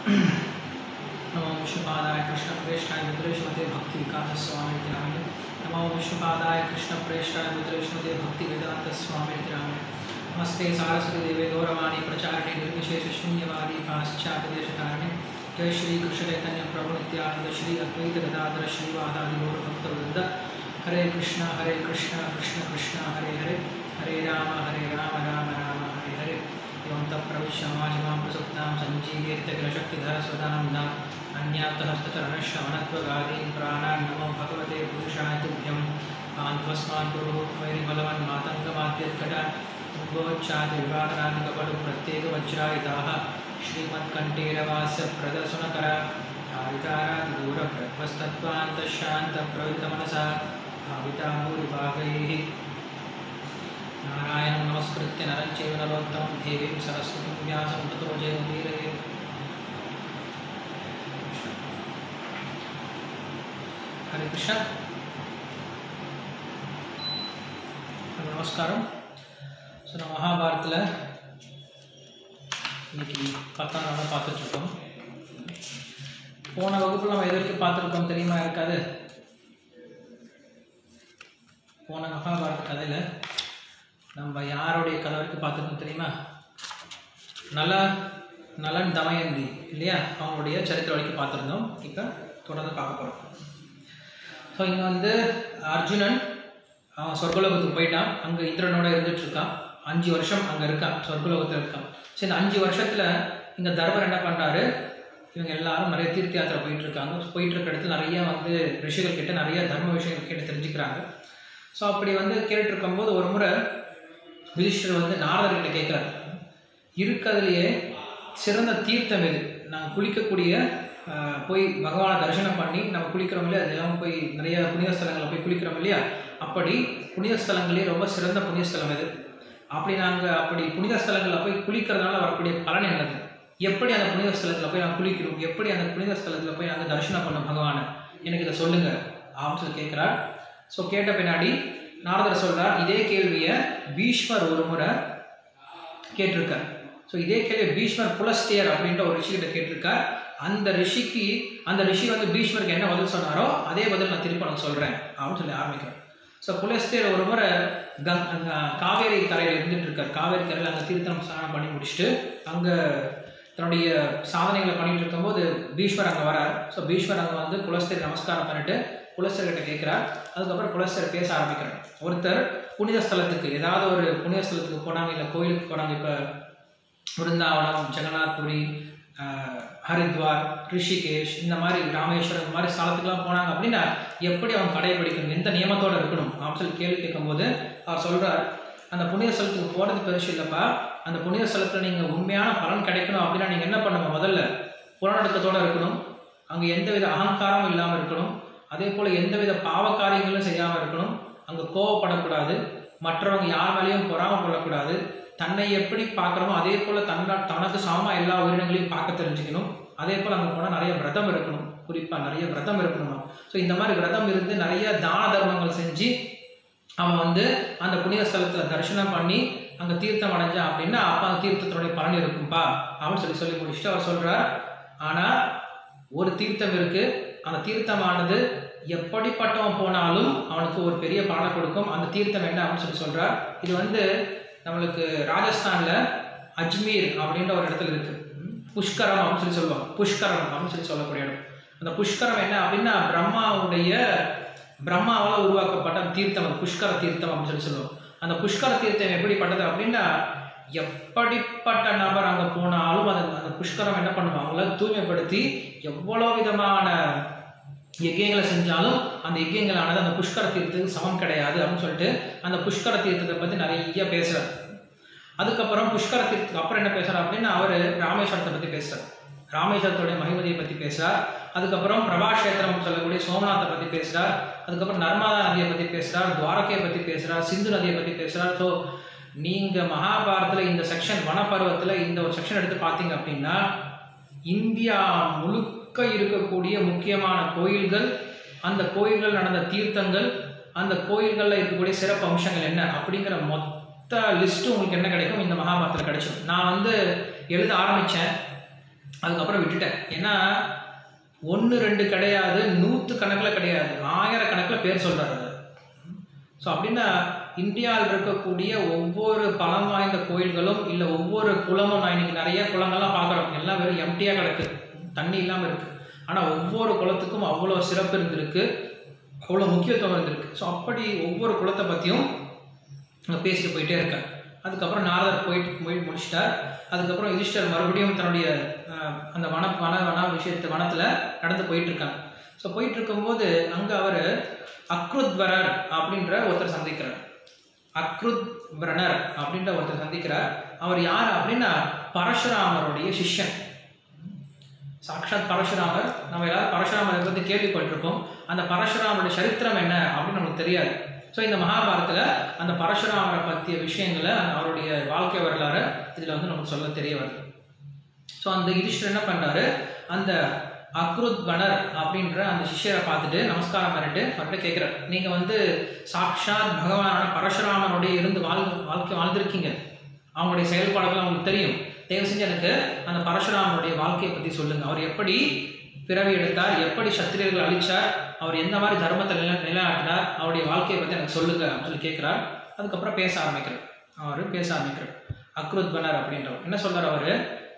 नमो विष्णुपादाय कृष्णप्रेष्ठाय मुद्रेश्वते भक्ति विकास स्वामी रामे नमो विष्णुपादाय कृष्णप्रेष्ठाय मुद्रेश्वते भक्ति वेदांत स्वामी रामे नमस्ते सारस्वती देवे गौरवाणी प्रचारिणे निर्विशेष शून्यवादी पाश्चात्यदेशकारिणे जय श्री कृष्ण चैतन्य प्रभु नित्यानंद श्री अद्वैत गदाधर श्रीवादादि गौर भक्तवृंद हरे कृष्ण हरे कृष्ण कृष्ण कृष्ण हरे हरे हरे राम हरे राम राम राम हरे हरे एवं तत्प्रविश्य माजिमां प्रसुप्तां सञ्जीवेत्यखिलशक्तिधर स्वदानन्दा अन्याप्तहस्तचरणश्रवणत्वगादीन् प्राणान् नमो भगवते पुरुषाय तुभ्यं आन्त्वस्मान् गुरुः वैरिबलवन् मातङ्गमाद्यत्कटा कुम्भोच्चाति विवादनानि कपटु प्रत्येकवज्रायुधाः श्रीमत्कण्ठेरवास्य प्रदर्शनकर धारितारातिदूरब्रह्मस्तत्त्वान्तशान्तप्रवृतमनसा भाविताभूरिभागैः नारायणं नमस्कृत्य नरं चैव नरोत्तमं देवीं सरस्वतीं व्यासं ततो जयमुदीरये ஹரே கிருஷ்ணா நமஸ்காரம் ஸோ நம்ம மகாபாரத்தில் இன்னைக்கு பத்தாம் நாளாக பார்த்துட்ருக்கோம் போன வகுப்பில் நம்ம எது வரைக்கும் பார்த்துருக்கோம் தெரியுமா இருக்காது போன மகாபாரத கதையில் நம்ம யாருடைய கதை வரைக்கும் பார்த்துருக்கோம் தெரியுமா நல நலன் தமயந்தி இல்லையா அவங்களுடைய சரித்திரம் வரைக்கும் பார்த்துருந்தோம் இப்போ தொடர்ந்து பார்க்க போகிறோம் ஸோ இங்கே வந்து அர்ஜுனன் அவன் சொர்க்கலோகத்துக்கு போயிட்டான் அங்கே இந்திரனோட இருந்துட்டு இருக்கான் அஞ்சு வருஷம் அங்கே இருக்கான் சொர்க்கலோகத்தில் இருக்கான் ஸோ இந்த அஞ்சு வருஷத்தில் இங்கே தர்மர் என்ன பண்ணுறாரு இவங்க எல்லாரும் நிறைய தீர்த்த யாத்திரை போயிட்டு இருக்காங்க போயிட்டு இருக்க இடத்துல நிறைய வந்து ரிஷிகள் கிட்ட நிறைய தர்ம விஷயங்கள் கேட்டு தெரிஞ்சுக்கிறாங்க ஸோ அப்படி வந்து கேட்டு இருக்கும்போது ஒரு முறை யுதிஷ்டர் வந்து நாரதர்கிட்ட கேட்குறாரு இருக்கிறதுலையே சிறந்த தீர்த்தம் எது நாங்கள் குளிக்கக்கூடிய ஆஹ், போய் பகவானை தரிசனம் பண்ணி நம்ம குளிக்கிறோம் இல்லையா அதெல்லாம் போய் நிறைய புனித ஸ்தலங்களில் போய் குளிக்கிறோம் இல்லையா அப்படி புனித ஸ்தலங்களே ரொம்ப சிறந்த புனித ஸ்தலம் எது அப்படி நாங்கள் அப்படி புனித ஸ்தலங்களில் போய் குளிக்கிறதுனால வரக்கூடிய பலன் என்னது எப்படி அந்த புனித ஸ்தலத்தில் போய் நாங்கள் குளிக்கிறோம் எப்படி அந்த புனித ஸ்தலத்தில் போய் நாங்கள் தரிசனம் பண்ணோம் பகவானை எனக்கு இதை சொல்லுங்க அப்படின்னு சொல்லி கேட்குறார் ஸோ கேட்ட பின்னாடி நாரதர் சொல்றார் இதே கேள்வியை பீஷ்மர் ஒரு முறை கேட்டிருக்கார் ஸோ இதே கேள்வி பீஷ்மர் புலஸ்தியர் அப்படின்ற ஒரு ரிஷிகிட்ட கேட்டிருக்கார் அந்த ரிஷிக்கு அந்த ரிஷி வந்து பீஷ்மருக்கு என்ன பதில் சொன்னாரோ அதே பதில் நான் திருப்பி உனக்கு சொல்கிறேன் அப்படின்னு சொல்லி ஆரம்பிக்கிறேன் ஸோ புலஸ்தியர் ஒரு முறை கங் அங்க காவேரி கரையில் இருந்துட்டு இருக்கார் காவேரி கரையில் அங்கே தீர்த்தம் ஸ்நானம் பண்ணி முடிச்சுட்டு அங்கே தன்னுடைய சாதனைகளை பண்ணிட்டு இருக்கும்போது பீஷ்மர் அங்கே வரார் ஸோ பீஷ்மர் அங்கே வந்து புலஸ்தர் நமஸ்காரம் பண்ணிட்டு புலஸ்தர்கிட்ட கேட்குறார் அதுக்கப்புறம் புலஸ்தர் பேச ஆரம்பிக்கிறார் ஒருத்தர் புனித ஸ்தலத்துக்கு ஏதாவது ஒரு புனித ஸ்தலத்துக்கு போனாங்க இல்லை கோயிலுக்கு போனாங்க இப்போ விருந்தாவனம் ஜெகநாத்புரி ஆஹ், ஹரித்வார் ரிஷிகேஷ் இந்த மாதிரி ராமேஸ்வரம் இந்த மாதிரி ஸ்தலத்துக்குலாம் போனாங்க அப்படின்னா எப்படி அவங்க கடைபிடிக்கணும் எந்த நியமத்தோடு இருக்கணும் அப்படின்னு சொல்லி கேள்வி கேட்கும்போது அவர் சொல்கிறார் அந்த புனித ஸ்தலத்துக்கு போகிறது பெருசு இல்லைப்பா அந்த புனித ஸ்தலத்தில் நீங்கள் உண்மையான பலன் கிடைக்கணும் அப்படின்னா நீங்கள் என்ன பண்ணுங்க முதல்ல புலநடக்கத்தோடு இருக்கணும் அங்கே எந்தவித அகங்காரமும் இல்லாமல் இருக்கணும் அதே போல் எந்தவித பாவ காரியங்களும் செய்யாமல் இருக்கணும் அங்கே கோவப்படக்கூடாது மற்றவங்க யார் மேலேயும் பொறாம கொள்ளக்கூடாது தன்னை எப்படி பார்க்குறோமோ அதே போல் தன்ன தனக்கு சமமாக எல்லா உயிரினங்களையும் பார்க்க தெரிஞ்சுக்கணும் அதே போல் அங்கே போனால் நிறைய விரதம் இருக்கணும் குறிப்பாக நிறைய விரதம் இருக்கணும் ஸோ இந்த மாதிரி விரதம் இருந்து நிறைய தான தர்மங்கள் செஞ்சு அவன் வந்து அந்த புனித ஸ்தலத்தில் தரிசனம் பண்ணி அங்கே தீர்த்தம் அடைஞ்சான் அப்படின்னா அப்போ அந்த தீர்த்தத்தினுடைய பலன் இருக்கும்பா அப்படின்னு சொல்லி சொல்லி முடிச்சுட்டு அவர் சொல்கிறார் ஆனால் ஒரு தீர்த்தம் இருக்கு அந்த தீர்த்தமானது எப்படிப்பட்டவன் போனாலும் அவனுக்கு ஒரு பெரிய பலனை கொடுக்கும் அந்த தீர்த்தம் என்ன அப்படின்னு சொல்லி சொல்றார் இது வந்து நம்மளுக்கு ராஜஸ்தான்ல அஜ்மீர் அப்படின்ற ஒரு இடத்துல இருக்கு ம், புஷ்கரம் அப்படின்னு சொல்லி சொல்லுவாங்க புஷ்கரம் அப்படின்னு சொல்லி சொல்லக்கூடிய இடம் அந்த புஷ்கரம் என்ன அப்படின்னா பிரம்மாவுடைய பிரம்மாவால் உருவாக்கப்பட்ட அந்த தீர்த்தம் அது புஷ்கர தீர்த்தம் அப்படின்னு சொல்லி சொல்லுவோம் அந்த புஷ்கர தீர்த்தம் எப்படிப்பட்டது அப்படின்னா எப்படிப்பட்ட நபர் அங்கே போனாலும் அந்த அந்த புஷ்கரம் என்ன பண்ணுவாங்கள தூய்மைப்படுத்தி எவ்வளோ விதமான யஜ்யங்களை செஞ்சாலும் அந்த யஜ்யங்களானது அந்த புஷ்கர தீர்த்தத்துக்கு சமம் கிடையாது அப்படின்னு சொல்லிட்டு அந்த புஷ்கர தீர்த்தத்தை பற்றி நிறைய பேசுறார் அதுக்கப்புறம் புஷ்கர தீர்த்தத்துக்கு அப்புறம் என்ன பேசுறார் அப்படின்னா அவர் ராமேஸ்வரத்தை பற்றி பேசுறார் ராமேஸ்வரத்துடைய மகிமதியை பற்றி பேசுறார் அதுக்கப்புறம் பிரபாஷேத்திரம் சொல்லக்கூடிய சோமநாத்தை பற்றி பேசுறார் அதுக்கப்புறம் நர்மதா நதியை பற்றி பேசுறார் துவாரகையை பற்றி பேசுறார் சிந்து நதியை பற்றி பேசுறார் ஸோ நீங்க மகாபாரத்தில் இந்த செக்ஷன் வனப்பருவத்தில் இந்த ஒரு செக்ஷன் எடுத்து பார்த்தீங்க அப்படின்னா இந்தியா முழுக்க இருக்கக்கூடிய முக்கியமான கோயில்கள் அந்த கோயில்கள் நடந்த தீர்த்தங்கள் அந்த கோயில்களில் இருக்கக்கூடிய சிறப்பு அம்சங்கள் என்ன அப்படிங்கிற மொத்த லிஸ்ட்டும் உங்களுக்கு என்ன கிடைக்கும் இந்த மகாபாரத்தில் கிடைச்சிடும் நான் வந்து எழுத ஆரம்பித்தேன் அதுக்கப்புறம் விட்டுட்டேன் ஏன்னா ஒன்று ரெண்டு கிடையாது நூற்று கணக்கில் கிடையாது ஆயிரக்கணக்கில் பேர் சொல்கிறார் அது ஸோ அப்படின்னா இந்தியாவில் இருக்கக்கூடிய ஒவ்வொரு பலம் வாய்ந்த கோயில்களும் இல்லை ஒவ்வொரு குளமும் நான் இன்னைக்கு நிறைய குளங்கள்லாம் பார்க்குறோம் எல்லாம் வெறும் எம்டியாக கிடக்கு தண்ணி இல்லாமல் இருக்குது ஆனால் ஒவ்வொரு குளத்துக்கும் அவ்வளோ சிறப்பு இருந்திருக்கு அவ்வளோ முக்கியத்துவம் இருந்திருக்கு ஸோ அப்படி ஒவ்வொரு குளத்தை பற்றியும் நான் பேசிட்டு போயிட்டே இருக்கேன் அதுக்கப்புறம் நாரதர் போயிட்டு போய் முடிச்சிட்டார் அதுக்கப்புறம் யுதிஷ்டர் மறுபடியும் தன்னுடைய அஹ், அந்த வன வன வன விஷயத்து வனத்தில் நடந்து போயிட்டு இருக்காங்க ஸோ போயிட்டு இருக்கும்போது அங்கே அவர் அக்ருத்வரர் அப்படின்ற ஒருத்தர் சந்திக்கிறார் அக்ருத்வரனர் அப்படின்ற ஒருத்தர் சந்திக்கிறார் அவர் யார் அப்படின்னா பரசுராமருடைய சிஷ்யன் சாக்ஷாத் பரசுராமர் நம்ம எல்லாரும் பரசுராமரை பற்றி கேள்விப்பட்டிருப்போம் அந்த பரசுராமருடைய சரித்திரம் என்ன அப்படின்னு நமக்கு தெரியாது ஸோ இந்த மகாபாரத்தில் அந்த பரசுராமரை பற்றிய விஷயங்களை அந்த அவருடைய வாழ்க்கை வரலாறு இதில் வந்து நமக்கு சொல்ல தெரிய வருது ஸோ அந்த யுதிஷ்டர் என்ன பண்ணுறாரு அந்த அக்ருத்வனர் அப்படின்ற அந்த சிஷ்யரை பார்த்துட்டு நமஸ்காரம் பண்ணிட்டு அவர்கிட்ட கேட்குறாரு நீங்கள் வந்து சாக்ஷாத் பகவானான பரசுராமனுடைய இருந்து வாழ் வாழ்க்கை வாழ்ந்திருக்கீங்க அவங்களுடைய செயல்பாடுகள் அவங்களுக்கு தெரியும் தயவு செஞ்சு எனக்கு அந்த பரசுராமனுடைய வாழ்க்கையை பற்றி சொல்லுங்கள் அவர் எப்படி பிறவி எடுத்தார் எப்படி சத்திரியர்களை அழிச்சார் அவர் எந்த மாதிரி தர்மத்தை நில நிலைநாட்டினார் அவருடைய வாழ்க்கையை பற்றி எனக்கு சொல்லுங்க அப்படின்னு சொல்லி கேட்குறார் அதுக்கப்புறம் பேச ஆரம்பிக்கிறார் அவர் பேச ஆரம்பிக்கிறார் அக்ருத்வனர் அப்படின்றவர் என்ன சொல்றார் அவர்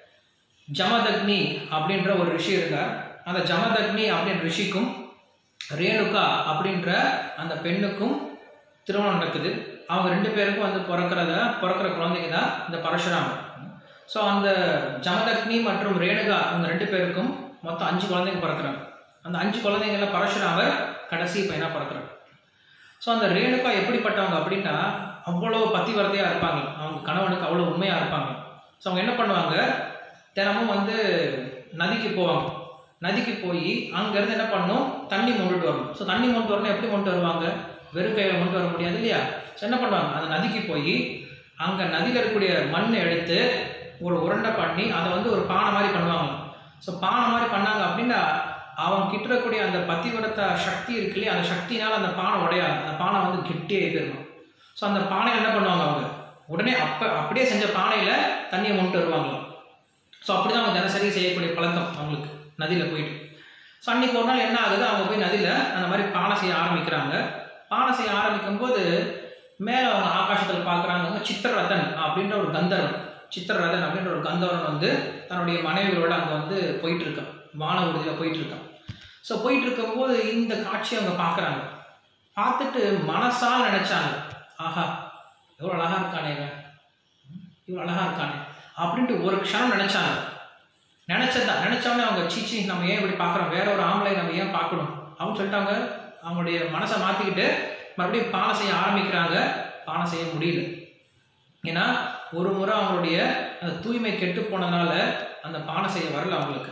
ஜமதக்னி அப்படின்ற ஒரு ரிஷி இருந்தார் அந்த ஜமதக்னி அப்படின்ற ரிஷிக்கும் ரேணுகா அப்படின்ற அந்த பெண்ணுக்கும் திருமணம் நடக்குது அவங்க ரெண்டு பேருக்கும் வந்து பிறக்கிறத பிறக்கிற குழந்தைங்க தான் இந்த பரசுராமர் ஸோ அந்த ஜமதக்னி மற்றும் ரேணுகா அந்த ரெண்டு பேருக்கும் மொத்தம் அஞ்சு குழந்தைங்க பிறக்கிறாங்க அந்த அஞ்சு குழந்தைங்கள பரசுராமர் கடைசி பையனாக பிறக்கிறார் ஸோ அந்த ரேணுகா எப்படிப்பட்டவங்க அப்படின்னா அவ்வளோ பத்திவரத்தையாக இருப்பாங்க அவங்க கணவனுக்கு அவ்வளோ உண்மையாக இருப்பாங்க ஸோ அவங்க என்ன பண்ணுவாங்க தினமும் வந்து நதிக்கு போவாங்க நதிக்கு போய் அங்கேருந்து என்ன பண்ணும் தண்ணி மொண்டுட்டு வரணும் ஸோ தண்ணி மொண்டு வரணும் எப்படி மொண்டு வருவாங்க வெறும் கையில் மொண்டு வர முடியாது இல்லையா ஸோ என்ன பண்ணுவாங்க அந்த நதிக்கு போய் அங்கே நதியில் இருக்கக்கூடிய மண்ணை எடுத்து ஒரு உருண்டை பண்ணி அதை வந்து ஒரு பானை மாதிரி பண்ணுவாங்க ஸோ பானை மாதிரி பண்ணாங்க அப்படின்னா அவங்க கிட்ட இருக்கக்கூடிய அந்த பத்திவிரத்த சக்தி இருக்கு இல்லையா அந்த சக்தினால அந்த பானை உடையாது அந்த பானை வந்து கெட்டியாக போயிடணும் ஸோ அந்த பானையில் என்ன பண்ணுவாங்க அவங்க உடனே அப்போ அப்படியே செஞ்ச பானையில் தண்ணியை மொண்டு வருவாங்களாம் ஸோ அப்படி தான் அவங்க தினசரி செய்யக்கூடிய பழக்கம் அவங்களுக்கு நதியில் போயிட்டு ஸோ அன்னைக்கு ஒரு நாள் என்ன ஆகுது அவங்க போய் நதியில் அந்த மாதிரி பானை செய்ய ஆரம்பிக்கிறாங்க பானை செய்ய ஆரம்பிக்கும் போது மேலே அவங்க ஆகாசத்தில் பார்க்குறாங்க சித்திரரதன் அப்படின்ற ஒரு கந்தர்வன் சித்திரரதன் அப்படின்ற ஒரு கந்தர்வன் வந்து தன்னுடைய மனைவியோட அங்கே வந்து போயிட்டு இருக்கான் வான உறுதியில் போயிட்டு இருக்கான் ஸோ போயிட்டு இருக்கும்போது இந்த காட்சியை அவங்க பார்க்குறாங்க பார்த்துட்டு மனசால் நினைச்சாங்க ஆஹா எவ்வளோ அழகா இருக்கானே இவன் இவ்வளோ அழகா இருக்கானே அப்படின்ட்டு ஒரு க்ஷணம் நினைச்சாங்க நினைச்சதான் நினைச்சவொடனே அவங்க சீச்சி நம்ம ஏன் இப்படி பார்க்குறோம் வேற ஒரு ஆம்பளை நம்ம ஏன் பார்க்கணும் அப்படின்னு சொல்லிட்டாங்க அவங்களுடைய மனசை மாற்றிக்கிட்டு மறுபடியும் பானை செய்ய ஆரம்பிக்கிறாங்க பானை செய்ய முடியல ஏன்னா ஒரு முறை அவங்களுடைய அந்த தூய்மை கெட்டு போனதுனால அந்த பானை செய்ய வரல அவங்களுக்கு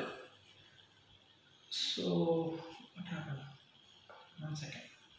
ஸோ ஒன் செகண்ட்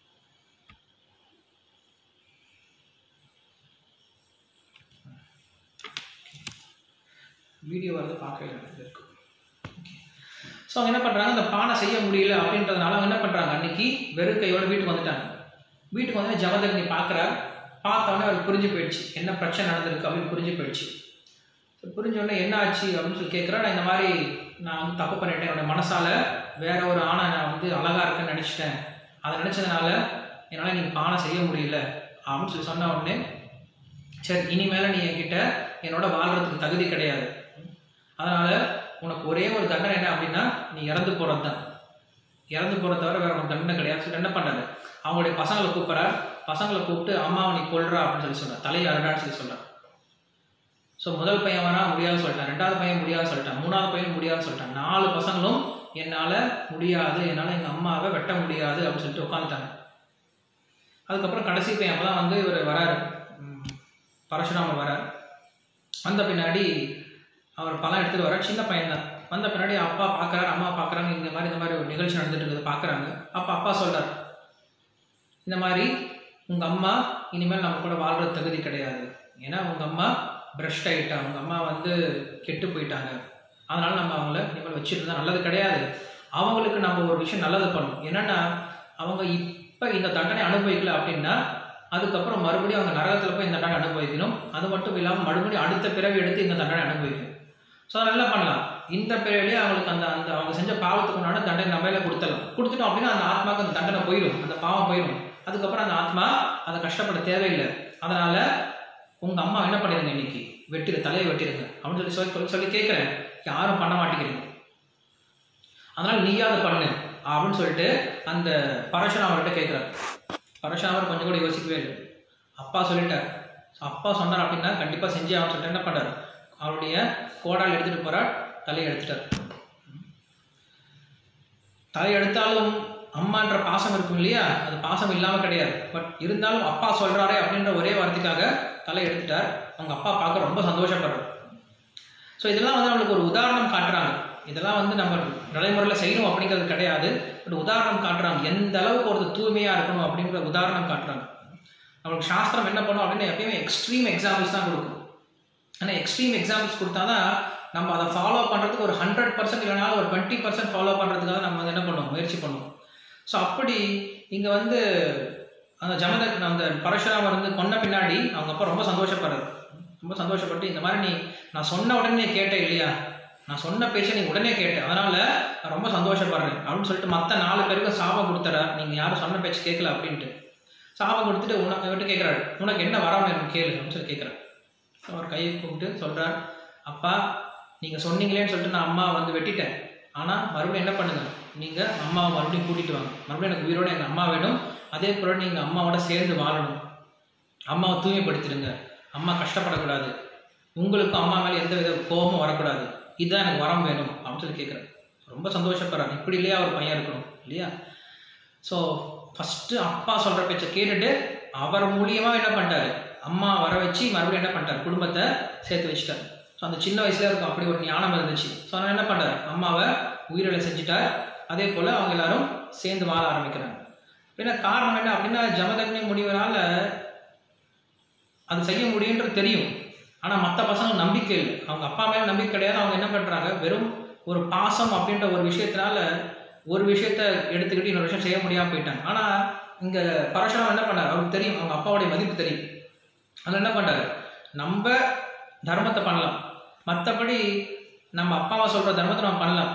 வீடியோ வரது பார்க்கவே வேண்டியது இருக்கு ஸோ அவங்க என்ன பண்ணுறாங்க அந்த பானை செய்ய முடியல அப்படின்றதுனால அவங்க என்ன பண்ணுறாங்க அன்னைக்கு வெறும் கையோட வீட்டுக்கு வந்துட்டாங்க வீட்டுக்கு வந்து ஜமதக்னி பார்க்குறார் பார்த்தோன்னே அவருக்கு புரிஞ்சு போயிடுச்சு என்ன பிரச்சனை நடந்திருக்கு அப்படின்னு புரிஞ்சு போயிடுச்சு ஸோ புரிஞ்ச உடனே என்ன ஆச்சு அப்படின்னு சொல்லி கேட்குறா நான் இந்த மாதிரி நான் வந்து தப்பு பண்ணிட்டேன் என்னோட மனசால வேற ஒரு ஆணை நான் வந்து அழகா இருக்குன்னு நினச்சிட்டேன் அதை நினச்சதுனால என்னால் நீங்கள் பானை செய்ய முடியல அப்படின்னு சொல்லி சொன்ன உடனே சரி இனிமேல நீ என்கிட்ட என்னோட வாழ்றதுக்கு தகுதி கிடையாது அதனால உனக்கு ஒரே ஒரு தண்டனை என்ன அப்படின்னா நீ இறந்து போறது தான் இறந்து போறத தவிர வேற உனக்கு தண்டனை கிடையாது சொல்லிட்டு என்ன பண்ணாரு அவங்களுடைய பசங்களை கூப்பிட்றார் பசங்களை கூப்பிட்டு அம்மாவை நீ கொல்றா அப்படின்னு சொல்லி சொல்றார் தலையை அருடான்னு சொல்லி சொல்றார் ஸோ முதல் பையன் வரா முடியாதுன்னு சொல்லிட்டான் ரெண்டாவது பையன் முடியாதுன்னு சொல்லிட்டான் மூணாவது பையன் முடியாதுன்னு சொல்லிட்டான் நாலு பசங்களும் என்னால் முடியாது என்னால் எங்கள் அம்மாவை வெட்ட முடியாது அப்படின்னு சொல்லிட்டு உட்காந்துட்டாங்க அதுக்கப்புறம் கடைசி பையன் அப்போ தான் வந்து இவர் வராரு ம், பரசுராமர் வரார் வந்த பின்னாடி அவர் பழம் எடுத்துட்டு வர சின்ன பையன் தான் வந்த பின்னாடி அப்பா பார்க்குறாரு அம்மா பார்க்குறாங்க இந்த மாதிரி இந்த மாதிரி ஒரு நிகழ்ச்சி நடந்துட்டு இருக்குது பார்க்குறாங்க அப்போ அப்பா சொல்றார் இந்த மாதிரி உங்கள் அம்மா இனிமேல் நம்ம கூட வாழ்கிற தகுதி கிடையாது ஏன்னா உங்கள் அம்மா பிரஷ்ட் ஆகிட்டா உங்கள் அம்மா வந்து கெட்டு போயிட்டாங்க அதனால நம்ம அவங்கள இனிமேல் வச்சுட்டு இருந்தா நல்லது கிடையாது அவங்களுக்கு நம்ம ஒரு விஷயம் நல்லது பண்ணணும் என்னன்னா அவங்க இப்போ இந்த தண்டனை அனுபவிக்கல அப்படின்னா அதுக்கப்புறம் மறுபடியும் அவங்க நரகத்தில் போய் இந்த தண்டனை அனுபவிக்கணும் அது மட்டும் இல்லாமல் மறுபடியும் அடுத்த பிறவி எடுத்து இந்த தண்டனை அனுபவிக்கணும் ஸோ அதெல்லாம் என்ன பண்ணலாம் இந்த பிறவிலேயே அவங்களுக்கு அந்த அந்த அவங்க செஞ்ச பாவத்துக்கு உண்டான தண்டனை நம்மள கொடுத்தலாம் கொடுத்துட்டோம் அப்படின்னா அந்த ஆத்மாவுக்கு அந்த தண்டனை போயிடும் அந்த பாவம் போயிடும் அதுக்கப்புறம் அந்த ஆத்மா அதை கஷ்டப்பட தேவையில்லை அதனால உங்க அம்மா என்ன பண்ணிருங்க இன்னைக்கு வெட்டிரு தலையை வெட்டிருங்க அப்படின்னு சொல்லி சொல்லி சொல்லி சொல்லி கேட்குறேன் யாரும் பண்ண மாட்டேங்கிறீங்க அதனால நீயாவது பண்ணு அப்படின்னு சொல்லிட்டு அந்த பரசுராமர்கிட்ட கேட்குறாரு பரசுராமர் கொஞ்சம் கூட யோசிக்கவே இல்லை அப்பா சொல்லிட்டார் So, அப்பா சொன்னார் அப்படின்னா கண்டிப்பாக செஞ்சு அவன் சொல்லிட்டு என்ன பண்ணார் அவருடைய கோடால் எடுத்துகிட்டு போகிறார் தலையை எடுத்துட்டார் தலை எடுத்தாலும் அம்மான்ற பாசம் இருக்கும் இல்லையா அது பாசம் இல்லாமல் கிடையாது பட் இருந்தாலும் அப்பா சொல்கிறாரே அப்படின்ற ஒரே வார்த்தைக்காக தலை எடுத்துட்டார் அவங்க அப்பா பார்க்க ரொம்ப சந்தோஷப்படுறார் ஸோ இதெல்லாம் வந்து நம்மளுக்கு ஒரு உதாரணம் காட்டுறாங்க இதெல்லாம் வந்து நம்ம நடைமுறையில் செய்யணும் அப்படிங்கிறது கிடையாது பட் உதாரணம் காட்டுறாங்க எந்த அளவுக்கு ஒரு தூய்மையாக இருக்கணும் அப்படிங்கிற உதாரணம் காட்டுறாங்க நம்மளுக்கு சாஸ்திரம் என்ன பண்ணும் அப்படின்னு எப்பயுமே எக்ஸ்ட்ரீம் எக்ஸாம்பிள்ஸ் தான் கொடுக்கும் ஆனால் எக்ஸ்ட்ரீம் எக்ஸாம்பிள்ஸ் கொடுத்தா தான் நம்ம அதை ஃபாலோ பண்ணுறதுக்கு ஒரு ஹண்ட்ரட் பர்சன்ட் இல்லைனாலும் ஒரு டுவெண்ட்டி பர்சன்ட் ஃபாலோ பண்ணுறதுக்காக நம்ம வந்து என்ன பண்ணுவோம் முயற்சி பண்ணுவோம் ஸோ அப்படி இங்கே வந்து அந்த ஜமத அந்த பரசுராமர் வந்து கொன்ன பின்னாடி அவங்க அப்பா ரொம்ப சந்தோஷப்படுறாரு ரொம்ப சந்தோஷப்பட்டு இந்த மாதிரி நீ நான் சொன்ன உடனே நீ கேட்ட இல்லையா நான் சொன்ன பேச்சை நீ உடனே கேட்ட அதனால நான் ரொம்ப சந்தோஷப்படுறேன் அப்படின்னு சொல்லிட்டு மற்ற நாலு பேருக்கும் சாபம் கொடுத்துற நீங்கள் யாரும் சொன்ன பேச்சு கேட்கல அப்படின்ட்டு சாபம் கொடுத்துட்டு உனக்கு விட்டு கேட்குறாரு உனக்கு என்ன வர வேணும் கேளு அப்படின்னு சொல்லி கேட்குறாரு அவர் கையை கூப்பிட்டு சொல்கிறார் அப்பா நீங்கள் சொன்னீங்களேன்னு சொல்லிட்டு நான் அம்மா வந்து வெட்டிட்டேன் ஆனால் மறுபடியும் என்ன பண்ணுங்க நீங்கள் அம்மாவை மறுபடியும் கூட்டிகிட்டு வாங்க மறுபடியும் எனக்கு உயிரோட எங்கள் அம்மா வேணும் அதே போல் நீங்கள் அம்மாவோட சேர்ந்து வாழணும் அம்மாவை தூய்மைப்படுத்திடுங்க அம்மா கஷ்டப்படக்கூடாது உங்களுக்கும் அம்மா மேலே எந்த வித கோபமும் வரக்கூடாது இதுதான் எனக்கு வரம் வேணும் அப்படின்னு சொல்லி கேட்குறேன் ரொம்ப சந்தோஷப்படுறாரு இப்படி இல்லையா ஒரு பையன் இருக்கணும் இல்லையா ஸோ ஃபஸ்ட்டு அப்பா சொல்கிற பேச்சை கேட்டுட்டு அவர் மூலியமாக என்ன பண்ணிட்டாரு அம்மா வர வச்சு மறுபடியும் என்ன பண்ணிட்டார் குடும்பத்தை சேர்த்து வச்சுட்டார் ஸோ அந்த சின்ன வயசுல இருக்கும் அப்படி ஒரு ஞானம் இருந்துச்சு ஸோ அதனால் என்ன பண்ணுறாரு அம்மாவை உயிரிழை செஞ்சுட்டார் அதே போல் அவங்க எல்லாரும் சேர்ந்து வாழ ஆரம்பிக்கிறாங்க ஏன்னா காரணம் என்ன அப்படின்னா ஜமதக்னி முடிவனால அது செய்ய முடியுன்றது தெரியும் ஆனால் மற்ற பசங்க நம்பிக்கை இல்லை அவங்க அப்பா மேலே நம்பிக்கை கிடையாது அவங்க என்ன பண்ணுறாங்க வெறும் ஒரு பாசம் அப்படின்ற ஒரு விஷயத்தினால ஒரு விஷயத்த எடுத்துக்கிட்டு இன்னொரு விஷயம் செய்ய முடியாமல் போயிட்டாங்க ஆனால் இங்கே பரசுராமன் என்ன பண்ணார் அவருக்கு தெரியும் அவங்க அப்பாவுடைய மதிப்பு தெரியும் அதில் என்ன பண்ணுறாரு நம்ம தர்மத்தை பண்ணலாம் மற்றபடி நம்ம அப்பாவை சொல்கிற தர்மத்தை நம்ம பண்ணலாம்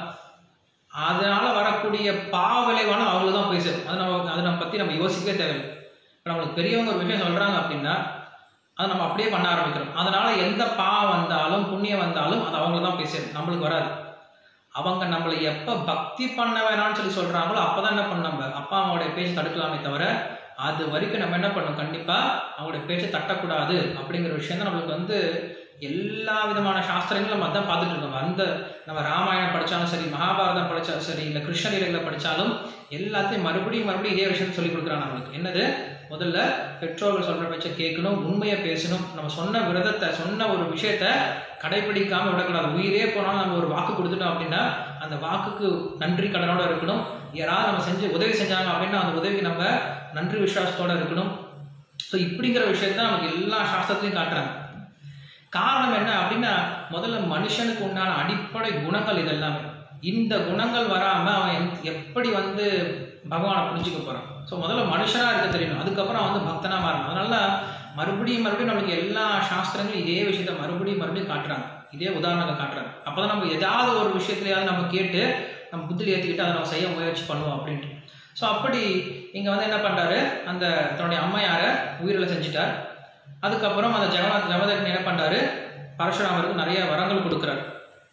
அதனால வரக்கூடிய பாவ விளைவான அவங்களுக்கு தான் போய் சேரும் அதை நம்ம அதை நம்ம பற்றி நம்ம யோசிக்கவே தேவையில்லை இப்போ நம்மளுக்கு பெரியவங்க ஒரு விஷயம் சொல்கிறாங்க அப்படின்னா அதை நம்ம அப்படியே பண்ண ஆரம்பிக்கிறோம் அதனால எந்த பாவம் வந்தாலும் புண்ணியம் வந்தாலும் அது அவங்களுக்கு தான் போய் சேரும் நம்மளுக்கு வராது அவங்க நம்மளை எப்போ பக்தி பண்ண வேணாம்னு சொல்லி சொல்கிறாங்களோ அப்போ தான் என்ன பண்ணணும் நம்ம அப்பா அம்மாவுடைய பேச்சு தடுக்கலாமே தவிர அது வரைக்கும் நம்ம என்ன பண்ணணும் கண்டிப்பாக அவங்களுடைய பேச்சை தட்டக்கூடாது அப்படிங்கிற விஷயம் தான் நம்மளுக்கு வந்து எல்லா விதமான சாஸ்திரங்களும் நம்ம அதான் பார்த்துட்டு இருக்கோம் அந்த நம்ம ராமாயணம் படித்தாலும் சரி மகாபாரதம் படித்தாலும் சரி இல்லை கிருஷ்ணலீலைகளை படித்தாலும் எல்லாத்தையும் மறுபடியும் மறுபடியும் இதே விஷயம் சொல்லி கொடுக்குறாங்க நம்மளுக்கு என்னது முதல்ல பெற்றோர்கள் சொல்கிற பேச்சை கேட்கணும் உண்மையை பேசணும் நம்ம சொன்ன விரதத்தை சொன்ன ஒரு விஷயத்த கடைபிடிக்காமல் விடக்கூடாது உயிரே போனாலும் நம்ம ஒரு வாக்கு கொடுத்துட்டோம் அப்படின்னா அந்த வாக்குக்கு நன்றி கடனோட இருக்கணும் யாராவது நம்ம செஞ்சு உதவி செஞ்சாங்க அப்படின்னா அந்த உதவிக்கு நம்ம நன்றி விசுவாசத்தோட இருக்கணும் ஸோ இப்படிங்கிற விஷயத்த நமக்கு எல்லா சாஸ்திரத்துலையும் காட்டுறாங்க காரணம் என்ன அப்படின்னா முதல்ல மனுஷனுக்கு உண்டான அடிப்படை குணங்கள் இது எல்லாமே இந்த குணங்கள் வராமல் அவன் எந்- எப்படி வந்து பகவானை புரிஞ்சுக்க போகிறான் ஸோ முதல்ல மனுஷனாக இருக்க தெரியணும் அதுக்கப்புறம் அவன் வந்து பக்தனாக மாறணும் அதனால மறுபடியும் மறுபடியும் நம்மளுக்கு எல்லா சாஸ்திரங்களும் இதே விஷயத்த மறுபடியும் மறுபடியும் காட்டுறாங்க இதே உதாரணங்கள் காட்டுறாங்க அப்போ தான் நம்ம ஏதாவது ஒரு விஷயத்துலையாவது நம்ம கேட்டு நம்ம புத்தியில் ஏற்றிக்கிட்டு அதை நம்ம செய்ய முயற்சி பண்ணுவோம் அப்படின்ட்டு ஸோ அப்படி இங்கே வந்து என்ன பண்ணுறாரு அந்த தன்னுடைய அம்மையாரை உயிரிழை செஞ்சுட்டார் அதுக்கப்புறம் அந்த ஜெகநாத் ஜமதக்னி என்ன பண்ணுறாரு பரசுராமருக்கு நிறைய வரங்கள் கொடுக்குறாரு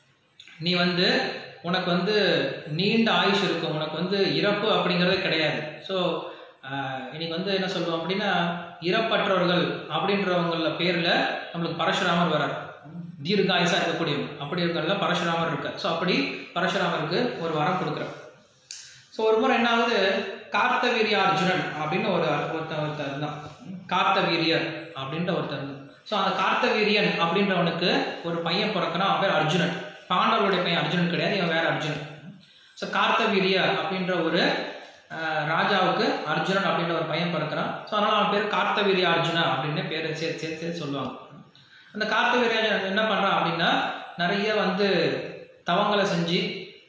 நீ வந்து உனக்கு வந்து நீண்ட ஆயுஷ் இருக்கும் உனக்கு வந்து இறப்பு அப்படிங்கிறதே கிடையாது ஸோ இன்னைக்கு வந்து என்ன சொல்லுவோம் அப்படின்னா இறப்பற்றவர்கள் அப்படின்றவங்கள பேரில் நம்மளுக்கு பரசுராமர் வரார் தீர்காயுசாக இருக்கக்கூடியவங்க அப்படி இருக்கிறதுல பரசுராமர் இருக்கார் ஸோ அப்படி பரசுராமருக்கு ஒரு வரம் கொடுக்குறார் ஸோ ஒரு முறை என்ன ஆகுது கார்த்தவீரிய அர்ஜுனன் அப்படின்னு ஒரு ஒருத்தன் ஒருத்தர் இருந்தான் கார்த்தவீரியர் அப்படின்ற ஒருத்தர் இருந்தான் ஸோ அந்த கார்த்தவீரியன் அப்படின்றவனுக்கு ஒரு பையன் பிறக்கிறான் அவன் பேர் அர்ஜுனன் பாண்டவருடைய பையன் அர்ஜுனன் கிடையாது இவன் வேற அர்ஜுனன் ஸோ கார்த்தவீரிய அப்படின்ற ஒரு ஆஹ், ராஜாவுக்கு அர்ஜுனன் அப்படின்ற ஒரு பையன் பிறக்கிறான் ஸோ அதனால் அவன் பேர் கார்த்தவீரிய அர்ஜுனா அப்படின்னு பேர் சேர்த்து சேர்த்து சேர்த்து சொல்லுவாங்க அந்த கார்த்தவீரிய அர்ஜுனன் என்ன பண்ணுறான் அப்படின்னா நிறைய வந்து தவங்களை செஞ்சு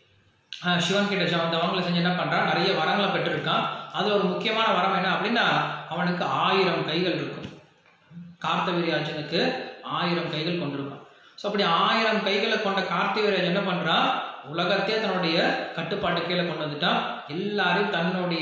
ஆஹ் சிவன் கிட்ட சிவன் தவங்களை செஞ்சு என்ன பண்றான் நிறைய வரங்களை பெற்றிருக்கான் அது ஒரு முக்கியமான வரம் என்ன அப்படின்னா அவனுக்கு ஆயிரம் கைகள் இருக்கும் கார்த்தவீரிய அர்ஜுனுக்கு ஆயிரம் கைகள் கொண்டிருப்பான் ஸோ அப்படி ஆயிரம் கைகளை கொண்ட கார்த்திகராஜ் என்ன பண்ணுறான் உலகத்தையே தன்னுடைய கட்டுப்பாட்டு கீழே கொண்டு வந்துட்டான் எல்லாரையும் தன்னுடைய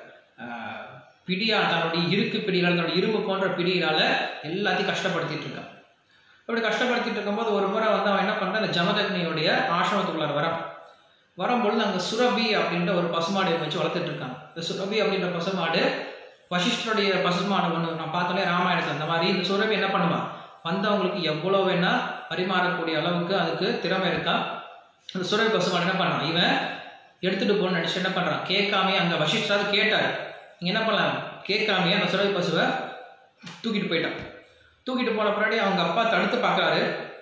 ஆஹ், பிடியா தன்னுடைய இருக்கு பிடியால் தன்னுடைய இரும்பு போன்ற பிடியால எல்லாத்தையும் கஷ்டப்படுத்திட்டு இருக்கான் அப்படி கஷ்டப்படுத்திட்டு இருக்கும்போது ஒரு முறை வந்து அவன் என்ன பண்ணுறான் அந்த ஜமதக்னியுடைய ஆசிரமத்துக்குள்ளார வரான் வரும்பொழுது அங்கே சுரபி அப்படின்ற ஒரு பசுமாடு இவங்க வச்சு வளர்த்துட்டு இருக்காங்க இந்த சுரபி அப்படின்ற பசுமாடு வசிஷ்டருடைய பசுமாடு ஒன்று நான் பார்த்தோன்னே ராமாயணத்தில் அந்த மாதிரி இந்த சுரபி என்ன பண்ணுவான் வந்தவங்களுக்கு எவ்வளோ வேணா பரிமாறக்கூடிய அளவுக்கு அதுக்கு திறமை இருக்கா அந்த சுரபி பசுமாடு என்ன பண்ணான் இவன் எடுத்துட்டு போகணும்னு நினச்சி என்ன பண்ணுறான் கேட்காமையே அங்கே வசிஷ்டராது கேட்டார் நீங்கள் என்ன பண்ணலாம் கேட்காமையே அந்த சுரபி பசுவை தூக்கிட்டு போயிட்டான் தூக்கிட்டு போன பின்னாடி அவங்க அப்பா தடுத்து பார்க்குறாரு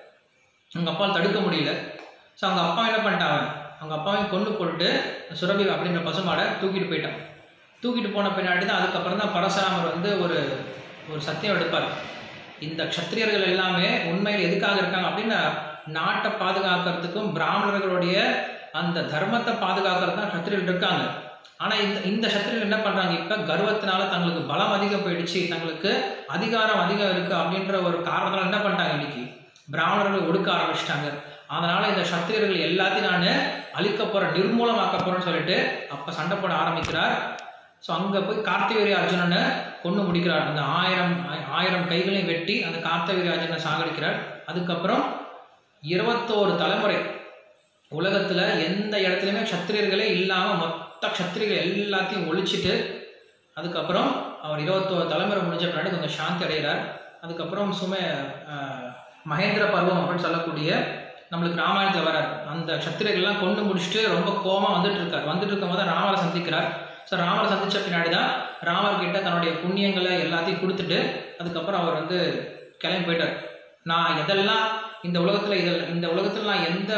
அவங்க அப்பாவால் தடுக்க முடியல ஸோ அவங்க அப்பா என்ன பண்ணிட்டாங்க அவங்க அப்பாவையும் கொண்டு போட்டு சுரபி அப்படின்ற பசுமாடை தூக்கிட்டு போயிட்டான் தூக்கிட்டு போன பின்னாடி தான் அதுக்கப்புறம் தான் பரசுராமர் வந்து ஒரு ஒரு சத்தியம் எடுப்பார் இந்த க்ஷத்திரியர்கள் எல்லாமே உண்மையில் எதுக்காக இருக்காங்க அப்படின்னா நாட்டை பாதுகாக்கிறதுக்கும் பிராமணர்களுடைய அந்த தர்மத்தை பாதுகாக்கிறது தான் க்ஷத்திரியர்கள் இருக்காங்க ஆனால் இந்த இந்த சத்திரியர்கள் என்ன பண்ணுறாங்க இப்போ கர்வத்தினால தங்களுக்கு பலம் அதிகம் போயிடுச்சு தங்களுக்கு அதிகாரம் அதிகம் இருக்குது அப்படின்ற ஒரு காரணத்தால் என்ன பண்ணிட்டாங்க இன்னைக்கு பிராமணர்கள் ஒடுக்க ஆரம்பிச்சிட்டாங்க அதனால இந்த சத்திரியர்கள் எல்லாத்தையும் நான் அழிக்க போகிறேன் நிர்மூலமாக்க போகிறேன்னு சொல்லிட்டு அப்போ சண்டை போட ஆரம்பிக்கிறார் ஸோ அங்கே போய் கார்த்திகேய அர்ஜுனனை கொண்டு முடிக்கிறார் அந்த ஆயிரம் ஆய- ஆயிரம் கைகளையும் வெட்டி அந்த கார்த்திகேய அர்ஜுனனை சாகடிக்கிறார் அதுக்கப்புறம் இருபத்தோரு தலைமுறை உலகத்தில் எந்த இடத்துலையுமே க்ஷத்திரியர்களே இல்லாமல் மொத்த க்ஷத்திரிகள் எல்லாத்தையும் ஒழிச்சிட்டு அதுக்கப்புறம் அவர் இருபத்தோரு தலைமுறை முடிஞ்ச பின்னாடி கொஞ்சம் சாந்தி அடைகிறார் அதுக்கப்புறம் சுமே ஆஹ், மகேந்திர பருவம் அப்படின்னு சொல்லக்கூடிய நம்மளுக்கு ராமாயணத்தில் வரார் அந்த க்ஷத்திரியர்கள்லாம் கொண்டு முடிச்சுட்டு ரொம்ப கோமா வந்துட்டு இருக்கார் வந்துட்டு இருக்கும்போது தான் ராமரை சந்திக்கிறார் ஸோ ராமரை சந்திச்ச பின்னாடி தான் ராமர் கிட்ட தன்னுடைய புண்ணியங்களை எல்லாத்தையும் கொடுத்துட்டு அதுக்கப்புறம் அவர் வந்து கிளம்பி போயிட்டார் நான் எதெல்லாம் இந்த உலகத்தில் இதில் இந்த உலகத்தில் நான் எந்த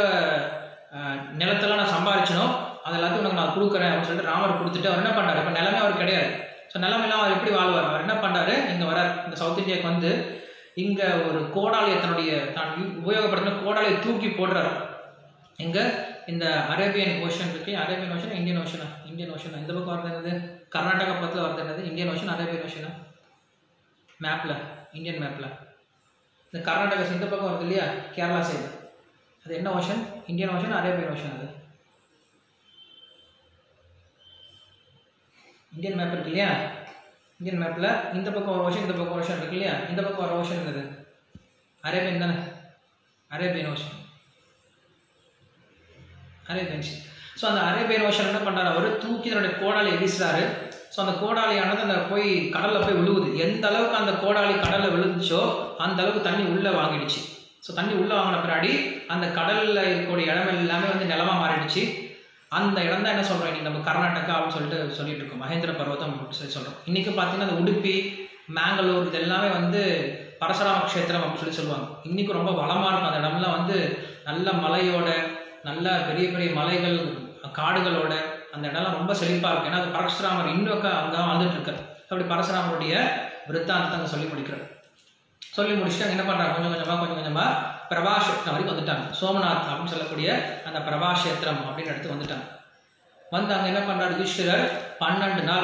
ஆஹ், நிலத்தெல்லாம் நான் சம்பாரிச்சனோ அது எல்லாத்தையும் உனக்கு நான் கொடுக்குறேன் அப்படின்னு சொல்லிட்டு ராமர் கொடுத்துட்டு அவர் என்ன பண்ணார் இப்போ நிலமே அவர் கிடையாது ஸோ நிலமெல்லாம் அவர் எப்படி வாழ்வார் அவர் என்ன பண்ணாரு இங்கே வரார் இந்த சவுத் இந்தியாவுக்கு வந்து இங்கே ஒரு கோடாலியை தன்னுடைய தான் யூ- உபயோகப்படுத்தின கோடாலியை தூக்கி போடுறாரு எங்க இந்த அரேபியன் ஓஷன் இருக்கு அரேபியன் ஓஷன் இந்தியன் ஓஷனா இந்தியன் ஓஷனா இந்த பக்கம் வருது என்னது கர்நாடகா பக்கத்தில் வருது என்னது இந்தியன் ஓஷன் அரேபியன் ஓஷனா மேப்பில் இந்தியன் மேப்பில் இந்த கர்நாடகா இந்த பக்கம் வருது இல்லையா கேரளா சைடு அது என்ன ocean Indian ocean Arabian ocean அது இந்தியன் மேப் இருக்கு இல்லையா இந்தியன் மேப்பில் இந்த பக்கம் ஒரு ஓஷன் இந்த பக்கம் ஒரு ஓஷன் இருக்கு இல்லையா இந்த பக்கம் ஒரு ஓஷன் என்னது அரேபியன் தானே Arabian ocean Arabian sea so அந்த அரேபியன் ஓஷன் என்ன பண்ணுறாரு அவர் தூக்கி தன்னுடைய கோடாலி வீசுறாரு ஸோ அந்த கோடாலியானது அந்த போய் கடலில் போய் விழுவுது எந்த அளவுக்கு அந்த கோடாலி கடலில் விழுந்துச்சோ அந்த அளவுக்கு தண்ணி உள்ளே வாங்கிடுச்சு ஸோ தண்ணி உள்ளே வாங்கின பின்னாடி அந்த கடலில் இருக்கக்கூடிய இடம் எல்லாமே வந்து நிலமா மாறிடுச்சு அந்த இடம் தான் என்ன சொல்கிறோம் இன்னைக்கு நம்ம கர்நாடகா அப்படின்னு சொல்லிட்டு சொல்லிட்டு இருக்கோம் மகேந்திர பர்வதம் அப்படின்னு சொல்லி சொல்கிறோம் இன்றைக்கி பார்த்தீங்கன்னா அந்த உடுப்பி மேங்களூர் இது எல்லாமே வந்து பரசுராம க்ஷேத்திரம் அப்படின்னு சொல்லி சொல்லுவாங்க இன்றைக்கி ரொம்ப வளமாக இருக்கும் அந்த இடம்லாம் வந்து நல்ல மலையோட நல்ல பெரிய பெரிய மலைகள் காடுகளோட அந்த இடம்லாம் ரொம்ப செழிப்பாக இருக்கும் ஏன்னா அது பரசுராமர் இன்னும் அங்கே வாழ்ந்துட்டு இருக்கார் அப்படி பரசுராமருடைய விருத்தாந்தத்தை அங்கே சொல்லி முடிக்கிறார் சொல்லி முடிச்சுட்டு அங்க என்ன பண்ணுறாங்க கொஞ்சம் கொஞ்சமாக கொஞ்சம் கொஞ்சமாக பிரபாஷேத்திரம் வரைக்கும் வந்துட்டாங்க சோமநாத் அப்படின்னு சொல்லக்கூடிய அந்த பிரபாஷேத்திரம் அப்படின்னு இடத்துக்கு வந்துட்டாங்க வந்து அங்கே என்ன பண்ணுறாரு யுதிஷ்டிரர் பன்னெண்டு நாள்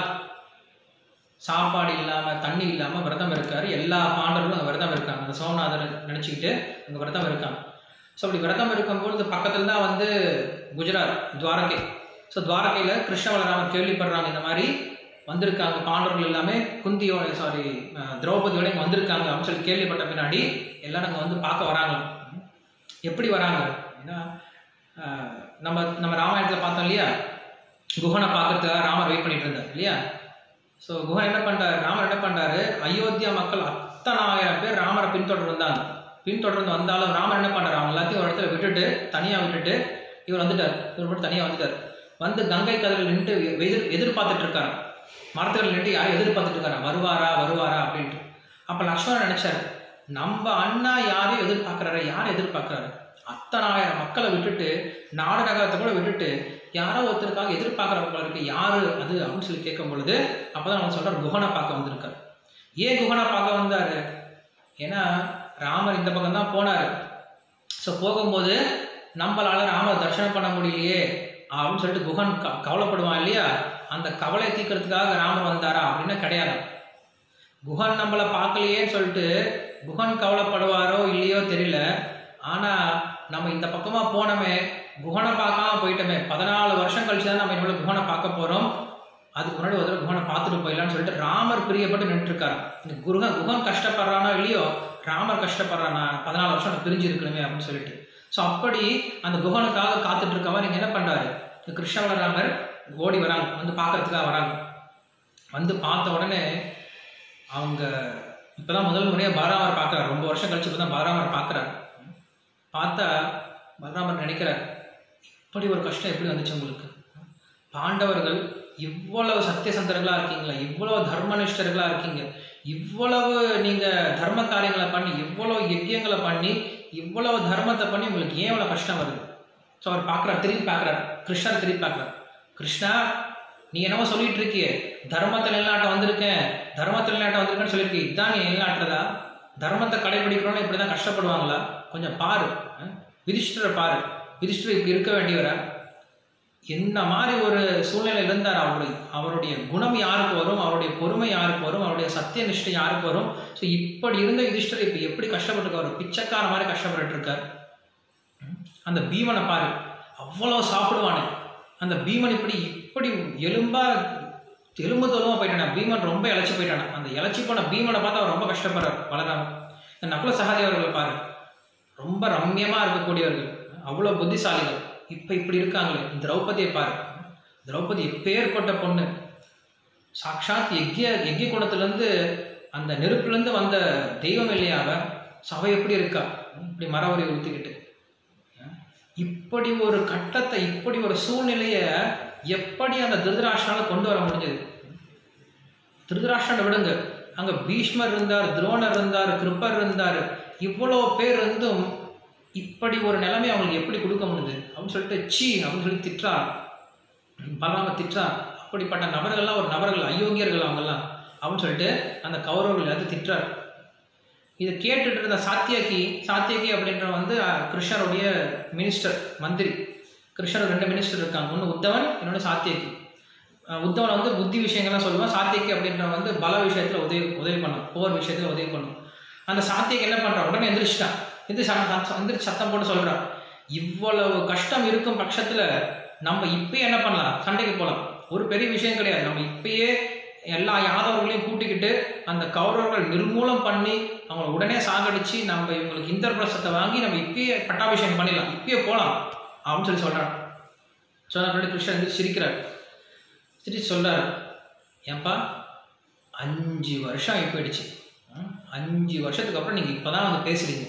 சாப்பாடு இல்லாமல் தண்ணி இல்லாமல் விரதம் இருக்காரு எல்லா பாண்டவர்களும் அங்கே விரதம் இருக்காங்க அந்த சோமநாதரை நினச்சிக்கிட்டு அங்கே விரதம் இருக்காங்க ஸோ அப்படி விரதம் இருக்கும்பொழுது பக்கத்தில் தான் வந்து குஜராத் துவாரகை ஸோ துவாரகையில் கிருஷ்ண பலராமர் கேள்விப்படுறாங்க இந்த மாதிரி வந்திருக்காங்க பாண்டவர்கள் எல்லாமே குந்தியோட சாரி திரௌபதியோட இங்கே வந்திருக்காங்க அப்படின்னு சொல்லி கேள்விப்பட்ட பின்னாடி எல்லாரும் அங்கே வந்து பார்க்க வராங்களாம் எப்படி வராங்க ஏன்னா ஆஹ், நம்ம நம்ம ராமாயணத்தில் பார்த்தோம் இல்லையா குஹனை பார்க்கறதுக்காக ராமர் வெயிட் பண்ணிட்டு இருந்தார் இல்லையா ஸோ குஹன் என்ன பண்ணுறாரு ராமர் என்ன பண்ணுறாரு அயோத்தியா மக்கள் அத்தனாயிரம் பேர் ராமரை பின்தொடர்ந்து வந்தாங்க பின்தொடர்ந்து வந்தாலும் ராமர் என்ன பண்ணுறாரு அவங்க எல்லாத்தையும் ஒரு இடத்துல விட்டுட்டு தனியாக விட்டுட்டு இவர் வந்துட்டார் இவர் மட்டும் தனியாக வந்துட்டார் வந்து கங்கை கதலில் நின்று எதிர் எதிர்பார்த்துட்டு இருக்காரு மரத்தில் நின்று யாரும் எதிர்பார்த்துட்டு இருக்காரு வருவாரா வருவாரா அப்படின்ட்டு அப்போ லக்ஷ்மணன் நினைச்சாரு நம்ம அண்ணா யாரையும் எதிர்பார்க்குறாரு யார் எதிர்பார்க்குறாரு அத்தனாயிரம் மக்களை விட்டுட்டு நாடு நகரத்தை கூட விட்டுட்டு யாரோ ஒருத்தருக்காக எதிர்பார்க்குறவங்களுக்கு யாரு அது அப்படின்னு சொல்லி கேட்கும் பொழுது அப்பதான் அவன் சொல்றாரு குஹனை பார்க்க வந்திருக்காரு ஏன் குஹனை பார்க்க வந்தாரு ஏன்னா ராமர் இந்த பக்கம் தான் போனாரு ஸோ போகும்போது நம்மளால ராமர் தரிசனம் பண்ண முடியலையே அப்படின்னு சொல்லிட்டு குஹன் க கவலைப்படுவான் இல்லையா அந்த கவலை தீர்க்கறதுக்காக ராமர் வந்தாரா அப்படின்னா கிடையாது குஹன் நம்மளை பார்க்கலையேன்னு சொல்லிட்டு குஹன் கவலைப்படுவாரோ இல்லையோ தெரியல ஆனால் நம்ம இந்த பக்கமாக போனோமே குகனை பார்க்காம போயிட்டோமே பதினாலு வருஷம் கழிச்சு தான் நம்ம இனிமேல் குகனை பார்க்க போகிறோம் அதுக்கு முன்னாடி ஒரு தடவை குகனை பார்த்துட்டு போயிடலாம்னு சொல்லிட்டு ராமர் பிரியப்பட்டு நின்றுருக்காரு இந்த குருகன் குகன் கஷ்டப்படுறானோ இல்லையோ ராமர் கஷ்டப்படுறானா பதினாலு வருஷம் நான் பிரிஞ்சு இருக்கணுமே அப்படின்னு சொல்லிட்டு ஸோ அப்படி அந்த குகனுக்காக காத்துட்டு இருக்கவன் நீங்கள் என்ன பண்ணுறாரு இந்த கிருஷ்ணவளராமர் ஓடி வராங்க வந்து பார்க்கறதுக்காக வராங்க வந்து பார்த்த உடனே அவங்க இப்போதான் முதல் முறையாக பலராமர் பார்க்குறாரு ரொம்ப வருஷம் கழிச்சு இப்போ தான் பலராமர் பார்க்குறாரு பார்த்தா பலராமர் நினைக்கிறார் இப்படி ஒரு கஷ்டம் எப்படி வந்துச்சு உங்களுக்கு பாண்டவர்கள் இவ்வளவு சத்தியசந்தர்களாக இருக்கீங்களா இவ்வளவு தர்மனிஷ்டர்களாக இருக்கீங்க இவ்வளவு நீங்கள் தர்ம காரியங்களை பண்ணி இவ்வளவு யஜ்யங்களை பண்ணி இவ்வளவு தர்மத்தை பண்ணி உங்களுக்கு ஏன் இவ்வளோ கஷ்டம் வருது ஸோ அவர் பார்க்குறார் திரும்பி பார்க்குறார் கிருஷ்ணர் திரும்பி பார்க்குறார் கிருஷ்ணா நீ என்னமோ சொல்லிட்டு இருக்கியே தர்மத்தை நிலநாட்ட வந்திருக்கேன் தர்மத்தை நிலநாட்ட வந்திருக்கேன்னு சொல்லியிருக்கீங்க இதான் நீ நிலநாட்டுறதா தர்மத்தை கடைபிடிக்கிறோன்னு இப்படி தான் கஷ்டப்படுவாங்களா கொஞ்சம் பாரு அஹ்? யுதிஷ்டிரரை பாரு யுதிஷ்டிரர் இப்படி இருக்க வேண்டியவரா என்ன மாதிரி ஒரு சூழ்நிலையில் இருந்தார் அவருடைய அவருடைய குணம் யாருக்கு வரும் அவருடைய பொறுமை யாருக்கு வரும் அவருடைய சத்திய நிஷ்டை யாருக்கு வரும் ஸோ இப்படி இருந்த யுதிஷ்டர் இப்போ எப்படி கஷ்டப்பட்டு பிச்சைக்கார மாதிரி கஷ்டப்பட்டு இருக்கார் அந்த பீமனை பாரு அவ்வளோ சாப்பிடுவானே அந்த பீமன் இப்படி இப்படி எலும்பா எலும்பு தோலுமா போயிட்டானா பீமன் ரொம்ப இழைச்சி போயிட்டானா அந்த இழைச்சி போன பீமனை பார்த்து அவர் ரொம்ப கஷ்டப்படுறார் பலராம இந்த நகுல சகாதேவர்களை பாரு ரொம்ப ரம்யமா இருக்கக்கூடியவர்கள் அவ்வளோ புத்திசாலிகள் இப்போ இப்படி இருக்காங்களே திரௌபதியை பாரு திரௌபதி எப்பேற்பட்ட பொண்ணு சாக்ஷாத் யக்ய யக்ய குணத்துலேருந்து அந்த நெருப்புலேருந்து வந்த தெய்வம் இல்லையா அவ சபை எப்படி இருக்கா இப்படி மரவரி ஊற்றிக்கிட்டு இப்படி ஒரு கட்டத்தை இப்படி ஒரு சூழ்நிலையை எப்படி அந்த திருதராஷ்டிரால கொண்டு வர முடிஞ்சது திருதராஷ்டிரனை விடுங்க அங்க பீஷ்மர் இருந்தார் துரோணர் இருந்தார் கிருப்பர் இருந்தார் இவ்வளோ பேர் இருந்தும் இப்படி ஒரு நிலைமை அவங்களுக்கு எப்படி கொடுக்க முடியுது அப்படின்னு சொல்லிட்டு சீ அப்படின்னு சொல்லி திட்டுறார் பலராம திட்டுறார் அப்படிப்பட்ட நபர்கள்லாம் ஒரு நபர்கள் அயோக்கியர்கள் அவங்கெல்லாம் அப்படின்னு சொல்லிட்டு அந்த கௌரவர்கள் எல்லாத்தையும் திட்டுறார் இதை கேட்டுட்டு இருந்த சாத்தியகி சாத்தியகி அப்படின்ற வந்து அஹ், கிருஷ்ணருடைய மினிஸ்டர் மந்திரி கிருஷ்ணர் ரெண்டு மினிஸ்டர் இருக்காங்க ஒன்று உத்தவன் இன்னொன்று சாத்தியகி அஹ், உத்தவன் வந்து புத்தி விஷயங்கள்லாம் சொல்லுவான் சாத்தியகி அப்படின்றவன் வந்து பல விஷயத்துல உதவி உதவி பண்ணும் போர் விஷயத்துல உதவி பண்ணும் அந்த சாத்தியகி என்ன பண்றான் உடனே எந்திரிச்சிட்டான் எந்திரிச்சு எந்திரிச்சு சத்தம் போட்டு சொல்றான் இவ்வளவு கஷ்டம் இருக்கும் பட்சத்துல நம்ம இப்பயே என்ன பண்ணலாம் சண்டைக்கு போகலாம் ஒரு பெரிய விஷயம் கிடையாது நம்ம இப்பயே எல்லா யாதவர்களையும் கூட்டிக்கிட்டு அந்த கௌரவர்கள் நிர்மூலம் பண்ணி அவங்கள உடனே சாகடிச்சு நம்ம இவங்களுக்கு இந்திரபிரசத்தை வாங்கி நம்ம இப்பயே பட்டாபிஷேகம் பண்ணிடலாம் இப்பயே போகலாம் அப்படின்னு சொல்லி சொல்றான் சொன்ன பின்னாடி கிருஷ்ணன் வந்து சிரிக்கிறார் சிரிச்சு சொல்றாரு ஏன்பா அஞ்சு வருஷம் ஆகி போயிடுச்சு ம், அஞ்சு வருஷத்துக்கு அப்புறம் நீங்கள் இப்போ தான் வந்து பேசுறீங்க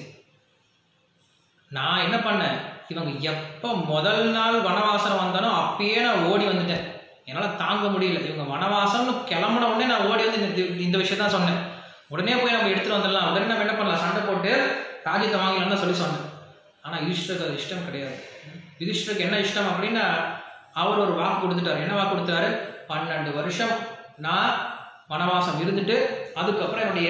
நான் என்ன பண்ணேன் இவங்க எப்போ முதல் நாள் வனவாசம் வந்தானோ அப்பயே நான் ஓடி வந்துட்டேன் என்னால் தாங்க முடியல இவங்க வனவாசம்னு கிளம்புன உடனே நான் ஓடி வந்து இந்த இந்த விஷயம் தான் சொன்னேன் உடனே போய் நம்ம எடுத்துட்டு வந்துடலாம் உடனே நம்ம என்ன பண்ணலாம் சண்டை போட்டு ராஜ்யத்தை வாங்கலாம்னு தான் சொல்லி சொன்னேன் ஆனால் யுதிஷ்டருக்கு அது இஷ்டம் கிடையாது யுதிஷ்டருக்கு என்ன இஷ்டம் அப்படின்னா அவர் ஒரு வாக்கு கொடுத்துட்டாரு என்ன வாக்கு கொடுத்தாரு பன்னெண்டு வருஷம் நான் வனவாசம் இருந்துட்டு அதுக்கப்புறம் என்னுடைய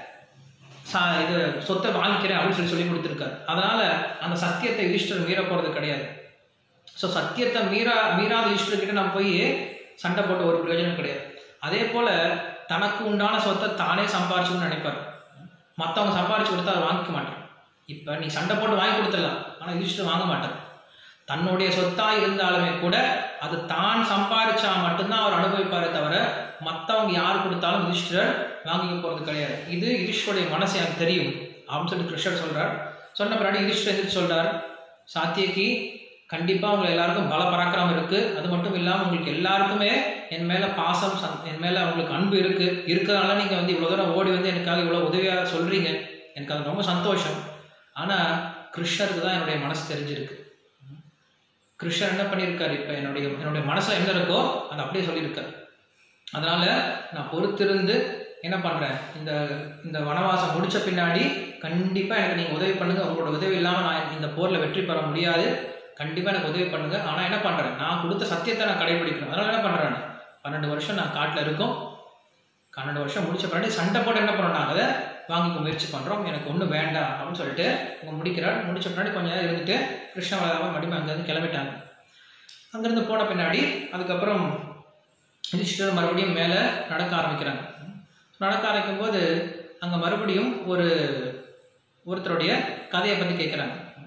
சா இது சொத்தை வாங்கிக்கிறேன் அப்படின்னு சொல்லி சொல்லி கொடுத்துருக்காரு அதனால அந்த சத்தியத்தை யுதிஷ்டர் மீற போறது கிடையாது ஸோ சத்தியத்தை மீறா மீறாத யுதிஷ்டர்கிட்ட நம்ம போய் சண்டை போட்டு ஒரு பிரயோஜனம் கிடையாது அதே போல தனக்கு உண்டான சொத்தை தானே சம்பாரிச்சுன்னு நினைப்பார் மற்றவங்க சம்பாரிச்சு கொடுத்தா அதை வாங்கிக்க மாட்டான் இப்போ நீ சண்டை போட்டு வாங்கி கொடுத்துடலாம் ஆனால் யுதிஷ்டர் வாங்க மாட்டார் தன்னுடைய சொத்தா இருந்தாலுமே கூட அது தான் சம்பாரிச்சா மட்டும்தான் அவர் அனுபவிப்பாரே தவிர மற்றவங்க யார் கொடுத்தாலும் யுதிஷ்டர் வாங்கிக்க போறது கிடையாது இது யுதிஷ்டருடைய மனசு எனக்கு தெரியும் அப்படின்னு சொல்லி கிருஷ்ணர் சொல்றார் சொன்ன பின்னாடி யுதிஷ்டர் எதிர்த்து சொல்றார் சாத்தியகி கண்டிப்பா உங்களை எல்லாருக்கும் பல பராக்கிரமம் இருக்கு அது மட்டும் இல்லாம உங்களுக்கு எல்லாருக்குமே என் மேல பாசம் சந்- என் மேல உங்களுக்கு அன்பு இருக்கு இருக்கிறதுனால நீங்க வந்து இவ்வளவு தூரம் ஓடி வந்து எனக்காக இவ்வளவு உதவியா சொல்றீங்க எனக்கு அது ரொம்ப சந்தோஷம் ஆனா கிருஷ்ணருக்கு தான் என்னுடைய மனசு தெரிஞ்சிருக்கு கிருஷ்ணர் என்ன பண்ணியிருக்காரு இப்போ என்னுடைய என்னுடைய மனசுல என்ன இருக்கோ அதை அப்படியே சொல்லியிருக்காரு அதனால நான் பொறுத்திருந்து என்ன பண்றேன் இந்த இந்த வனவாசம் முடிச்ச பின்னாடி கண்டிப்பா எனக்கு நீங்க உதவி பண்ணுங்க உங்களோட உதவி இல்லாம நான் இந்த போர்ல வெற்றி பெற முடியாது கண்டிப்பா எனக்கு உதவி பண்ணுங்க ஆனா என்ன பண்றேன் நான் கொடுத்த சத்தியத்தை நான் கடைபிடிக்கணும் அதனால என்ன பண்றேன் நான்? பன்னெண்டு வருஷம் நான் காட்டுல இருக்கோம் பன்னெண்டு வருஷம் முடிச்ச பின்னாடி சண்டை போட்டு என்ன பண்ணோம் நாங்கள் அதை வாங்கிக்க முயற்சி பண்றோம் எனக்கு ஒன்றும் வேண்டாம் அப்படின்னு சொல்லிட்டு அவங்க முடிக்கிறார் முடிச்ச பின்னாடி கொஞ்ச நேரம் இருந்துட்டு கிருஷ்ணவராமன் மடிமை அங்கேருந்து கிளம்பிட்டாங்க அங்கேருந்து போன பின்னாடி அதுக்கப்புறம் யுதிஷ்டர் மறுபடியும் மேலே நடக்க ஆரம்பிக்கிறாங்க நடக்க ஆரம்பிக்கும் போது அங்கே மறுபடியும் ஒரு ஒருத்தருடைய கதையை பற்றி கேட்குறாங்க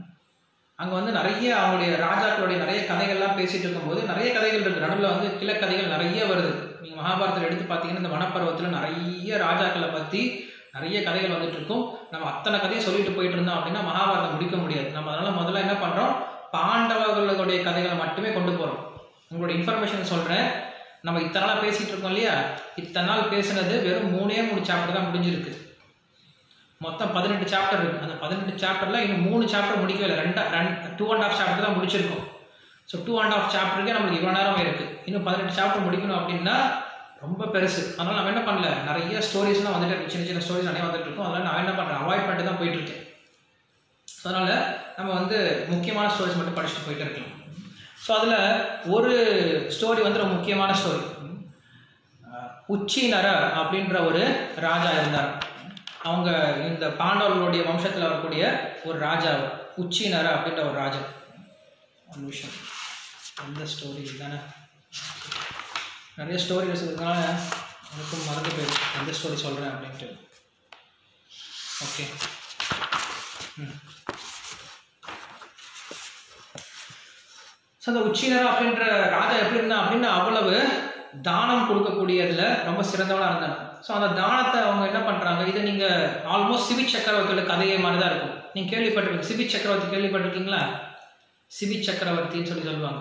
அங்கே வந்து நிறைய அவங்களுடைய ராஜாக்களுடைய நிறைய கதைகள்லாம் பேசிட்டு இருக்கும்போது நிறைய கதைகள் இருக்கு நடுவில் வந்து கிழக்கதைகள் நிறைய வருது நீங்கள் மகாபாரதத்தில் எடுத்து பார்த்தீங்கன்னா இந்த வனப்பருவத்தில் நிறைய ராஜாக்களை பற்றி நிறைய கதைகள் வந்துட்டு இருக்கும் நம்ம அத்தனை கதையை சொல்லிட்டு போயிட்டு இருந்தோம் அப்படின்னா மகாபாரதம் முடிக்க முடியாது நம்ம அதனால முதல்ல என்ன பண்ணுறோம் பாண்டவர்களுடைய கதைகளை மட்டுமே கொண்டு போகிறோம் உங்களோட இன்ஃபர்மேஷன் சொல்கிறேன் நம்ம இத்தனை நாளாக பேசிகிட்டு இருக்கோம் இல்லையா இத்தனை நாள் பேசுனது வெறும் மூணே மூணு சாப்டர் தான் முடிஞ்சிருக்கு மொத்தம் பதினெட்டு சாப்டர் இருக்கு அந்த பதினெட்டு சாப்டர்ல இன்னும் மூணு சாப்டர் முடிக்கவே இல்லை ரெண்டா ரெண்டு டூ அண்ட் ஆஃப் சாப்டர் தான் முடிச்சிருக்கோம் ஸோ டூ அண்ட் ஆஃப் சாப்டருக்கே நம்மளுக்கு இவ்வளோ நேரம் இருக்கு இன்னும் பதினெட்டு சாப்டர் முடிக்கணும் அப்படின்னா ரொம்ப பெருசு அதனால நம்ம என்ன பண்ணல நிறைய ஸ்டோரிஸ்லாம் வந்துட்டு இருக்கு சின்ன சின்ன ஸ்டோரிஸ் நிறைய வந்துட்டு இருக்கும் அதனால நான் என்ன பண்ணுறேன் அவாய்ட் பண்ணிட்டு தான் போயிட்டு இருக்கேன் ஸோ அதனால நம்ம வந்து முக்கியமான ஸ்டோரிஸ் மட்டும் படிச்சுட்டு போயிட்டு இருக்கலாம் ஸோ அதில் ஒரு ஸ்டோரி வந்து ரொம்ப முக்கியமான ஸ்டோரி உச்சி நர அப்படின்ற ஒரு ராஜா இருந்தார் அவங்க இந்த பாண்டவர்களுடைய வம்சத்தில் வரக்கூடிய ஒரு ராஜா அவர். உச்சி நர அப்படின்ற ஒரு ராஜா ஒரு நிமிஷம் அந்த ஸ்டோரி தானே நிறைய ஸ்டோரி வச்சதுனால எனக்கும் மறந்து போயிடுச்சு எந்த ஸ்டோரி சொல்கிறேன் அப்படின்ட்டு ஓகே ம் ஸோ அந்த உச்சினரா அப்படின்ற ராஜா எப்படி இருந்தா அப்படின்னா அவ்வளவு தானம் கொடுக்கக்கூடியதுல ரொம்ப சிறந்தவனா இருந்தாங்க ஸோ அந்த தானத்தை அவங்க என்ன பண்றாங்க இதை நீங்க ஆல்மோஸ்ட் சிவி சக்கரவர்த்தியோட கதையை மாதிரி தான் இருக்கும் நீங்க கேள்விப்பட்டிருக்கீங்க சிவி சக்கரவர்த்தி கேள்விப்பட்டிருக்கீங்களா சிவி சக்கரவர்த்தின்னு சொல்லி சொல்லுவாங்க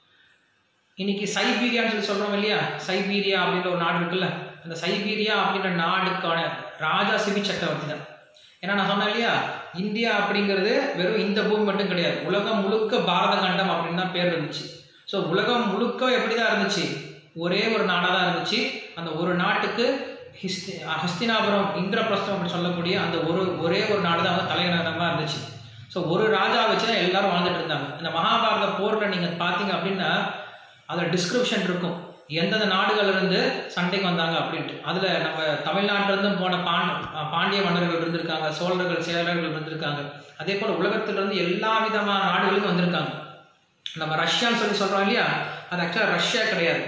இன்னைக்கு சைபீரியான்னு சொல்லி சொல்றோம் இல்லையா சைபீரியா அப்படின்ற ஒரு நாடு இருக்குல்ல அந்த சைபீரியா அப்படின்ற நாடுக்கான ராஜா சிவி சக்கரவர்த்தி தான் ஏன்னா நான் சொன்னேன் இல்லையா இந்தியா அப்படிங்கிறது வெறும் இந்த பூமி மட்டும் கிடையாது உலகம் முழுக்க பாரத கண்டம் அப்படின்னு தான் பேர் இருந்துச்சு ஸோ உலகம் முழுக்க எப்படி தான் இருந்துச்சு ஒரே ஒரு நாடாக தான் இருந்துச்சு அந்த ஒரு நாட்டுக்கு ஹிஸ்தி ஹஸ்தினாபுரம் இந்திரபிரஸ்தம் அப்படின்னு சொல்லக்கூடிய அந்த ஒரு ஒரே ஒரு நாடு தான் வந்து தலைநகரமாக இருந்துச்சு ஸோ ஒரு ராஜா வச்சு தான் எல்லாரும் வாழ்ந்துட்டு இருந்தாங்க இந்த மகாபாரத போரில் நீங்கள் பார்த்தீங்க அப்படின்னா அதில் டிஸ்கிரிப்ஷன் இருக்கும் எந்தெந்த நாடுகள்ல இருந்து சண்டைக்கு வந்தாங்க அப்படின்ட்டு அதில் நம்ம தமிழ்நாட்டுல இருந்து போன பாண்ட பாண்டிய மன்னர்கள் இருந்திருக்காங்க சோழர்கள் சேரர்கள் இருந்திருக்காங்க அதே போல் உலகத்திலிருந்து எல்லா விதமான நாடுகளும் வந்திருக்காங்க நம்ம ரஷ்யான்னு சொல்லி சொல்கிறோம் இல்லையா அது ஆக்சுவலாக ரஷ்யா கிடையாது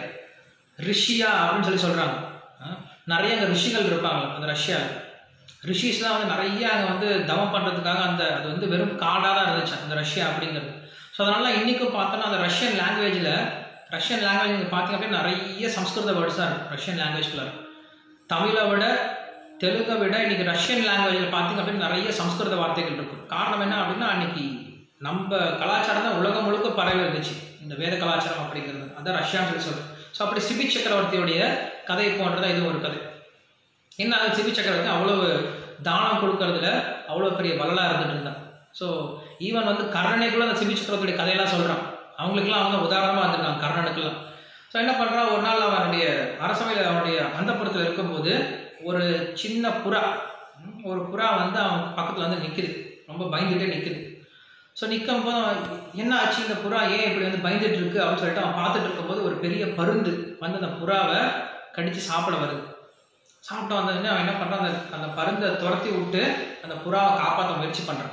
ரிஷியா அப்படின்னு சொல்லி சொல்கிறாங்க நிறைய அங்கே ரிஷிகள் இருப்பாங்க அந்த ரஷ்யாவில் ரிஷிஸ்லாம் வந்து நிறைய அங்கே வந்து தவம் பண்ணுறதுக்காக அந்த அது வந்து வெறும் காடாக தான் இருந்துச்சு அந்த ரஷ்யா அப்படிங்கிறது ஸோ அதனால இன்றைக்கும் பார்த்தோன்னா அந்த ரஷ்யன் லாங்குவேஜில் ரஷ்யன் லாங்குவேஜ் நீங்கள் பார்த்தீங்க அப்படின்னா நிறைய சம்ஸ்கிருத வேர்ட்ஸ் தான் இருக்கும் ரஷ்யன் லாங்குவேஜ்குள்ள தமிழை விட தெலுங்கை விட இன்னைக்கு ரஷ்யன் லாங்குவேஜில் பார்த்தீங்க அப்படின்னா நிறைய சம்ஸ்கிருத வார்த்தைகள் இருக்கும் காரணம் என்ன அப்படின்னா அன்னைக்கு நம்ம கலாச்சாரம் தான் உலகம் முழுக்க பரவி இருந்துச்சு இந்த வேத கலாச்சாரம் அப்படிங்கிறது அதான் ரஷ்யான்னு சொல்லி சொல்றேன் ஸோ அப்படி சிபி சக்கரவர்த்தியுடைய கதை போன்றதா இது ஒரு கதை என்ன அது சிபி சக்கரவர்த்தி அவ்வளவு தானம் கொடுக்கறதுல அவ்வளோ பெரிய வள்ளலாக இருந்துட்டு இருந்தான் ஸோ ஈவன் வந்து கர்ணனைக்குள்ள அந்த சிபி சக்கரவர்த்தியுடைய கதையெல்லாம் சொல்கிறான் அவங்களுக்குலாம் அவங்க உதாரணமாக இருந்திருக்காங்க கர்ணனுக்குலாம் ஸோ என்ன பண்ணுறான் ஒரு நாள் அவனுடைய அரசவையில் அவனுடைய அந்தப்புறத்தில் இருக்கும்போது ஒரு சின்ன புறா ம், ஒரு புறா வந்து அவன் பக்கத்தில் வந்து நிற்குது ரொம்ப பயந்துட்டே நிற்குது ஸோ நிற்கும் போது அவன், என்ன ஆச்சு இந்த புறா ஏன் இப்படி வந்து பயந்துட்டு இருக்கு அப்படின்னு சொல்லிட்டு அவன் பார்த்துட்டு இருக்கும்போது ஒரு பெரிய பருந்து வந்து அந்த புறாவை கடிச்சு சாப்பிட வருது சாப்பிட்டு வந்ததுன்னு அவன் என்ன பண்ணுறான் அந்த அந்த பருந்தை துரத்தி விட்டு அந்த புறாவை காப்பாற்ற முயற்சி பண்ணுறான்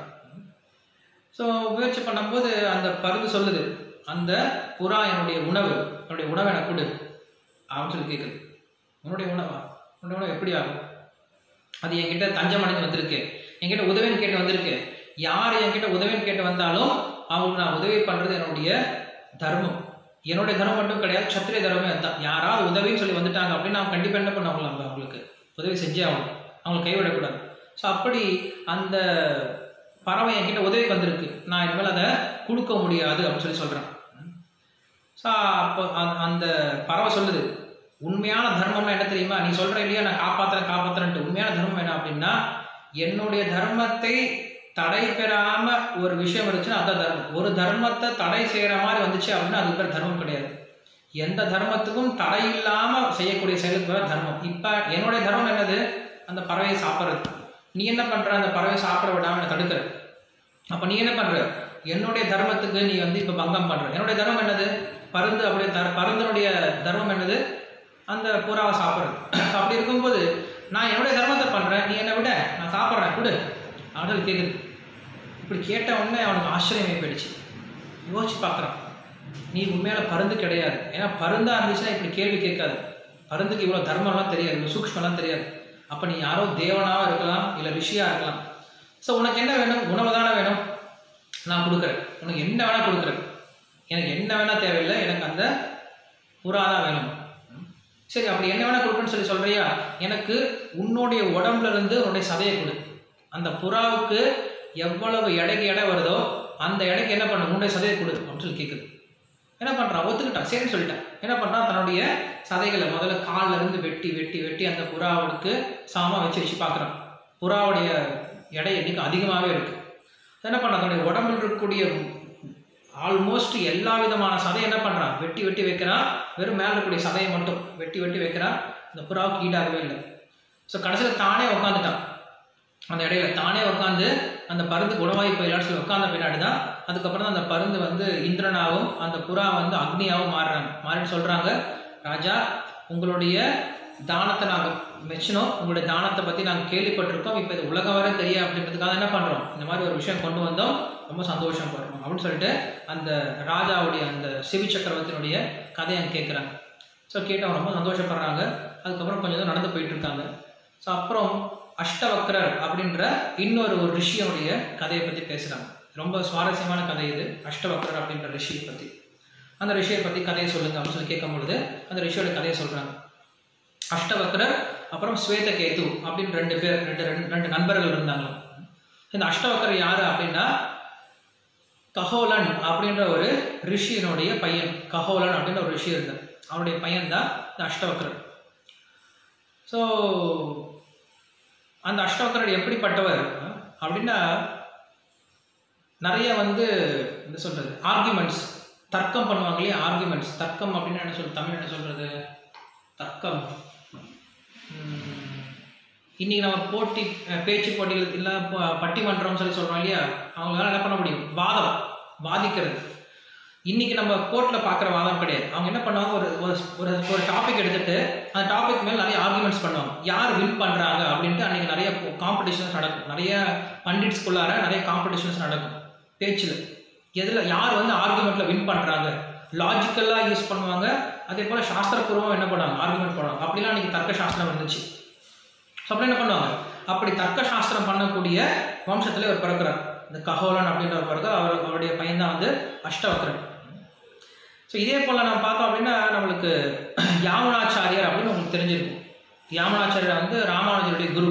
ஸோ முயற்சி பண்ணும்போது அந்த பருந்து சொல்லுது அந்த புறா என்னுடைய உணவு என்னுடைய உணவை எனக்கு கொடு அப்படின்னு சொல்லி கேட்குது உன்னுடைய உணவா உன்னுடைய உணவு எப்படி ஆகும் அது என்கிட்ட தஞ்சம் அடைஞ்சு வந்திருக்கு என்கிட்ட உதவின்னு கேட்டு வந்திருக்கு யார் என்கிட்ட உதவின்னு கேட்டு வந்தாலும் அவங்களுக்கு நான் உதவி பண்ணுறது என்னுடைய தர்மம் என்னுடைய தர்மம் மட்டும் கிடையாது சத்திரிய தர்மமே அதுதான் யாராவது உதவின்னு சொல்லி வந்துட்டாங்க அப்படின்னு நான் கண்டிப்பாக என்ன பண்ணுவாங்க அவங்க அவங்களுக்கு உதவி செஞ்சே ஆகணும் அவங்களை கைவிடக்கூடாது ஸோ அப்படி அந்த பறவை என்கிட்ட உதவிக்கு வந்திருக்கு நான் இனிமேல் அதை கொடுக்க முடியாது அப்படின்னு சொல்லி சொல்கிறேன் ஸோ அப்போ அந்த- அந்த பறவை சொல்லுது உண்மையான தர்மம்னா என்ன தெரியுமா நீ சொல்ற இல்லையா நான் காப்பாத்துறேன் காப்பாத்துறேன்ட்டு உண்மையான தர்மம் என்ன அப்படின்னா என்னுடைய தர்மத்தை தடை பெறாம ஒரு விஷயம் இருந்துச்சுன்னா அதான் தர்மம் ஒரு தர்மத்தை தடை செய்யற மாதிரி வந்துச்சு அப்படின்னா அது பேர் தர்மம் கிடையாது எந்த தர்மத்துக்கும் தடை இல்லாம செய்யக்கூடிய செயலுக்கு பேர் தர்மம் இப்ப என்னுடைய தர்மம் என்னது அந்த பறவையை சாப்பிட்றது நீ என்ன பண்ற அந்த பறவையை சாப்பிட விடாம என்னை தடுக்கிற அப்ப நீ என்ன பண்ற என்னுடைய தர்மத்துக்கு நீ வந்து இப்ப பங்கம் பண்ற என்னுடைய தர்மம் என்னது பருந்து அப்படியே தர் பருந்தனுடைய தர்மம் என்னது அந்த புறாவை சாப்பிட்றது அப்படி இருக்கும்போது நான் என்னுடைய தர்மத்தை பண்றேன் நீ என்னை விட நான் சாப்பிட்றேன் கொடு அப்படின்னு கேட்குது இப்படி கேட்ட உடனே அவனுக்கு ஆச்சரியமே போயிடுச்சு யோசிச்சு பார்க்குறான் நீ உண்மையான பருந்து கிடையாது ஏன்னா பருந்தா இருந்துச்சுன்னா இப்படி கேள்வி கேட்காது பருந்துக்கு இவ்வளோ தர்மம்லாம் தெரியாது இவ்வளோ சூக்ஷ்மம்லாம் தெரியாது அப்போ நீ யாரோ தேவனாக இருக்கலாம் இல்லை ரிஷியாக இருக்கலாம் ஸோ உனக்கு என்ன வேணும் உணவு தானே வேணும் நான் கொடுக்குறேன் உனக்கு என்ன வேணால் கொடுக்குறேன் எனக்கு என்ன வேணால் தேவையில்லை எனக்கு அந்த புறா தான் வேணும் சரி அப்படி என்ன வேணால் கொடுக்குன்னு சொல்லி சொல்கிறியா எனக்கு உன்னுடைய உடம்புல இருந்து உன்னுடைய சதையை கொடு அந்த புறாவுக்கு எவ்வளவு எடைக்கு எடை வருதோ அந்த எடைக்கு என்ன பண்ண உன்னுடைய சதையை கொடு அப்படின்னு சொல்லி கேட்குது என்ன பண்ணுறான் ஒத்துக்கிட்டான் சரின்னு சொல்லிட்டான் என்ன பண்ணுறான் தன்னுடைய சதைகளை முதல்ல கால்ல இருந்து வெட்டி வெட்டி வெட்டி அந்த புறாவுக்கு சாமா வச்சு வச்சு பார்க்குறான் புறாவுடைய எடை எண்ணிக்கை அதிகமாகவே இருக்கு என்ன பண்ணுறான் தன்னுடைய உடம்பில் இருக்கக்கூடிய ஆல்மோஸ்ட் எல்லா விதமான சதையை என்ன பண்ணுறான் வெட்டி வெட்டி வைக்கிறான் வெறும் மேலே இருக்கக்கூடிய சதையை மட்டும் வெட்டி வெட்டி வைக்கிறான் அந்த புறாவுக்கு ஈடாகவே இல்லை ஸோ கடைசியில் தானே உட்காந்துட்டான் அந்த இடையில தானே உட்காந்து அந்த பருந்து குணவாயு பயிலாட்டு சொல்லி உட்காந்த பின்னாடி தான் அதுக்கப்புறம் தான் அந்த பருந்து வந்து இந்திரனாகவும் அந்த புறா வந்து அக்னியாகவும் மாறுறாங்க மாறிட்டு சொல்கிறாங்க ராஜா உங்களுடைய தானத்தை நாங்கள் மெச்சினோம் உங்களுடைய தானத்தை பற்றி நாங்கள் கேள்விப்பட்டிருக்கோம் இப்போ இது உலகம் வரை தெரிய அப்படின்றதுக்காக என்ன பண்ணுறோம் இந்த மாதிரி ஒரு விஷயம் கொண்டு வந்தோம் ரொம்ப சந்தோஷப்படுறோம் அப்படின்னு சொல்லிட்டு அந்த ராஜாவுடைய அந்த சிவி சக்கரவர்த்தியினுடைய கதையை அங்கே கேட்குறாங்க ஸோ கேட்டவங்க ரொம்ப சந்தோஷப்படுறாங்க அதுக்கப்புறம் கொஞ்சம் தூரம் நடந்து போயிட்டு இருக்காங்க ஸோ அப்புறம் அஷ்டவக்ரர் அப்படின்ற இன்னொரு ஒரு ரிஷியோடைய கதையை பற்றி பேசுகிறாங்க ரொம்ப சுவாரஸ்யமான கதை இது அஷ்டவக்ரர் அப்படின்ற ரிஷியை பற்றி அந்த ரிஷியை பற்றி கதையை சொல்லுங்க அப்படின்னு சொல்லி கேட்கும் பொழுது அந்த ரிஷியோட கதையை சொல்கிறாங்க அஷ்டவக்ரர் அப்புறம் ஸ்வேதகேது அப்படின்னு ரெண்டு பேர் ரெண்டு ரெண்டு ரெண்டு நண்பர்கள் இருந்தாங்க இந்த அஷ்டவக்ரர் யார் அப்படின்னா கஹோலன் அப்படின்ற ஒரு ரிஷியினுடைய பையன் கஹோலன் அப்படின்ற ஒரு ரிஷி இருந்தார் அவருடைய பையன் தான் இந்த அஷ்டவக்ரர் ஸோ அந்த அஷ்டவக்கரர் எப்படிப்பட்டவர் அப்படின்னா நிறைய வந்து என்ன சொல்றது ஆர்குமெண்ட்ஸ் தர்க்கம் பண்ணுவாங்க இல்லையா ஆர்குமெண்ட்ஸ் தர்க்கம் அப்படின்னு என்ன சொல் தமிழ் என்ன சொல்றது தர்க்கம் உம், இன்னைக்கு நம்ம போட்டி அஹ், பேச்சு போட்டிகள் இல்லை ப- பட்டிமன்றம்னு சொல்லி சொல்றோம் இல்லையா அவங்களால என்ன பண்ண முடியும் வாதம் வாதிக்கிறது இன்னைக்கு நம்ம கோர்ட்ல பார்க்குற வாதம் கிடையாது அவங்க என்ன பண்ணுவாங்க ஒரு ஒரு ஒரு ஒரு டாபிக் எடுத்துட்டு அந்த டாபிக் மேல நிறைய ஆர்குமெண்ட்ஸ் பண்ணுவாங்க யார் வின் பண்றாங்க அப்படின்ட்டு அன்னைக்கு நிறைய காம்படிஷன்ஸ் நடக்கும் நிறைய பண்டிட்ஸ்குள்ளார நிறைய காம்படிஷன்ஸ் நடக்கும் பேச்சில் எதுல யார் வந்து ஆர்குமெண்ட்ல வின் பண்றாங்க லாஜிக்கலா யூஸ் பண்ணுவாங்க அதே போல சாஸ்திரபூர்வம் என்ன பண்ணுவாங்க ஆர்குமெண்ட் பண்ணுவாங்க அப்படிலாம் அன்னைக்கு தர்க்க சாஸ்திரம் வந்துச்சு ஸோ அப்படி என்ன பண்ணுவாங்க அப்படி தர்க்க சாஸ்திரம் பண்ணக்கூடிய வம்சத்துல இவர் பிறக்கிறார் இந்த கஹோலன் அப்படின்ற ஒரு பிறகு அவர் அவருடைய பையன் தான் வந்து அஷ்டவக்ரன் ஸோ இதே போல் நம்ம பார்த்தோம் அப்படின்னா நம்மளுக்கு யாமுனாச்சாரியார் அப்படின்னு உங்களுக்கு தெரிஞ்சிருக்கும் யாமுனாச்சாரியர் வந்து ராமானுஜருடைய குரு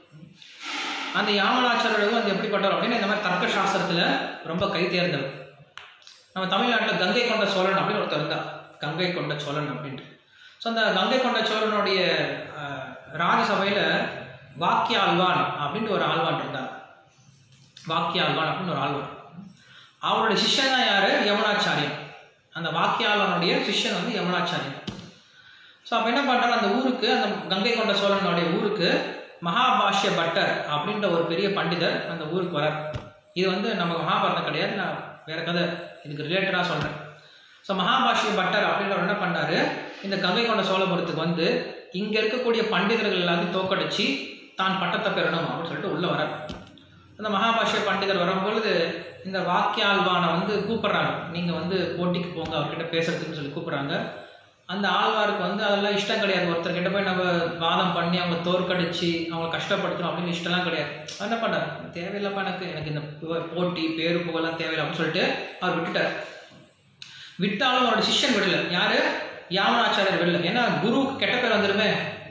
அந்த யாமுனாச்சாரியர் வந்து எப்படிப்பட்டவர் அப்படின்னா இந்த மாதிரி தர்க்க சாஸ்திரத்தில் ரொம்ப கை தேர்ந்தவர் நம்ம தமிழ்நாட்டில் கங்கை கொண்ட சோழன் அப்படின்னு ஒருத்தர் இருந்தார் கங்கை கொண்ட சோழன் அப்படின்ட்டு ஸோ அந்த கங்கை கொண்ட சோழனுடைய அஹ், ராஜசபையில் வாக்கிய ஆழ்வான் அப்படின்ட்டு ஒரு ஆழ்வான் இருந்தார் வாக்கிய ஆழ்வான் அப்படின்னு ஒரு ஆழ்வான் அவருடைய சிஷ்யன் தான் யாரு யமுனாச்சாரியன் அந்த வாக்கியாளனுடைய சிஷ்யன் வந்து யமுனாச்சாரியன் ஸோ அப்போ என்ன பண்ணுறாரு அந்த ஊருக்கு அந்த கங்கை கொண்ட சோழனுடைய ஊருக்கு மகாபாஷ்ய பட்டர் அப்படின்ற ஒரு பெரிய பண்டிதர் அந்த ஊருக்கு வரார் இது வந்து நம்ம மகாபாரதம் கிடையாது நான் வேற கதை இதுக்கு ரிலேட்டடாக சொல்கிறேன் ஸோ மகாபாஷ்ய பட்டர் அப்படின்றவர் என்ன பண்ணாரு இந்த கங்கை கொண்ட சோழபுரத்துக்கு வந்து இங்கே இருக்கக்கூடிய பண்டிதர்கள் எல்லாத்தையும் தோக்கடிச்சு தான் பட்டத்தை பெறணும் அப்படின்னு சொல்லிட்டு உள்ளே வரார் அந்த மகாபாஷ்ய பண்டிதர் வரும்பொழுது இந்த வாக்கியாழ்வானை வந்து கூப்பிடுறாங்க நீங்கள் வந்து போட்டிக்கு போங்க அவர்கிட்ட பேசுறதுக்குன்னு சொல்லி கூப்பிடுறாங்க அந்த ஆழ்வாருக்கு வந்து அதெல்லாம் இஷ்டம் கிடையாது ஒருத்தர்கிட்ட போய் நம்ம வாதம் பண்ணி அவங்க தோற்கடிச்சு அவங்களை கஷ்டப்படுத்தணும் அப்படின்னு இஷ்டம்லாம் கிடையாது அவர் என்ன பண்ணார் தேவையில்லப்பா எனக்கு எனக்கு இந்த புக- போட்டி பேரு புகழெல்லாம் தேவையில்லை அப்படின்னு சொல்லிட்டு அவர் விட்டுட்டார் விட்டாலும் அவரோட சிஷ்யன் விடல யாரு யாமனாச்சாரியர் விடல ஏன்னா குருவுக்கு கெட்ட பேர் வந்துருமே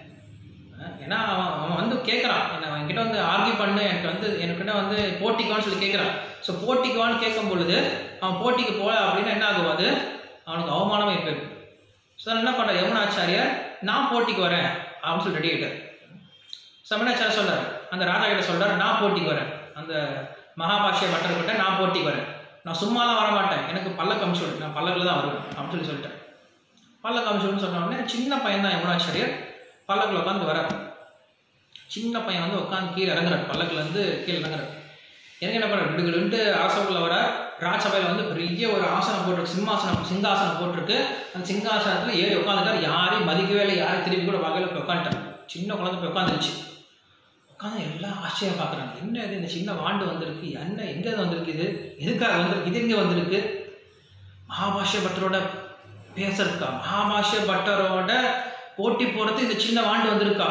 அஹ் ஏன்னா அவன் அவன் வந்து கேட்குறான் என்ன என்கிட்ட வந்து ஆர்கியூ பண்ணு எனக்கு வந்து என்கிட்ட வந்து போட்டிக்கு வான்னு சொல்லி கேட்குறான் ஸோ போட்டிக்கு வான்னு கேட்கும் பொழுது அவன் போட்டிக்கு போல அப்படின்னா என்ன ஆகும் அது அவனுக்கு அவமானமே போயிடும் ஸோ என்ன பண்ணுற யமுனாச்சாரியார் நான் போட்டிக்கு வரேன் அப்படின்னு சொல்லி ரெடி ஆகிட்டார் சமணாச்சாரியர் சொல்றாரு அந்த ராஜா கிட்ட சொல்றாரு நான் போட்டிக்கு வரேன் அந்த மகாபாஷ்ய பட்டர்கிட்ட நான் போட்டிக்கு வரேன் நான் சும்மாலாம் வர மாட்டேன் எனக்கு பல்லக்கு அமிச்சு விடு நான் பல்லக்கில் தான் வருவேன் அப்படின்னு சொல்லி சொல்லிட்டேன் பல்லக்கு அமிச்சு விடுன்னு சொன்ன உடனே சின்ன பையன் தான் யமுனாச்சாரியர் பல்லக்கில் உட்காந்து வர சின்ன பையன் வந்து உட்காந்து கீழே இறங்குறாரு பல்லக்குல இருந்து கீழே இறங்குறாரு எனக்கு என்ன பண்ணுற விடுகிட்டு அரசகுள்ள வர ராஜசபையில் வந்து பெரிய ஒரு ஆசனம் போட்டிருக்கு சிம்மாசனம் சிங்காசனம் போட்டிருக்கு அந்த சிங்காசனத்தில் ஏறி உட்காந்துட்டார் யாரையும் மதிக்கவே இல்லை யாரையும் திரும்பி கூட வகையில் போய் உட்காந்துட்டார் சின்ன குழந்தை போய் உட்காந்துருச்சு உட்காந்து எல்லாம் ஆச்சரியம் பார்க்குறாங்க என்ன இது இந்த சின்ன வாண்டு வந்திருக்கு என்ன எங்கே வந்திருக்கு இது எதுக்காக வந்திருக்கு இது எங்கே வந்திருக்கு மகாபாஷ்ய பட்டரோட பேசுறதுக்கா மகாபாஷ்ய பட்டரோட போட்டி போகிறது இந்த சின்ன வாண்டு வந்திருக்கா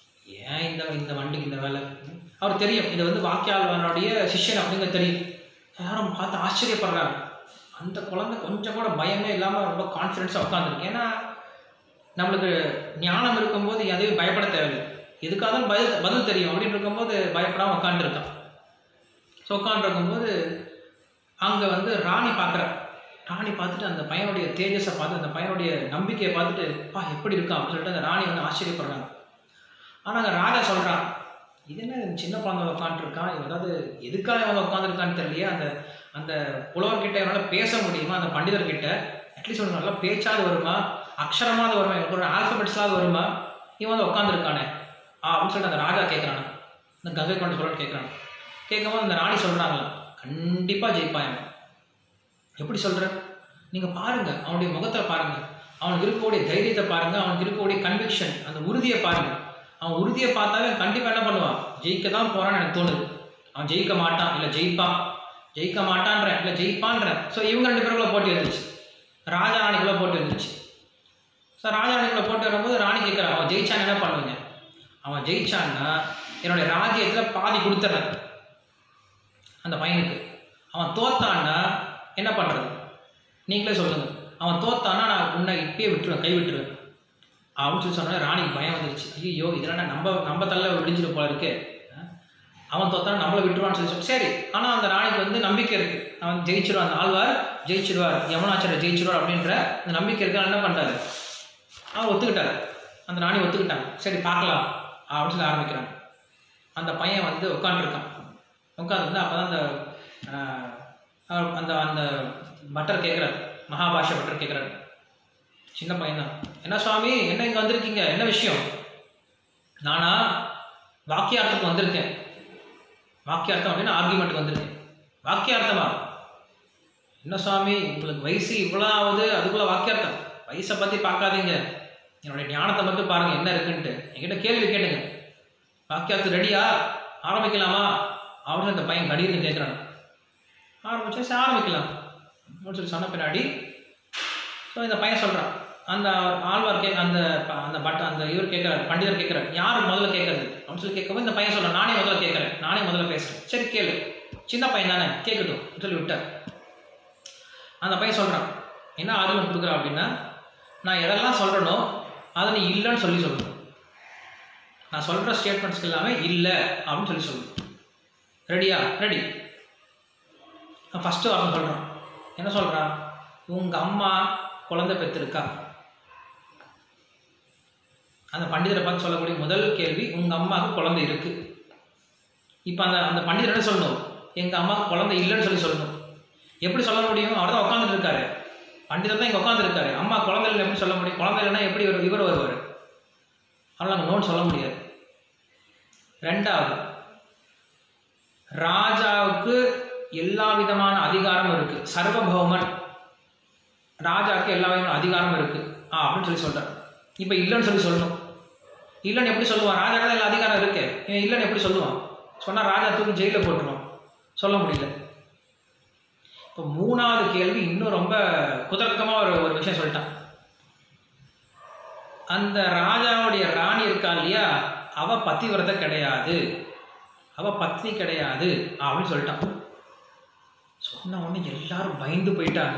ஏன் இந்த இந்த வண்டிக்கு இந்த வேலை அவர் தெரியும் இது வந்து வாக்கியாளனுடைய சிஷ்யன் அப்படிங்கிறது தெரியும் யாரும் பார்த்து ஆச்சரியப்படுறாங்க அந்த குழந்தை கொஞ்சம் கூட பயமே இல்லாமல் ரொம்ப கான்ஃபிடென்ஸாக உட்காந்துருக்கு ஏன்னா நம்மளுக்கு ஞானம் இருக்கும்போது எதையும் பயப்பட தேவையில்லை எதுக்காக பதில் பதில் தெரியும் அப்படின்னு இருக்கும்போது பயப்படாமல் உட்காந்துருக்கான் ஸோ உட்காந்துருக்கும்போது அங்கே வந்து ராணி பார்க்குறா ராணி பார்த்துட்டு அந்த பையனுடைய தேஜஸை பார்த்து அந்த பையனுடைய நம்பிக்கையை பார்த்துட்டு பா எப்படி இருக்கான் அப்படின்னு சொல்லிட்டு அந்த ராணி வந்து ஆச்சரியப்படுறாங்க ஆனால் அங்கே ராஜா சொல்கிறான் இது என்ன இது சின்ன குழந்தை உட்காந்துருக்கான் இவன் ஏதாவது எதுக்காக இவங்க உட்காந்துருக்கான்னு தெரியலையே அந்த அந்த புலவர்கிட்ட இவனால் பேச முடியுமா அந்த பண்டிதர்கிட்ட அட்லீஸ்ட் ஒரு நல்லா பேச்சாவது வருமா அக்ஷரமாவது வருமா எனக்கு ஒரு ஆல்ஃபபெட்ஸாவது வருமா இவன் வந்து உட்காந்துருக்கானே ஆ அப்படின்னு சொல்லிட்டு அந்த ராஜா கேட்குறானே இந்த கங்கை கொண்டு சொல்லிட்டு கேட்குறான் கேட்கும்போது அந்த ராணி சொல்கிறாங்களா கண்டிப்பாக ஜெயிப்பான் இவன். எப்படி சொல்கிற நீங்கள் பாருங்கள் அவனுடைய முகத்தை பாருங்கள் அவனுக்கு இருக்கக்கூடிய தைரியத்தை பாருங்கள் அவனுக்கு இருக்கக்கூடிய கன்விக்ஷன் அந்த உறுதியை பாருங்கள் அவன் உறுதியை பார்த்தாவே கண்டிப்பாக என்ன பண்ணுவான் ஜெயிக்க தான் போகிறான்னு எனக்கு தோணுது அவன் ஜெயிக்க மாட்டான் இல்லை ஜெயிப்பான் ஜெயிக்க மாட்டான்ற இல்லை ஜெயிப்பான்ற ஸோ இவங்க ரெண்டு பேருக்குள்ள போட்டி வந்துச்சு ராஜா ராணிக்குள்ள போட்டி வந்துச்சு ஸோ ராஜா ராணிக்குள்ள போட்டி வரும்போது ராணி கேட்குறான் அவன் ஜெயிச்சான் என்ன பண்ணுவீங்க அவன் ஜெயிச்சான்னா என்னுடைய ராஜ்யத்தில் பாதி கொடுத்துட்றேன் அந்த பையனுக்கு அவன் தோத்தான்னா என்ன பண்ணுறது நீங்களே சொல்லுங்க அவன் தோத்தான்னா நான் உன்னை இப்பயே விட்டுருவேன் கை விட்டுருவேன் அப்படின்னு சொல்லி சொன்னா ராணிக்கு பயம் வந்துருச்சு ஐயோ இதெல்லாம் நம்ம நம்ம தள்ள விழிஞ்சிட்டு போல இருக்கே அஹ் அவன் தோத்தானா நம்மளை விட்டுருவான்னு சொல்லி சொல்லி சரி ஆனால் அந்த ராணிக்கு வந்து நம்பிக்கை இருக்கு அவன் ஜெயிச்சிருவான் அந்த ஆழ்வார் ஜெயிச்சிருவார் யமுனாச்சாரியர் ஜெயிச்சிருவார் அப்படின்ற அந்த நம்பிக்கை இருக்கு என்ன பண்ணிட்டாரு அவன் ஒத்துக்கிட்டாரு அந்த ராணி ஒத்துக்கிட்டாங்க சரி பார்க்கலாம் அப்படின்னு சொல்லி ஆரம்பிக்கிறாங்க அந்த பையன் வந்து உட்காந்துருக்கான் உட்காந்து அப்போ தான் அந்த ஆஹ், அவர் அந்த அந்த பட்டர் கேட்குறாரு மகாபாஷா பட்டர் கேட்குறாரு சின்ன பையன் தான் என்ன சுவாமி என்ன இங்கே வந்திருக்கீங்க என்ன விஷயம் நானா வாக்கியார்த்தத்துக்கு வந்திருக்கேன் வாக்கியார்த்தம் அப்படின்னா ஆர்கியூமெண்ட்டுக்கு வந்திருக்கேன் வாக்கியார்த்தமா என்ன சுவாமி உங்களுக்கு வயசு இவ்வளோ ஆகுது அதுக்குள்ள வாக்கியார்த்தம் வயசை பற்றி பார்க்காதீங்க என்னுடைய ஞானத்தை மட்டும் பாருங்க என்ன இருக்குன்ட்டு என்கிட்ட கேள்வி கேட்டுங்க வாக்கியார்த்தம் ரெடியா ஆரம்பிக்கலாமா அப்படின்னு அந்த பையன் கடின்னு கேட்குறான் ஆரம்பிச்சா சரி ஆரம்பிக்கலாம் அப்படின்னு சொல்லி சொன்ன பின்னாடி ஸோ இந்த பையன் சொல்கிறான் அந்த ஆழ்வார் கே அந்த ப- அந்த பட்ட அந்த இவர் கேட்குறாரு பண்டிதர் கேட்குறாரு யார் முதல்ல கேட்கறது அப்படின்னு சொல்லி கேட்கும்போது இந்த பையன் சொல்கிறான் நானே முதல்ல கேட்குறேன் நானே முதல்ல பேசுகிறேன் சரி கேளு சின்ன பையன் தானே கேட்கட்டும் அப்படின்னு சொல்லி விட்டார் அந்த பையன் சொல்கிறான் என்ன ஆர்குமெண்ட் கொடுக்குறா அப்படின்னா நான் எதெல்லாம் சொல்கிறேனோ அதை நீ இல்லைன்னு சொல்லி சொல்லணும் நான் சொல்கிற ஸ்டேட்மெண்ட்ஸ்க்கு எல்லாமே இல்லை அப்படின்னு சொல்லி சொல்லணும் ரெடியா ரெடி நான் ஃபஸ்ட்டு அவன் சொல்கிறான் என்ன சொல்கிறான் உங்கள் அம்மா குழந்தை பெற்றிருக்கா அந்த பண்டிதரை பார்த்து சொல்லக்கூடிய முதல் கேள்வி உங்கள் அம்மாவுக்கு குழந்தை இருக்கு இப்போ அந்த அந்த பண்டிதர் என்ன சொல்லணும் எங்கள் அம்மாவுக்கு குழந்தை இல்லைன்னு சொல்லி சொல்லணும் எப்படி சொல்ல முடியும் அவர் தான் உட்காந்துட்டு இருக்காரு பண்டிதர் தான் இங்கே உட்காந்துருக்காரு அம்மா குழந்தை இல்லை எப்படி சொல்ல முடியும் குழந்தை இல்லைன்னா எப்படி இவர் இவர் வருவார் அதனால் அங்கே நோன்னு சொல்ல முடியாது ரெண்டாவது ராஜாவுக்கு எல்லா விதமான அதிகாரமும் இருக்கு சர்வபௌமன் ராஜாவுக்கு எல்லா விதமான அதிகாரம் இருக்கு ஆ அப்படின்னு சொல்லி சொல்றார் இப்போ இல்லைன்னு சொல்லி சொல்லணும் இல்லைன்னு எப்படி சொல்லுவான் ராஜாக்கு தான் எல்லா அதிகாரம் இருக்கு இவன் இல்லைன்னு எப்படி சொல்லுவான் சொன்னா ராஜா தூக்கி ஜெயிலில் போட்டுருவான் சொல்ல முடியல இப்போ மூணாவது கேள்வி இன்னும் ரொம்ப குதர்க்கமாக ஒரு ஒரு விஷயம் சொல்லிட்டான் அந்த ராஜாவுடைய ராணி இருக்கா இல்லையா அவ பத்திவிரதை கிடையாது அவ பத்னி கிடையாது அப்படின்னு சொல்லிட்டான் சொன்ன உடனே எல்லாரும் பயந்து போயிட்டாங்க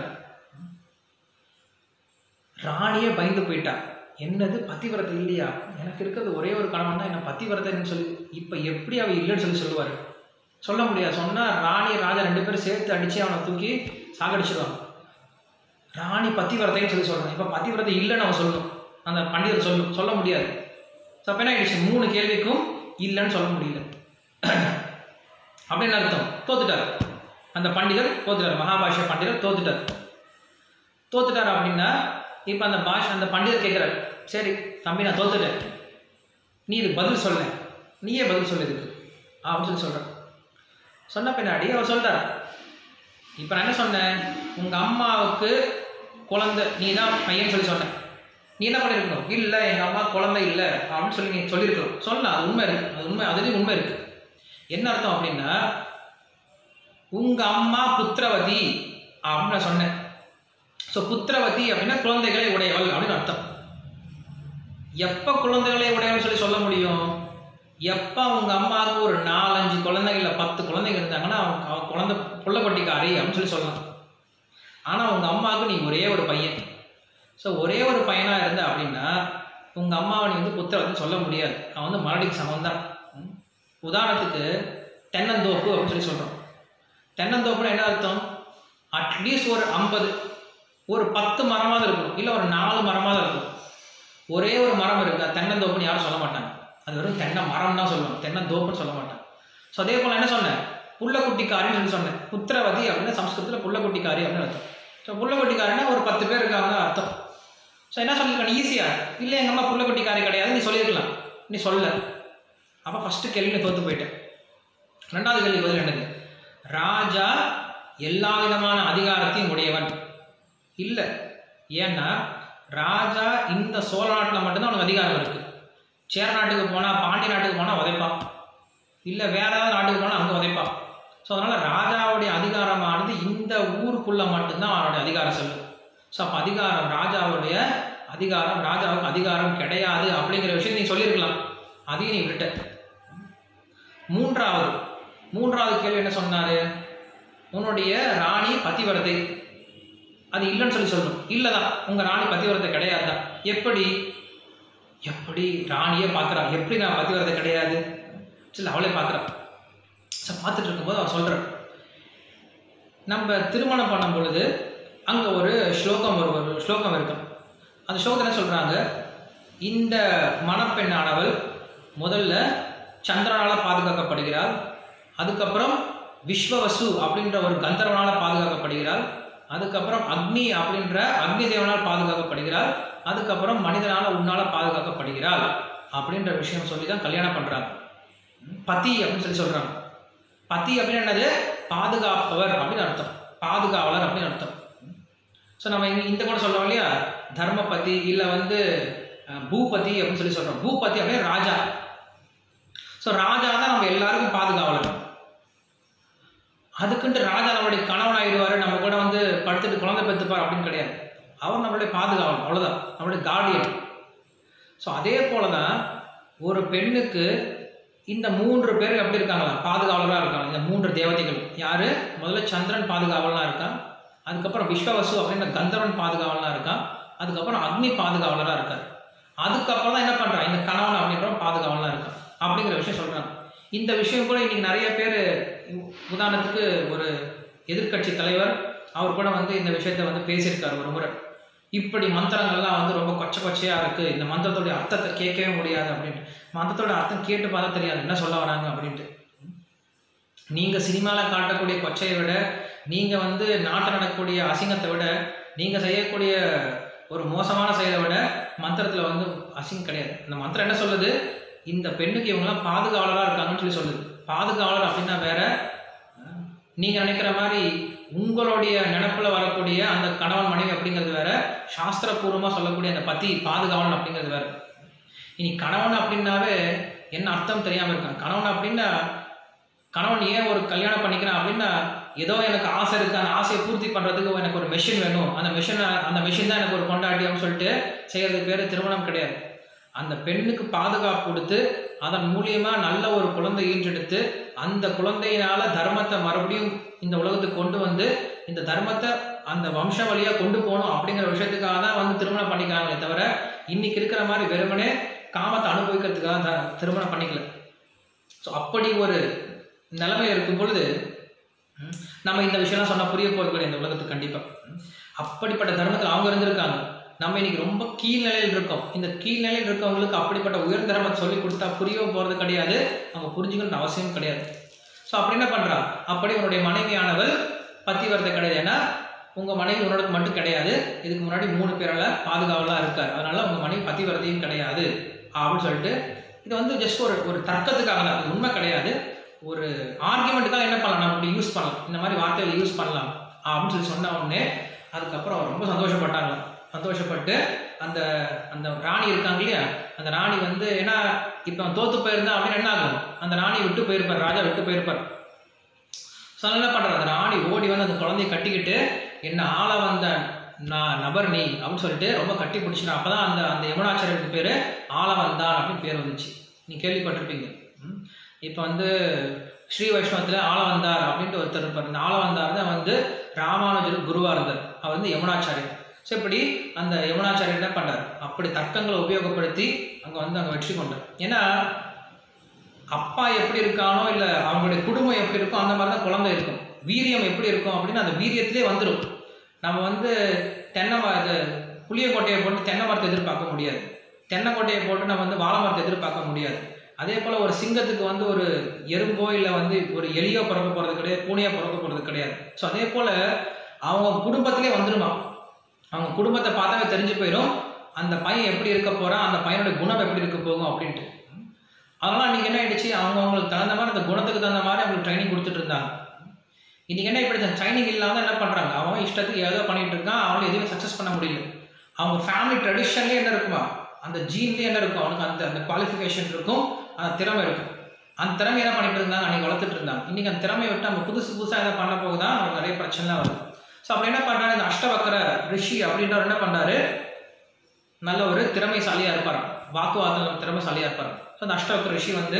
ராணியே பயந்து போயிட்டா என்னது பத்திவிரதை இல்லையா எனக்கு இருக்கிறது ஒரே ஒரு கணவன் தான் என்ன பத்திவிரதைன்னு சொல்லி இப்போ எப்படி அவ இல்லைன்னு சொல்லி சொல்லுவார் சொல்ல முடியாது சொன்னா ராணி ராஜா ரெண்டு பேரும் சேர்த்து அடிச்சு அவனை தூக்கி சாகடிச்சிருவாங்க ராணி பத்திவிரதைன்னு சொல்லி சொல்றான் இப்போ பத்திவிரதை இல்லைன்னு அவன் சொல்லணும் அந்த பண்டிதர் சொல்லணும் சொல்ல முடியாது ஸோ அப்போ என்ன ஆயிடுச்சு மூணு கேள்விக்கும் இல்லைன்னு சொல்ல முடியல அப்படின்னு அர்த்தம் தோத்துட்டார் அந்த பண்டிதர் தோத்துட்டார் மகாபாஷா பண்டிதர் தோத்துட்டார் தோத்துட்டார் அப்படின்னா இப்போ அந்த பாஷ் அந்த பண்டிதர் கேட்குறாரு சரி தம்பி நான் தோத்துட்டேன் நீ இதுக்கு பதில் சொல்ல நீயே பதில் சொல்லு இதுக்கு அப்படின்னு சொல்லி சொல்கிறார் சொன்ன பின்னாடி அவர் சொல்றார் இப்போ நான் என்ன சொன்னேன் உங்கள் அம்மாவுக்கு குழந்தை நீ தான் பையன் சொல்லி சொன்னேன் நீ என்ன பண்ணிருக்கணும் இல்லை எங்கள் அம்மா குழந்தை இல்லை அப்படின்னு சொல்லி நீ சொல்லியிருக்கணும் சொல்லலாம் அது உண்மை இருக்கு அது உண்மை அதுலேயும் உண்மை இருக்கு என்ன அர்த்தம் அப்படின்னா உங்க அம்மா புத்திரவதி அப்படின்னு நான் சொன்னேன் ஸோ புத்திரவதி அப்படின்னா குழந்தைகளை உடையவள் அப்படின்னு அர்த்தம் எப்போ குழந்தைகளை உடையவள் சொல்லி சொல்ல முடியும் எப்போ அவங்க அம்மாவுக்கு ஒரு நாலஞ்சு குழந்தைங்க இல்லை பத்து குழந்தைங்க இருந்தாங்கன்னா அவங்க அவன் குழந்தை புள்ள கொட்டிக்காரி அப்படின்னு சொல்லி சொல்லலாம் ஆனால் உங்கள் அம்மாவுக்கு நீ ஒரே ஒரு பையன் ஸோ ஒரே ஒரு பையனாக இருந்த அப்படின்னா உங்கள் அம்மாவை நீ வந்து புத்திரன்னு சொல்ல முடியாது அவன் வந்து மறுபடியும் சமம் தான் ம். உதாரணத்துக்கு தென்னந்தோப்பு அப்படின்னு சொல்லி சொல்கிறோம் தென்னந்தோப்புனா என்ன அர்த்தம் அட்லீஸ்ட் ஒரு ஐம்பது ஒரு பத்து மரமாவது இருக்கும் இல்லை ஒரு நாலு மரமாவது இருக்கும் ஒரே ஒரு மரம் இருக்கு அது தென்னந்தோப்புன்னு யாரும் சொல்ல மாட்டாங்க அது வெறும் தென்னை மரம் தான் சொல்லுவாங்க தென்னந்தோப்புன்னு சொல்ல மாட்டாங்க ஸோ அதே போல் என்ன சொன்னேன் புள்ளக்குட்டிக்காரின்னு சொல்லி சொன்னேன் புத்திரவதி அப்படின்னு சம்ஸ்கிருதத்தில் புள்ளக்குட்டிக்காரி அப்படின்னு அர்த்தம் ஸோ புள்ளக்குட்டிக்காரின்னா ஒரு பத்து பேர் இருக்காங்க அர்த்தம் ஸோ என்ன சொல்லியிருக்காங்க ஈஸியாக இல்லை எங்கள் அம்மா புள்ளக்குட்டிக்காரி கிடையாது நீ சொல்லியிருக்கலாம் நீ சொல்ல அப்போ ஃபஸ்ட்டு கேள்வி தோற்று போயிட்டேன் ரெண்டாவது கேள்வி பதில் என்னது ராஜா எல்லா விதமான அதிகாரத்தையும் உடையவன் இல்லை ஏன்னா ராஜா இந்த சோழ நாட்டில் மட்டும்தான் அவனுக்கு அதிகாரம் இருக்கு சேர நாட்டுக்கு போனால் பாண்டி நாட்டுக்கு போனால் உதைப்பான் இல்லை வேற ஏதாவது நாட்டுக்கு போனால் அங்கே உதைப்பான் ஸோ அதனால் ராஜாவுடைய அதிகாரமானது இந்த ஊருக்குள்ளே மட்டும்தான் அவனுடைய அதிகாரம் செல்லும் ஸோ அப்போ அதிகாரம் ராஜாவுடைய அதிகாரம் ராஜாவுக்கு அதிகாரம் கிடையாது அப்படிங்கிற விஷயம் நீ சொல்லியிருக்கலாம் அதையும் நீ விட்ட மூன்றாவது மூன்றாவது கேள்வி என்ன சொன்னாரு உன்னுடைய ராணி பதிவிரதை அது இல்லைன்னு சொல்லி சொல்லணும் இல்லைதான் உங்க ராணி பதிவிரதை கிடையாது தான் எப்படி எப்படி ராணியே பார்க்குறா எப்படி நான் பதிவிரதை கிடையாது சரி அவளே பார்க்குறா ஸோ பார்த்துட்டு இருக்கும்போது அவன் சொல்கிறான் நம்ம திருமணம் பண்ணும் பொழுது அங்கே ஒரு ஸ்லோகம் ஒரு ஒரு ஸ்லோகம் இருக்கும் அந்த ஸ்லோகத்தில் என்ன சொல்கிறாங்க இந்த மணப்பெண்ணானவள் முதல்ல சந்திரனால் பாதுகாக்கப்படுகிறாள் அதுக்கப்புறம் விஸ்வவசு அப்படின்ற ஒரு கந்தர்வனால் பாதுகாக்கப்படுகிறாள் அதுக்கப்புறம் அக்னி அப்படின்ற அக்னி தேவனால் பாதுகாக்கப்படுகிறாள் அதுக்கப்புறம் மனிதனால் உன்னால் பாதுகாக்கப்படுகிறாள் அப்படின்ற விஷயம் சொல்லி தான் கல்யாணம் பண்ணுறாங்க பதி அப்படின்னு சொல்லி சொல்கிறாங்க பதி அப்படின்னு என்னது பாதுகாப்பவர் அப்படின்னு அர்த்தம் பாதுகாவலர் அப்படின்னு அர்த்தம் ஸோ நம்ம இங்க இந்த கூட சொல்றோம் இல்லையா தர்மபதி இல்லை வந்து அஹ், பூபதி அப்படின்னு சொல்லி சொல்றோம் பூபதி அப்படியே ராஜா ஸோ ராஜா தான் நம்ம எல்லாருக்கும் பாதுகாவலர் அதுக்குன்ட்டு ராஜா நம்மளுடைய கணவன் ஆயிடுவாரு நம்ம கூட வந்து படுத்துட்டு குழந்தை பெற்றுப்பார் அப்படின்னு கிடையாது அவர் நம்மளுடைய பாதுகாவலர் அவ்வளோதான் நம்மளுடைய கார்டியன் ஸோ அதே போல தான் ஒரு பெண்ணுக்கு இந்த மூன்று பேர் எப்படி இருக்காங்களா பாதுகாவலராக இருக்காங்க இந்த மூன்று தேவதைகள் யாரு முதல்ல சந்திரன் பாதுகாவலனாக இருக்கான் அதுக்கப்புறம் விஸ்வவசு அப்படின்ற கந்தர்வன் பாதுகாவலனாக இருக்கான் அதுக்கப்புறம் அக்னி பாதுகாவலராக இருக்கார் அதுக்கப்புறம் தான் என்ன பண்ணுறான் இந்த கணவன் அப்படின்றவன் பாதுகாவலனாக இருக்கான் அப்படிங்கிற விஷயம் சொல்கிறாங்க இந்த விஷயம் கூட இன்னைக்கு நிறைய பேர் உதாரணத்துக்கு ஒரு எதிர்க்கட்சி தலைவர் அவர் கூட வந்து இந்த விஷயத்த வந்து பேசியிருக்காரு ஒரு முறை இப்படி மந்திரங்கள்லாம் வந்து ரொம்ப கொச்சை கொச்சையாக இருக்குது இந்த மந்திரத்தோடைய அர்த்தத்தை கேட்கவே முடியாது அப்படின்ட்டு மந்திரத்தோட அர்த்தம் கேட்டு பார்த்தா தெரியாது என்ன சொல்ல வராங்க அப்படின்ட்டு நீங்கள் சினிமாவில் காட்டக்கூடிய கொச்சையை விட நீங்கள் வந்து நாட்டில் நடக்கக்கூடிய அசிங்கத்தை விட நீங்கள் செய்யக்கூடிய ஒரு மோசமான செயலை விட மந்திரத்தில் வந்து அசிங்கம் கிடையாது இந்த மந்திரம் என்ன சொல்லுது இந்த பெண்ணுக்கு இவங்கெல்லாம் பாதுகாவலராக இருக்காங்கன்னு சொல்லி சொல்லுது பாதுகாவலர் அப்படின்னா வேற நீங்கள் நினைக்கிற மாதிரி உங்களுடைய நினப்புல வரக்கூடிய அந்த கணவன் மனைவி அப்படிங்கிறது வேற சாஸ்திரபூர்வமாக சொல்லக்கூடிய அந்த பத்தி பாதுகாவலன் அப்படிங்கிறது வேற இனி கணவன் அப்படின்னாவே என்ன அர்த்தம் தெரியாமல் இருக்கான் கணவன் அப்படின்னா கணவன் ஏன் ஒரு கல்யாணம் பண்ணிக்கிறான் அப்படின்னா ஏதோ எனக்கு ஆசை இருக்கு அந்த ஆசையை பூர்த்தி பண்ணுறதுக்கு எனக்கு ஒரு மெஷின் வேணும் அந்த மெஷின் அந்த மெஷின் தான் எனக்கு ஒரு கொண்டாட்டி அப்படின்னு சொல்லிட்டு செய்யறதுக்கு பேர் திருமணம் கிடையாது அந்த பெண்ணுக்கு பாதுகாப்பு கொடுத்து அதன் மூலியமா நல்ல ஒரு குழந்தை ஈன்றெடுத்து அந்த குழந்தையினால தர்மத்தை மறுபடியும் இந்த உலகத்துக்கு கொண்டு வந்து இந்த தர்மத்தை அந்த வம்ச வழியா கொண்டு போகணும் அப்படிங்கிற விஷயத்துக்காக தான் வந்து திருமணம் பண்ணிக்கிறாங்களே தவிர இன்னைக்கு இருக்கிற மாதிரி வெறுமனே காமத்தை அனுபவிக்கிறதுக்காக த- திருமணம் பண்ணிக்கல ஸோ அப்படி ஒரு நிலைமை இருக்கும் பொழுது ம், நம்ம இந்த விஷயம்லாம் சொன்னா புரிய போறது கிடையாது இந்த உலகத்துக்கு கண்டிப்பா ம், அப்படிப்பட்ட தர்மத்தில் அவங்க இருந்திருக்காங்க நம்ம இன்னைக்கு ரொம்ப கீழ்நிலையில் இருக்கோம் இந்த கீழ்நிலையில் இருக்கவங்களுக்கு அப்படிப்பட்ட உயர் தர்மத்தை சொல்லி கொடுத்தா புரியவும் போறது கிடையாது அவங்க புரிஞ்சுக்கணும்னு அவசியம் கிடையாது ஸோ அப்படி என்ன பண்றா அப்படி உன்னுடைய மனைவியானவள் பத்திவரத்தை கிடையாது ஏன்னா உங்க மனைவி உன்னோட மட்டும் கிடையாது இதுக்கு முன்னாடி மூணு பேரால பாதுகாவலா இருக்கார் அதனால உங்க மனைவி பத்திவரத்தையும் கிடையாது அப்படின்னு சொல்லிட்டு இது வந்து ஜஸ்ட் ஒரு ஒரு தர்க்கத்துக்காக தான் இது உண்மை கிடையாது ஒரு ஆர்குமெண்ட்டுக்காக என்ன பண்ணலாம் நம்ம இப்படி யூஸ் பண்ணலாம் இந்த மாதிரி வார்த்தைகளை யூஸ் பண்ணலாம் அப்படின்னு சொல்லி சொன்ன உடனே அதுக்கப்புறம் அவர் ரொம்ப சந்தோஷப்பட்டாங்க சந்தோஷப்பட்டு அந்த அந்த ராணி இருக்காங்க இல்லையா அந்த ராணி வந்து ஏன்னா இப்போ அவன் தோத்து போயிருந்தா அப்படின்னு என்ன ஆகும் அந்த ராணி விட்டு போயிருப்பார் ராஜா விட்டு போயிருப்பார் ஸோ என்ன பண்ணுறாரு அந்த ராணி ஓடி வந்து அந்த குழந்தைய கட்டிக்கிட்டு என்ன ஆள வந்த நான் நபர் நீ அப்படின்னு சொல்லிட்டு ரொம்ப கட்டி பிடிச்சினா அப்பதான் அந்த அந்த யமுனாச்சாரியருக்கு பேர் ஆள வந்தான் அப்படின்னு பேர் வந்துச்சு நீ கேள்விப்பட்டிருப்பீங்க இப்போ வந்து ஸ்ரீ வைஷ்ணவத்தில் ஆளவந்தார் அப்படின்ட்டு ஒருத்தர் இருப்பார் இந்த ஆளவந்தார் தான் வந்து ராமானுஜர் குருவாக இருந்தார் அவர் வந்து யமுனாச்சாரியர் ஸோ இப்படி அந்த யமுனாச்சாரியர் என்ன பண்ணார் அப்படி தர்க்கங்களை உபயோகப்படுத்தி அங்கே வந்து அங்கே வெற்றி கொண்டார் ஏன்னா அப்பா எப்படி இருக்கானோ இல்லை அவங்களுடைய குடும்பம் எப்படி இருக்கோ அந்த மாதிரி தான் குழந்தை இருக்கும் வீரியம் எப்படி இருக்கும் அப்படின்னு அந்த வீரியத்திலே வந்துடும் நம்ம வந்து தென்னை மர இது புளியக்கொட்டையை போட்டு தென்னை மரத்தை எதிர்பார்க்க முடியாது தென்னை கொட்டையை போட்டு நம்ம வந்து வாழை மரத்தை எதிர்பார்க்க முடியாது அதே போல் ஒரு சிங்கத்துக்கு வந்து ஒரு எறும்போ இல்லை வந்து ஒரு எலியோ பிறக்க போகிறது கிடையாது பூனையோ பிறக்க போகிறது கிடையாது ஸோ அதே போல் அவங்க குடும்பத்திலே வந்துருமா அவங்க குடும்பத்தை பார்த்தாவே தெரிஞ்சு போயிடும் அந்த பையன் எப்படி இருக்க போகிறான் அந்த பையனோட குணம் எப்படி இருக்க போகும் அப்படின்ட்டு அதனால் நீங்கள் என்ன ஆயிடுச்சு அவங்க அவங்களுக்கு தகுந்த மாதிரி அந்த குணத்துக்கு தகுந்த மாதிரி அவங்களுக்கு ட்ரைனிங் கொடுத்துட்டு இருந்தாங்க இன்னைக்கு என்ன இப்படி ட்ரைனிங் இல்லாமல் என்ன பண்ணுறாங்க அவன் இஷ்டத்துக்கு ஏதோ பண்ணிட்டு இருக்கான் அவனும் எதுவுமே சக்ஸஸ் பண்ண முடியல அவங்க ஃபேமிலி ட்ரெடிஷன்லேயே என்ன இருக்குமா அந்த ஜீன்லேயே என்ன இருக்கும் அவனுக்கு அந்த அந்த குவாலிஃபிகேஷன் இருக்கும் அந்த திறமை இருக்கும் அந்த திறமை என்ன பண்ணிட்டு இருந்தாங்க அன்னைக்கு வளர்த்துட்டு இருந்தாங்க இன்னைக்கு அந்த திறமையை விட்டு நம்ம புதுசு புதுசாக எதாவது பண்ண போகுதான் அவனுக்கு நிறைய பிரச்சனைலாம் வருது ஸோ அப்படி என்ன பண்ணுறாரு இந்த அஷ்டவக்கர ரிஷி அப்படின்றவர் என்ன பண்ணுறாரு நல்ல ஒரு திறமைசாலியாக இருப்பார் வாக்குவாதம் திறமைசாலியாக இருப்பார் ஸோ அந்த அஷ்டவக்கர ரிஷி வந்து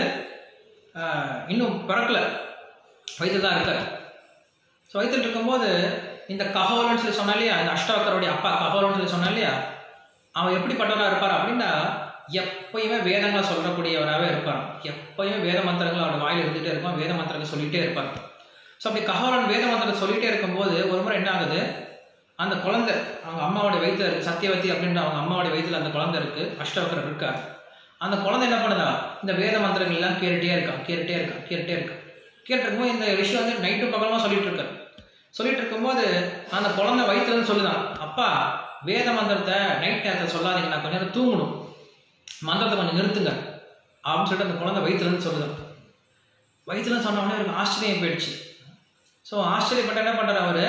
ஆஹ், இன்னும் பிறக்கல வயிற்று தான் இருக்கார் ஸோ வயிற்றுல இருக்கும்போது இந்த கஹோலன்னு சொல்லி சொன்னா இல்லையா இந்த அஷ்டவக்கருடைய அப்பா கஹோலன்னு சொல்லி சொன்னா இல்லையா அவன் எப்படிப்பட்டவராக இருப்பார் அப்படின்னா எப்பயுமே வேதங்களை சொல்லக்கூடியவராகவே இருப்பார் எப்பயுமே வேத மந்திரங்கள் அவரோட வாயில் இருந்துகிட்டே இருப்பான் வேத மந்திரங்கள் சொல்லிகிட்டே இருப்பார் ஸோ அப்படி கஹோலன் வேத மந்திரத்தை சொல்லிகிட்டே இருக்கும்போது ஒரு முறை என்ன ஆகுது அந்த குழந்தை அவங்க அம்மாவோட வயிற்றுல இருக்கு சத்தியவதி அப்படின்ற அவங்க அம்மாவோட வயிற்றுல அந்த குழந்தை இருக்கு அஷ்டவக்கரர் இருக்கார் அந்த குழந்தை என்ன பண்ணுதா இந்த வேத மந்திரங்கள் எல்லாம் கேட்டுட்டே இருக்கான் கேட்டுட்டே இருக்கான் கேட்டுட்டே இருக்கான் கேட்டிருக்கும்போது இந்த விஷயம் வந்து நைட்டு பகலமாக சொல்லிட்டு இருக்காரு சொல்லிட்டு இருக்கும்போது அந்த குழந்தை வயிற்றுல இருந்து சொல்லுதான் அப்பா வேத மந்திரத்தை நைட் நேரத்தை சொல்லாதீங்க நான் கொஞ்ச நேரம் தூங்கணும் மந்திரத்தை கொஞ்சம் நிறுத்துங்க அப்படின்னு சொல்லிட்டு அந்த குழந்தை வயிற்றுல இருந்து சொல்லுதான் வயிற்றுல இருந்து சொன்ன உடனே அவருக்கு ஆச்சரியம் போயிடுச்சு ஸோ ஆச்சரியப்பட்ட என்ன பண்ணுறாரு அவரு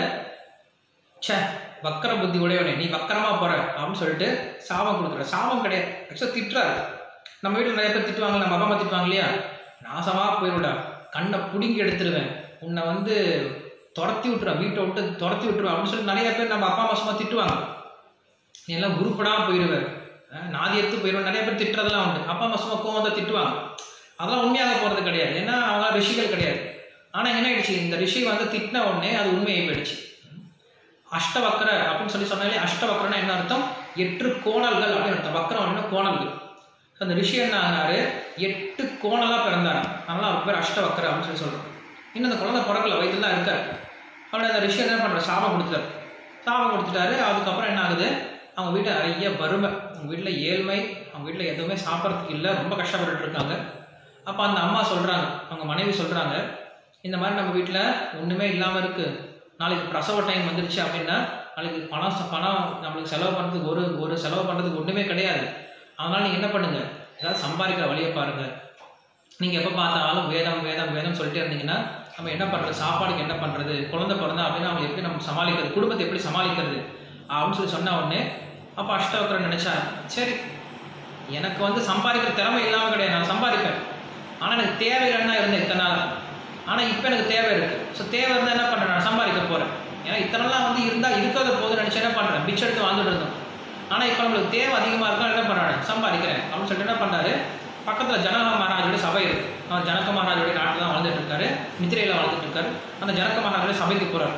ச்சே வக்கர புத்தி உடையவனே நீ வக்கரமா போற அப்படின்னு சொல்லிட்டு சாபம் கொடுக்குற சாபம் கிடையாது ஆக்சுவலாக திட்டுறாரு நம்ம வீட்டில் நிறைய பேர் திட்டுவாங்க நம்ம அப்பா அம்மா திட்டுவாங்க இல்லையா நாசமா போயிடுடா கண்ணை பிடுங்கி எடுத்துருவேன் உன்னை வந்து துரத்தி விட்டுருவேன் வீட்டை விட்டு துரத்தி விட்டுருவேன் அப்படின்னு சொல்லி நிறைய பேர் நம்ம அப்பா அம்மா சும்மா திட்டுவாங்க நீ எல்லாம் உருப்படாம போயிடுவேன் அஹ் நாதி எடுத்து போயிடுவேன் நிறைய பேர் திட்டுறதெல்லாம் உண்டு அப்பா அம்மா சும்மா கோவம் தான் திட்டுவாங்க அதெல்லாம் உண்மையாக போகிறது கிடையாது ஏன்னா அவங்க ரிஷிகள் கிடையாது ஆனால் என்ன ஆயிடுச்சு இந்த ரிஷி வந்து திட்டின உடனே அது உண்மையாகி போயிடுச்சு அஷ்டவக்கர அப்படின்னு சொல்லி சொன்னாலே அஷ்டவக்கரன்னா என்ன அர்த்தம் எட்டு கோணல்கள் அப்படின்னு அர்த்தம் வக்கரம் அப்படின்னா கோணல்கள் So, அந்த ரிஷி என்ன ஆனாரு எட்டு கோணலா பிறந்தாரு அதனால அவர் பேர் அஷ்டவக்கர அப்படின்னு சொல்லி சொல்றோம் இன்னும் அந்த குழந்தை பிறக்கல வயிற்றுல தான் இருக்காரு அவனை அந்த ரிஷி என்ன பண்ற சாபம் கொடுத்துட்டாரு சாபம் கொடுத்துட்டாரு அதுக்கப்புறம் என்ன ஆகுது அவங்க வீட்டில் நிறைய வறுமை அவங்க வீட்டில் ஏழ்மை அவங்க வீட்டில் எதுவுமே சாப்பிட்றதுக்கு இல்லை ரொம்ப கஷ்டப்பட்டுட்டு இருக்காங்க அப்போ அந்த அம்மா சொல்கிறாங்க அவங்க மனைவி சொல்கிறாங்க இந்த மாதிரி நம்ம வீட்டில் ஒன்றுமே இல்லாமல் இருக்குது நாளைக்கு பிரசவ டைம் வந்துருச்சு அப்படின்னா நாளைக்கு பணம் ச- பணம் நம்மளுக்கு செலவு பண்ணுறதுக்கு ஒரு ஒரு செலவு பண்ணுறதுக்கு ஒன்றுமே கிடையாது அதனால் நீங்கள் என்ன பண்ணுங்கள் ஏதாவது சம்பாதிக்கிற வழியை பாருங்கள் நீங்கள் எப்போ பார்த்தாலும் வேதம் வேதம் வேதம் சொல்லிட்டே இருந்தீங்கன்னா நம்ம என்ன பண்ணுறது சாப்பாடுக்கு என்ன பண்ணுறது குழந்தை பிறந்தா அப்படின்னா அவங்க எப்படி நம்ம சமாளிக்கிறது குடும்பத்தை எப்படி சமாளிக்கிறது அப்படின்னு சொல்லி சொன்ன உடனே அப்போ அஷ்டவக்கரன் நினச்சா சரி எனக்கு வந்து சம்பாதிக்கிற திறமை இல்லாமல் கிடையாது நான் சம்பாதிப்பேன் ஆனால் எனக்கு தேவையில்லைன்னா இருந்தேன் இத்தனை நாள் ஆனால் இப்போ எனக்கு தேவை இருக்குது ஸோ தேவை இருந்தால் என்ன பண்ணுறேன் நான் சம்பாதிக்க போகிறேன் ஏன்னா இத்தனைலாம் வந்து இருந்தால் இருக்கிறத போது நினச்சி என்ன பண்ணுறேன் பிச்சை எடுத்து வாழ்ந்துட்டு இருந்தோம் ஆனால் இப்போ நம்மளுக்கு தேவை அதிகமாக இருக்கா என்ன பண்ணுறேன் சம்பாதிக்கிறேன் அப்படின்னு சொல்லிட்டு என்ன பண்ணுறாரு பக்கத்தில் ஜனக மகாராஜோட சபை இருக்கு அவர் ஜனக மகாராஜோட நாட்டில் தான் வாழ்ந்துட்டு இருக்காரு மித்திரையில் வாழ்ந்துட்டு இருக்காரு அந்த ஜனக மகாராஜோட சபைக்கு போகிறார்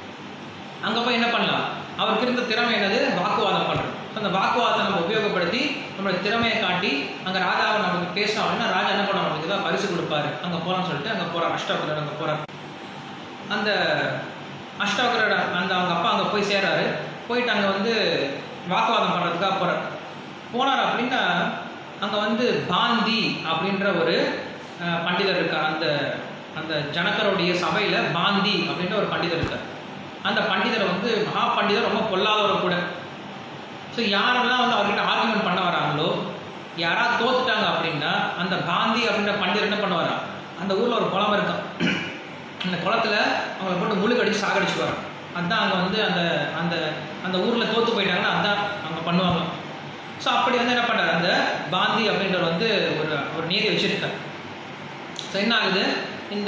அங்கே போய் என்ன பண்ணலாம் அவருக்கு இருந்த திறமை என்னது வாக்குவாதம் பண்ணுறது அந்த வாக்குவாதத்தை நம்ம உபயோகப்படுத்தி நம்மளோட திறமையை காட்டி அங்கே ராஜாவை நமக்கு பேசணும் அப்படின்னா ராஜா என்ன பண்ண நமக்கு ஏதாவது பரிசு கொடுப்பாரு அங்கே போகலாம்னு சொல்லிட்டு அங்கே போகிறார் அஷ்டவக்கரர் அங்கே போகிறார் அந்த அஷ்டவக்கரோட அந்த அவங்க அப்பா அங்கே போய் சேராரு போயிட்டு அங்கே வந்து வாக்குவாதம் பண்ணுறதுக்காக போகிறார் போனார் அப்படின்னா அங்கே வந்து பாந்தி அப்படின்ற ஒரு அஹ், பண்டிதர் இருக்கார் அந்த அந்த ஜனகருடைய சபையில் பாந்தி அப்படின்ற ஒரு பண்டிதர் இருக்கார் அந்த பண்டிதர் வந்து மகா பண்டிதர் ரொம்ப பொல்லாதவர் கூட ஸோ யாரெல்லாம் வந்து அவர்கிட்ட ஆர்குமெண்ட் பண்ண வராங்களோ யாராவது தோத்துட்டாங்க அப்படின்னா அந்த காந்தி அப்படின்ற பண்டிதர் என்ன பண்ணுவாரா அந்த ஊரில் ஒரு குளம் இருக்கும் அந்த குளத்துல அவங்கள போட்டு முழுக்க அடிச்சு சாகடிச்சு வரோம் அதுதான் அங்கே வந்து அந்த அந்த அந்த ஊரில் தோத்து போயிட்டாங்கன்னா அதான் அவங்க பண்ணுவாங்க ஸோ அப்படி வந்து என்ன பண்ணுறாரு அந்த பாந்தி அப்படின்றவர் வந்து ஒரு ஒரு நீதி வச்சிருக்கார் ஸோ என்ன ஆகுது இந்த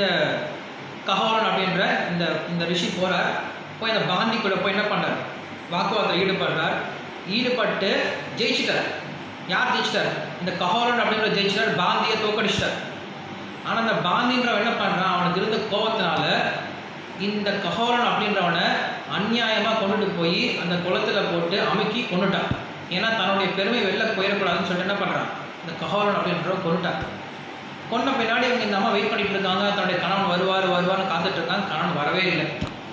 கஹோரன் அப்படின்ற இந்த இந்த ரிஷி போறார் போய் அந்த பாந்தி கூட போய் என்ன பண்றார் வாக்குவாதத்தில் ஈடுபடுறார் ஈடுபட்டு ஜெயிச்சிட்டார் யார் ஜெயிச்சிட்டார் இந்த கஹோரன் அப்படின்ற ஜெயிச்சிட்டார் பாந்தியை தோக்கடிச்சிட்டார் ஆனால் அந்த பாந்தின்றவன் என்ன பண்ணுறான் அவனுக்கு இருந்த கோபத்தினால இந்த கஹோரன் அப்படின்றவனை அநியாயமாக கொண்டுட்டு போய் அந்த குளத்துல போட்டு அமுக்கி கொண்டுட்டான் ஏன்னா தன்னுடைய பெருமை வெளில போயிடக்கூடாதுன்னு சொல்லிட்டு என்ன பண்ணுறான் இந்த கஹோரன் அப்படின்றவன் கொண்டுட்டான் கொன்ன பின்னாடி இவங்க இந்த அம்மா வெயிட் பண்ணிட்டு இருக்காங்க தன்னுடைய கணவன் வருவார் வருவார்னு காத்துட்டு இருக்காங்க கணவன் வரவே இல்லை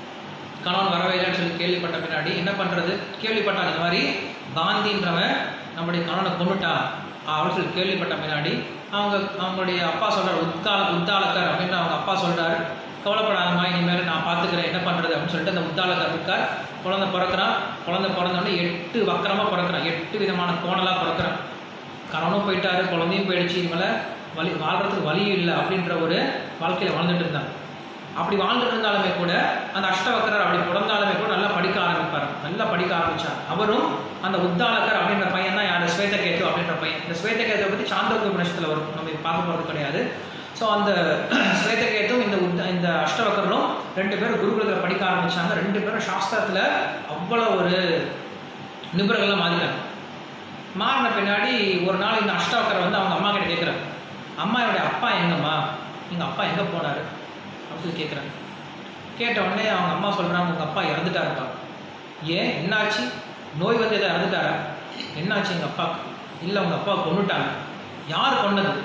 கணவன் வரவே இல்லைன்னு சொல்லி கேள்விப்பட்ட பின்னாடி என்ன பண்ணுறது கேள்விப்பட்டாங்க இந்த மாதிரி காந்தின்றவன் நம்முடைய கணவனை கொண்டுட்டான் அப்படின்னு சொல்லி கேள்விப்பட்ட பின்னாடி அவங்க அவங்களுடைய அப்பா சொல்கிறார் உத்தால உத்தாலக்கர் அப்படின்னு அவங்க அப்பா சொல்கிறாரு கவலைப்படாதம்மா இனிமேல் நான் பார்த்துக்கிறேன் என்ன பண்ணுறது அப்படின்னு சொல்லிட்டு அந்த உத்தாலக்கர் இருக்கார் குழந்தை பிறக்கிறான் குழந்தை பிறந்தோடனே எட்டு வக்கரமாக பிறக்கிறான் எட்டு விதமான கோணலாக பிறக்கிறான் கணவனும் போயிட்டாரு குழந்தையும் போயிடுச்சு இனிமேல் வழி வாழ்கிறதுக்கு வழி இல்லை அப்படின்ற ஒரு வாழ்க்கையில் வாழ்ந்துட்டு இருந்தாங்க அப்படி வாழ்ந்துட்டு இருந்தாலுமே கூட அந்த அஷ்டவக்கரர் அப்படி பிறந்தாலுமே கூட நல்லா படிக்க ஆரம்பிப்பார் நல்லா படிக்க ஆரம்பிச்சார் அவரும் அந்த உத்தாலக்கர் அப்படின்ற பையன் தான் யார் ஸ்வேதகேது அப்படின்ற பையன் இந்த ஸ்வேதகேதுவை பற்றி சாந்தோக்கிய உபநிஷத்தில் வரும் நம்ம இப்ப பார்க்க போகிறது கிடையாது ஸோ அந்த ஸ்வேதகேதும் இந்த உத்த இந்த அஷ்டவக்கரும் ரெண்டு பேரும் குருகுலத்தில் படிக்க ஆரம்பிச்சாங்க ரெண்டு பேரும் சாஸ்திரத்தில் அவ்வளோ ஒரு நிபுணர்களாக மாறிட்டாங்க மாறின பின்னாடி ஒரு நாள் இந்த அஷ்டவக்கர் வந்து அவங்க அம்மா கிட்ட கேட்குறாரு அம்மா என்னுடைய அப்பா எங்கம்மா எங்கள் அப்பா எங்கே போனார் அப்படின்னு சொல்லி கேட்குறாங்க கேட்ட உடனே அவங்க அம்மா சொல்கிறாங்க உங்கள் அப்பா இறந்துட்டாருப்பா ஏன் என்னாச்சு நோய் வந்து எதாவது இறந்துட்டாரா என்னாச்சு எங்கள் அப்பா இல்லை உங்கள் அப்பா கொண்டுட்டாங்க யார் கொண்டது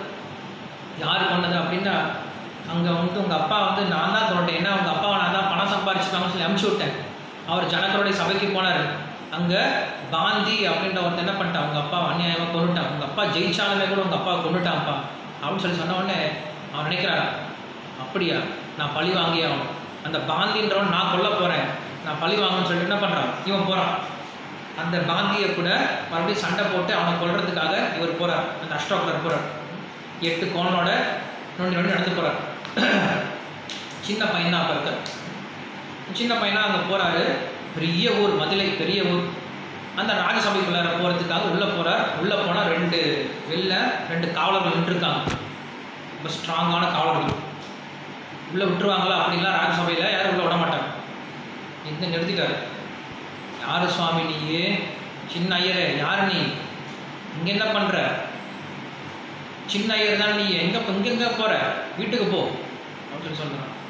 யார் கொண்டது அப்படின்னா அங்கே வந்து உங்கள் அப்பா வந்து நான் தான் கொண்டேன் ஏன்னா உங்கள் அப்பாவை நான் தான் பணம் சம்பாரிச்சுக்காங்கன்னு சொல்லி அனுப்பிச்சி விட்டேன் அவர் ஜனக்கருடைய சபைக்கு போனார் அங்கே காந்தி அப்படின்ற ஒருத்தர் என்ன பண்ணிட்டான் உங்கள் அப்பா அநியாயமாக கொண்டுட்டான் உங்கள் அப்பா ஜெயிச்சாலுமே கூட உங்கள் அப்பா கொண்டுட்டான்ப்பா அப்படின்னு சொல்லி சொன்ன உடனே அவன் நினைக்கிறாரா அப்படியா நான் பழி வாங்கியே ஆகணும் அந்த காந்தின்றவன் நான் கொல்ல போகிறேன் நான் பழி வாங்கணும்னு சொல்லிட்டு என்ன பண்ணுறான் இவன் போகிறான் அந்த காந்தியை கூட மறுபடியும் சண்டை போட்டு அவனை கொல்றதுக்காக இவர் போகிறார் அந்த அஷ்டோக்கர் போகிறார் எட்டு கோணனோட நொண்டி நொண்டி நடந்து போகிறார் சின்ன பையன் தான் அப்போ இருக்கார் சின்ன பையனா அங்கே போகிறாரு பெரிய ஊர் மதுரை பெரிய ஊர் அந்த ராஜசபைக்குள்ளார போகிறதுக்காக உள்ளே போகிறார் உள்ளே போனால் ரெண்டு வெளில ரெண்டு காவலர்கள் நின்றுருக்காங்க ரொம்ப ஸ்ட்ராங்கான காவலர்கள் உள்ளே விட்டுருவாங்களா அப்படின்லாம் ராஜசபையில் யாரும் உள்ளே விட மாட்டாங்க இந்த நிறுத்திட்டாரு யார் சுவாமி நீயே சின்ன ஐயரே யார் நீ இங்கே என்ன பண்ணுற சின்ன ஐயர் தான் நீ எங்கே இங்கெங்கே போகிற வீட்டுக்கு போ அப்படின்னு சொல்லி சொல்கிறான்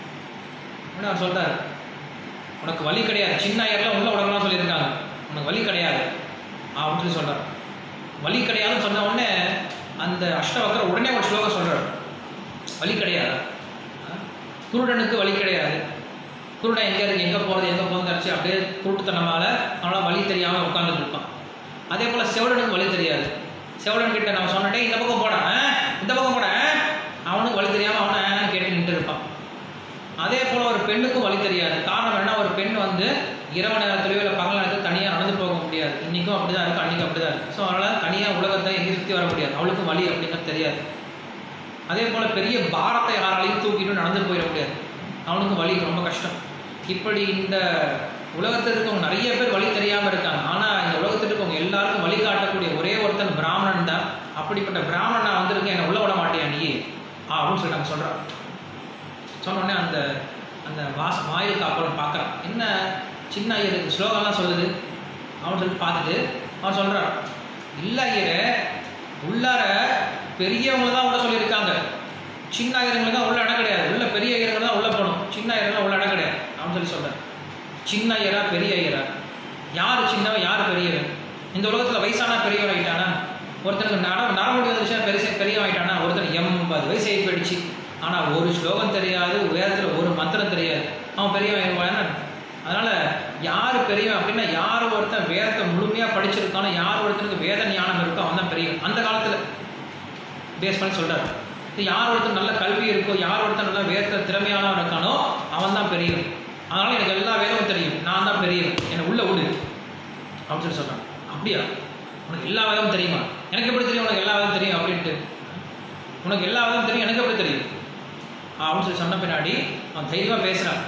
உடனே அவர் சொல்கிறார் உனக்கு வழி கிடையாது சின்ன ஐயர்லாம் உள்ள உடம்புலாம் சொல்லியிருக்காங்க உனக்கு வழி கிடையாது அப்படின்னு சொல்லி சொல்கிறார் வழி கிடையாதுன்னு சொன்ன உடனே அந்த அஷ்டவக்கர் உடனே ஒரு ஸ்லோகம் சொல்கிறார் வழி கிடையாது குருடனுக்கு வழி கிடையாது குருடன் எங்கே இருக்கு எங்கே போகிறது எங்கே போகிறது கிடச்சி அப்படியே குருட்டுத்தனமால அவனால் வழி தெரியாமல் உட்காந்துட்டு இருப்பான் அதே போல் செவடனுக்கு வழி தெரியாது செவடன் கிட்ட நம்ம சொன்னட்டே இந்த பக்கம் போட இந்த பக்கம் போட அவனுக்கு வழி தெரியாமல் அவனை ஆன்னு கேட்டு நின்று இருப்பான் அதே போல் ஒரு பெண்ணுக்கும் வழி தெரியாது காரணம் என்ன ஒரு பெண் வந்து இரவு நேரத்துலையோ இல்லை பகல் நேரத்தில் தனியாக நடந்து போக முடியாது இன்றைக்கும் அப்படி தான் இருக்குது அன்றைக்கும் அப்படி தான் இருக்குது ஸோ அவளால் தனியாக உலகத்தை எங்கேயும் சுற்றி வர முடியாது அவளுக்கும் வழி அப்படிங்கிறது தெரியாது அதே போல் பெரிய பாரத்தை யாராலையும் தூக்கிட்டு நடந்து போயிட முடியாது அவனுக்கு வழி ரொம்ப கஷ்டம் இப்படி இந்த உலகத்தில் இருக்கவங்க நிறைய பேர் வழி தெரியாமல் இருக்காங்க ஆனால் இந்த உலகத்தில் இருக்கவங்க எல்லாருக்கும் வழி காட்டக்கூடிய ஒரே ஒருத்தன் பிராமணன் தான் அப்படிப்பட்ட பிராமணன் நான் வந்திருக்கேன் என்னை உள்ள விட மாட்டியா நீ ஆ அப்படின்னு சொல்லி நாங்கள் சொல்கிறோம் சொன்ன உடனே அந்த அந்த வாச வாயில் காப்பவன் பார்க்குறான் என்ன சின்ன ஐயருக்கு ஸ்லோகம்லாம் சொல்லுது அவன் சொல்லி பார்த்துட்டு அவன் சொல்கிறான் இல்லை ஐயரே உள்ளார பெரியவங்க தான் உள்ள சொல்லியிருக்காங்க சின்ன ஐயருங்களுக்கு தான் உள்ள இடம் கிடையாது உள்ள பெரிய ஐயருங்க தான் உள்ள போகணும் சின்ன ஐயருங்க உள்ள இடம் கிடையாது அவன் சொல்லி சொல்கிறேன் சின்ன ஐயரா பெரிய ஐயரா யார் சின்னவன் யார் பெரியவன் இந்த உலகத்தில் வயசான பெரியவன் ஆயிட்டானா ஒருத்தனுக்கு நட நரமுடி வந்துச்சுன்னா பெருசு பெரியவன் ஆயிட்டானா ஒருத்தன் எண்பது வயசு ஆகி போயிடுச்சு ஆனால் ஒரு ஸ்லோகம் தெரியாது வேதத்தில் ஒரு மந்திரம் தெரியாது அவன் பெரியவன் ஆயிடுவானா அதனால் யார் பெரியவன் அப்படின்னா யார் ஒருத்தன் வேதத்தை முழுமையாக படிச்சிருக்கானோ யார் ஒருத்தனுக்கு வேத ஞானம் இருக்கோ அவன் தான் பெரியவன் அந்த காலத்தில் பேஸ் பண்ணி சொல்கிறார் யார் ஒருத்தர் நல்ல கல்வி இருக்கோ யார் ஒருத்தர் நல்ல வேதத்தில் திறமையானவன் இருக்கானோ அவன் தான் பெரியவன் அதனால் எனக்கு எல்லா வேதமும் தெரியும் நான் தான் பெரியவன் என்னை உள்ள விடு அப்படின்னு சொல்லி சொல்கிறான் அப்படியா உனக்கு எல்லா வேதமும் தெரியுமா எனக்கு எப்படி தெரியும் உனக்கு எல்லா வேதம் தெரியும் அப்படின்ட்டு உனக்கு எல்லா வேதமும் தெரியும் எனக்கு எப்படி தெரியும் அப்படின்னு சொல்லி சொன்ன பின்னாடி அவன் தைரியமாக பேசுகிறான்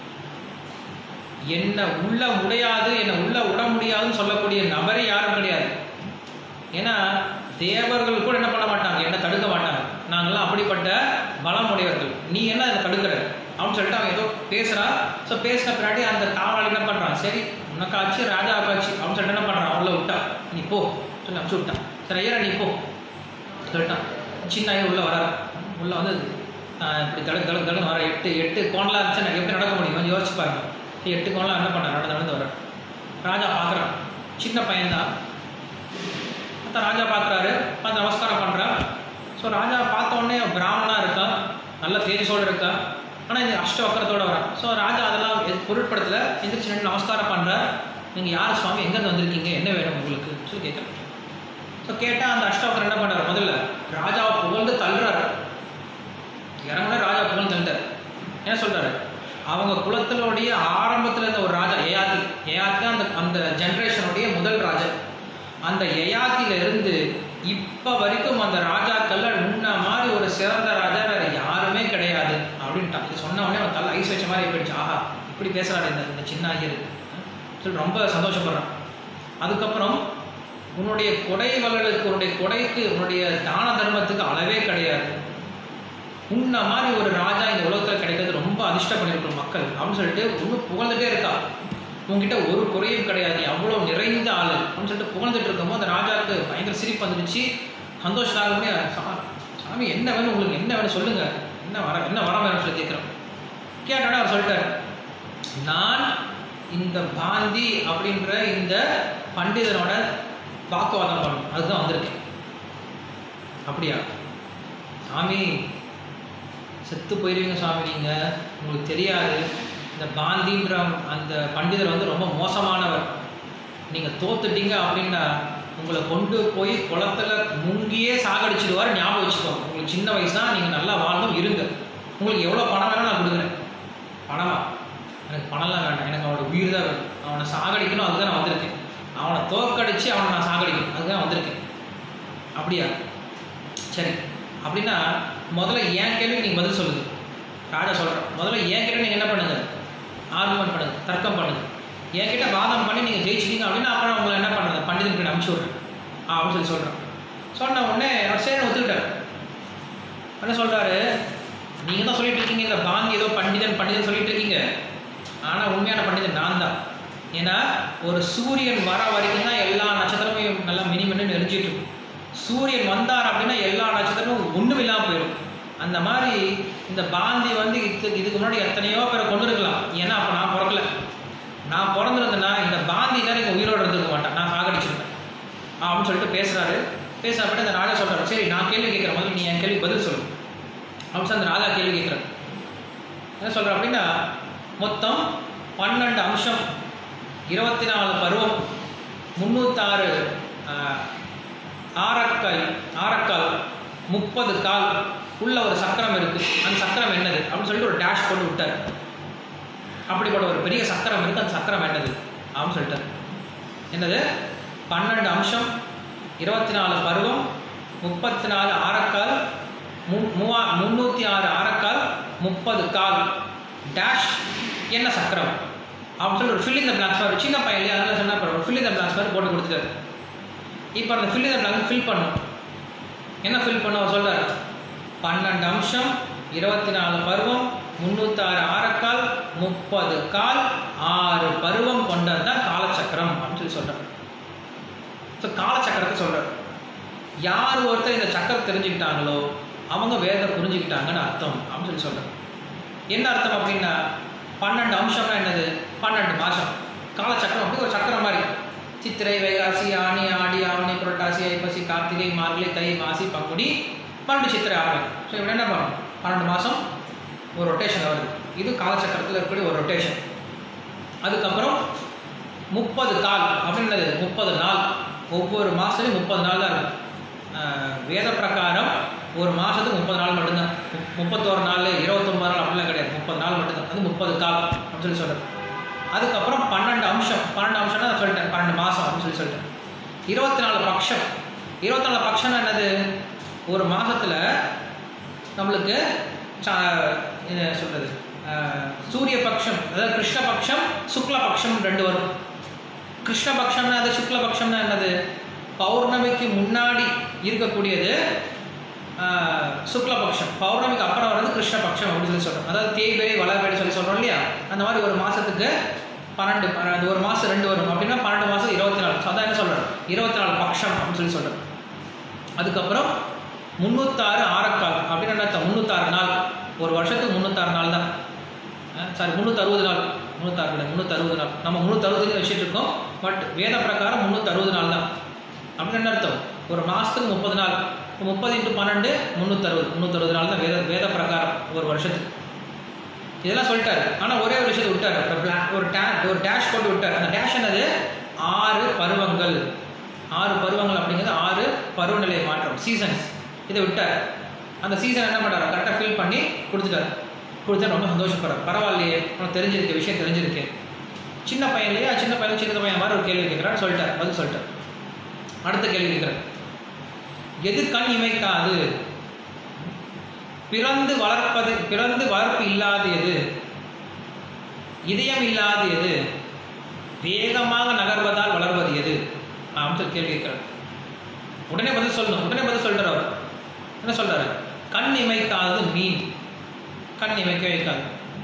என்னை உள்ள முடியாது என்னை உள்ள விட முடியாதுன்னு சொல்லக்கூடிய நபரே யாரும் கிடையாது ஏன்னா தேவர்கள் கூட என்ன பண்ண மாட்டாங்க என்ன தடுக்க மாட்டாங்க நாங்கள்லாம் அப்படிப்பட்ட பலம் உடையவர்கள் நீ என்ன அதை தடுக்கிற அப்படின்னு சொல்லிட்டு அவன் ஏதோ பேசுகிறா ஸோ பேசின பின்னாடி அந்த காவலாளி என்ன பண்ணுறான் சரி உனக்காச்சு ராஜா ஆக்காச்சு அப்படின்னு சொல்லிட்டு என்ன பண்ணுறான் உள்ள விட்டா நீ போ சொல்லி அனுப்பிச்சு விட்டான் சரி ஐயரா நீ போ சொல்லிட்டான் சின்ன ஐயர் உள்ள வராரு உள்ள வந்து ஆஹ், இப்படி தடு தடு தடுன்னு வர எட்டு எட்டு கோணலாம் இருந்துச்சுன்னா எப்படி நடக்க முடியும் கொஞ்சம் யோசிச்சு பாருங்க எட்டு கோணலாம் என்ன பண்ண நடந்து நடந்து வர ராஜா பார்க்குறான் சின்ன பையன்தான் பார்த்தா ராஜா பார்க்குறாரு பார்த்து நமஸ்காரம் பண்ணுறான் ஸோ ராஜா பார்த்த உடனே பிராமணனாக இருக்கான் நல்ல தேஜஸோடு இருக்கா ஆனால் இந்த அஷ்டவக்கரத்தோட வரான் ஸோ ராஜா அதெல்லாம் எது- பொருட்படுத்தல எந்திரிச்சு நின்று நமஸ்காரம் பண்ணுறார் நீங்கள் யார் சுவாமி எங்கேருந்து வந்திருக்கீங்க என்ன வேணும் உங்களுக்கு சொல்லி கேட்குறேன் ஸோ கேட்டால் அந்த அஷ்டவக்கர் என்ன பண்ணுறாரு முதல்ல ராஜாவை புகழ்ந்து தள்ளுறாரு இறங்குன ராஜா புகழ்ந்து தள்ளிட்டார் என்ன சொல்றாரு அவங்க குலத்தினுடைய ஆரம்பத்தில் இருந்த ஒரு ராஜா ஏயாத்தி ஏயாத்தி தான் அந்த அந்த ஜென்ரேஷனுடைய முதல் ராஜா அந்த யயாத்தில இருந்து இப்போ வரைக்கும் அந்த ராஜாக்கள்ல முன்ன மாதிரி ஒரு சிறந்த ராஜா வேற யாருமே கிடையாது அப்படின்ட்டான் இது சொன்ன உடனே அவன் தலை ஐஸ் வச்ச மாதிரி போயிடுச்சு ஆஹா இப்படி பேசுறாரு இந்த இந்த சின்ன ஐயர் சொல்லி ரொம்ப சந்தோஷப்படுறான் அதுக்கப்புறம் உன்னுடைய கொடை வளர்களுக்கு உன்னுடைய கொடைக்கு உன்னுடைய தான தர்மத்துக்கு அளவே கிடையாது உன்ன மாதிரி ஒரு ராஜா இந்த உலகத்தில் கிடைக்கிறது ரொம்ப அதிர்ஷ்டம் பண்ணியிருக்கும் மக்கள் அப்படின்னு சொல்லிட்டு இன்னும் புகழ்ந்துட்டே இருக்கா உன்கிட்ட ஒரு குறையும் கிடையாது அவ்வளோ நிறைந்த ஆளு அப்படின்னு சொல்லிட்டு புகழ்ந்துட்டு இருக்கும்போது அந்த ராஜாவுக்கு பயங்கர சிரிப்பு வந்துடுச்சு சந்தோஷம் ஆகவே சாமி என்ன வேணும் உங்களுக்கு என்ன வேணும் சொல்லுங்க என்ன வர என்ன வரம் வேணும்னு சொல்லி கேட்குறோம் கேட்டோன்னே அவர் சொல்லிட்டார் நான் இந்த பாந்தி அப்படின்ற இந்த பண்டிதனோட வாக்குவாதம் பண்ணணும் அதுதான் வந்திருக்கேன் அப்படியா சாமி செத்து போயிருவீங்க சாமி நீங்கள் உங்களுக்கு தெரியாது இந்த பாந்தின்ற அந்த பண்டிதர் வந்து ரொம்ப மோசமானவர் நீங்கள் தோத்துட்டீங்க அப்படின்னா உங்களை கொண்டு போய் குளத்துல முங்கியே சாகடிச்சிடுவார் ஞாபகம் வச்சுக்கோங்க உங்களுக்கு சின்ன வயசு தான் நீங்கள் நல்லா வாழணும் இருங்க உங்களுக்கு எவ்வளோ பணம் வேணும் நான் கொடுக்குறேன் பணமா எனக்கு பணம்லாம் வேண்டாம் எனக்கு அவனோட உயிர் தான் வேணும் அவனை சாகடிக்கணும் அதுதான் நான் வந்திருக்கேன் அவனை தோற்கடிச்சு அவனை நான் சாகடிக்கணும் அதுதான் வந்திருக்கேன் அப்படியா சரி அப்படின்னா முதல்ல என் கேள்விக்கு நீங்கள் பதில் சொல்லுங்க ராஜா சொல்கிறேன் முதல்ல என் கிட்ட நீங்கள் என்ன பண்ணுங்க ஆர்குமெண்ட் பண்ணுங்க தர்க்கம் பண்ணுங்க என்கிட்ட வாதம் பண்ணி நீங்கள் ஜெயிச்சிட்டீங்க அப்படின்னா அப்புறம் உங்களை என்ன பண்ணுறது பண்டிதன் கிட்ட அனுப்பிச்சி விட்றேன் ஆ அப்படின்னு சொல்லி சொல்கிறேன் சொன்ன உடனே அவர் சரி ஒத்துக்கிட்டார் என்ன சொல்கிறாரு நீங்கள் தான் சொல்லிட்டு இருக்கீங்க இந்த பாந்தி ஏதோ பண்டிதன் பண்டிதன் சொல்லிட்டு இருக்கீங்க ஆனால் உண்மையான பண்டிதன் நான் தான் ஏன்னா ஒரு சூரியன் வர வரைக்கும் தான் எல்லா நட்சத்திரமும் நல்லா மினிமன்னு எரிஞ்சிட்டு இருக்கும் சூரியன் வந்தார் அப்படின்னா எல்லா நட்சத்திரமும் ஒன்றும் இல்லாமல் போயிடும் அந்த மாதிரி இந்த பாந்தி வந்து இது இதுக்கு முன்னாடி எத்தனையோ பேரை கொண்டு இருக்கலாம் ஏன்னா அப்போ நான் பிறக்கல நான் பிறந்திருந்தேன்னா இந்த பாந்தி தான் நீங்கள் உயிரோடு இருந்திருக்க மாட்டேன் நான் சாகடிச்சிருப்பேன் ஆ, அப்படின்னு சொல்லிட்டு பேசுகிறாரு பேசுறப்பட்ட இந்த ராஜா சொல்கிறாரு சரி நான் கேள்வி கேட்குறேன் முதல்ல நீ என் கேள்வி பதில் சொல்லு அப்படின்னு சொல்லி அந்த ராஜா கேள்வி கேட்குறேன் என்ன சொல்கிறேன் அப்படின்னா மொத்தம் பன்னெண்டு அம்சம் இருபத்தி நாலு பருவம் முந்நூற்றாறு ஆரக்கால் ஆரக்கால் முப்பது கால் உள்ள ஒரு சக்கரம் இருக்குது அந்த சக்கரம் என்னது அப்படின்னு சொல்லிட்டு ஒரு டேஷ் போட்டு விட்டார் அப்படிப்பட்ட ஒரு பெரிய சக்கரம் இருக்குது அந்த சக்கரம் என்னது அப்படின்னு சொல்லிட்டார் என்னது பன்னெண்டு அம்சம் இருபத்தி நாலு பருவம் முப்பத்தி நாலு ஆரக்கால் மு மூவா முந்நூற்றி ஆறு ஆரக்கால் முப்பது கால் டேஷ் என்ன சக்கரம் அப்படின்னு சொல்லி ஒரு ஃபில்லிங் த பிளான்ஸ் மாதிரி சின்ன பையன் இல்லையா அதெல்லாம் சொன்னால் ஒரு ஃபில்லிங் த பிளான்ஸ் மாதிரி போட்டு கொடுத்துட்டாரு இப்போ அந்த ஃபில்லிங் த பிளான்ஸ் ஃபில் பண்ணும் என்ன ஃபில் பண்ண அவர் சொல்றாரு பன்னெண்டு அம்சம் இருபத்தி நாலு பருவம் முந்நூற்றாறு ஆரக்கால் முப்பது கால் ஆறு பருவம் கொண்டது தான் காலச்சக்கரம் அப்படின்னு சொல்லி சொல்றாரு ஸோ காலச்சக்கரத்தை சொல்றாரு யார் ஒருத்தர் இந்த சக்கரம் தெரிஞ்சுக்கிட்டாங்களோ அவங்க வேதம் புரிஞ்சுக்கிட்டாங்கன்னு அர்த்தம் அப்படின்னு சொல்லி சொல்றாரு என்ன அர்த்தம் அப்படின்னா பன்னெண்டு அம்சம்னா என்னது பன்னெண்டு மாதம் காலச்சக்கரம் அப்படி ஒரு சக்கரம் மாதிரி சித்திரை வைகாசி ஆனி ஆடி ஆவணி புரட்டாசி ஐப்பசி கார்த்திகை மார்கழி தை மாசி பங்குனி பன்னெண்டு சித்திரை ஆவணி ஸோ இப்படி என்ன பண்ணணும் பன்னெண்டு மாதம் ஒரு ரொட்டேஷன் வருது இது காலச்சக்கரத்தில் இருக்கக்கூடிய ஒரு ரொட்டேஷன் அதுக்கப்புறம் முப்பது கால் அப்படின்றது முப்பது நாள் ஒவ்வொரு மாதத்துலையும் முப்பது நாள் தான் இருக்கும் ஆஹ் வேத பிரகாரம் ஒரு மாதத்துக்கு முப்பது நாள் மட்டும்தான் முப்- முப்பத்தோரு நாள் இருபத்தொம்பது நாள் அப்படிலாம் கிடையாது முப்பது நாள் மட்டும்தான் அது முப்பது கால் அப்படின்னு சொல்லி சொல்கிறேன் அதுக்கப்புறம் பன்னெண்டு அம்சம் பன்னெண்டு அம்சம்னா நான் சொல்லிட்டேன் பன்னெண்டு மாதம் அப்படின்னு சொல்லி சொல்லிட்டேன் இருபத்தி நாலு பட்சம் இருபத்தி நாலு பட்சம்னா என்னது ஒரு மாதத்தில் நம்மளுக்கு சா- என்ன சொல்கிறது சூரிய பட்சம் அதாவது கிருஷ்ண பட்சம் சுக்ல பட்சம் ரெண்டு வரும் கிருஷ்ண பட்சம்னா அது சுக்ல பட்சம்னா என்னது பௌர்ணமிக்கு முன்னாடி இருக்கக்கூடியது ஆஹ், சுக்ல பட்சம் பௌர்ணமிக்கு அப்புறம் வர்றது கிருஷ்ண பட்சம் அப்படின்னு சொல்லி சொல்கிறோம் அதாவது தேய்பிரை வளர்பிரை சொல்லி சொல்கிறோம் இல்லையா அந்த மாதிரி ஒரு மாதத்துக்கு பன்னெண்டு ப- அது ஒரு மாதம் ரெண்டு வரும் அப்படின்னா பன்னெண்டு மாதம் இருபத்தி நாலு ஸோ அதான் என்ன சொல்கிறேன் இருபத்தி நாலு பட்சம் அப்படின்னு சொல்லி சொல்கிறேன் அதுக்கப்புறம் முந்நூத்தாறு ஆரக்கால் அப்படின்னு என்ன அர்த்தம் முந்நூத்தாறு நாள் ஒரு வருஷத்துக்கு முந்நூத்தாறு நாள் தான் சாரி முந்நூற்றறுபது நாள் முந்நூத்தாறு இல்லை முந்நூற்றறுபது நாள் நம்ம முந்நூற்றறுபதுன்னு வச்சுட்டு இருக்கோம் பட் வேத பிரகாரம் முந்நூற்றறுபது நாள் தான் அப்படின்னு என்ன அர்த்தம் ஒரு மாதத்துக்கு முப்பது நாள் முப்பது இன்ட்டு பன்னெண்டு முந்நூற்றறுபது முந்நூற்றறுபது நாள் தான் வேத வேத பிரகாரம் ஒரு வருஷத்துக்கு இதெல்லாம் சொல்லிட்டாரு ஆனால் ஒரே ஒரு விஷயத்தை விட்டார் ஒரு பிளா ஒரு டே ஒரு டேஷ் போட்டு விட்டார் அந்த டேஷ் என்னது ஆறு பருவங்கள் ஆறு பருவங்கள் அப்படிங்கிறது ஆறு பருவநிலை மாற்றம் சீசன்ஸ் இதை விட்டார் அந்த சீசன் என்ன பண்ணாரு கரெக்டாக ஃபில் பண்ணி கொடுத்துட்டாரு கொடுத்தா ரொம்ப சந்தோஷப்படுறாரு பரவாயில்லையே உனக்கு தெரிஞ்சிருக்கு விஷயம் தெரிஞ்சிருக்கு சின்ன பையன் இல்லையா சின்ன பையன் சின்ன பையன் மாதிரி ஒரு கேள்வி கேட்குறாரு சொல்லிட்டார் பதில் சொல்லிட்டார் அடுத்த கேள்வி கேட்குறாரு எது கண் இமைக்காது பிறந்து வளர்ப்பது பிறந்து வளர்ப்பு இல்லாது எது இதயம் இல்லாது எது வேகமாக நகர்வதால் வளர்வது எது அப்படின்னு கேள்வி கேட்கிறார் உடனே பதில் சொல்லணும் உடனே பதில் சொல்றாரு அவர் என்ன சொல்றாரு கண் இமைக்காதது மீன் கண் இமைக்க வைக்காது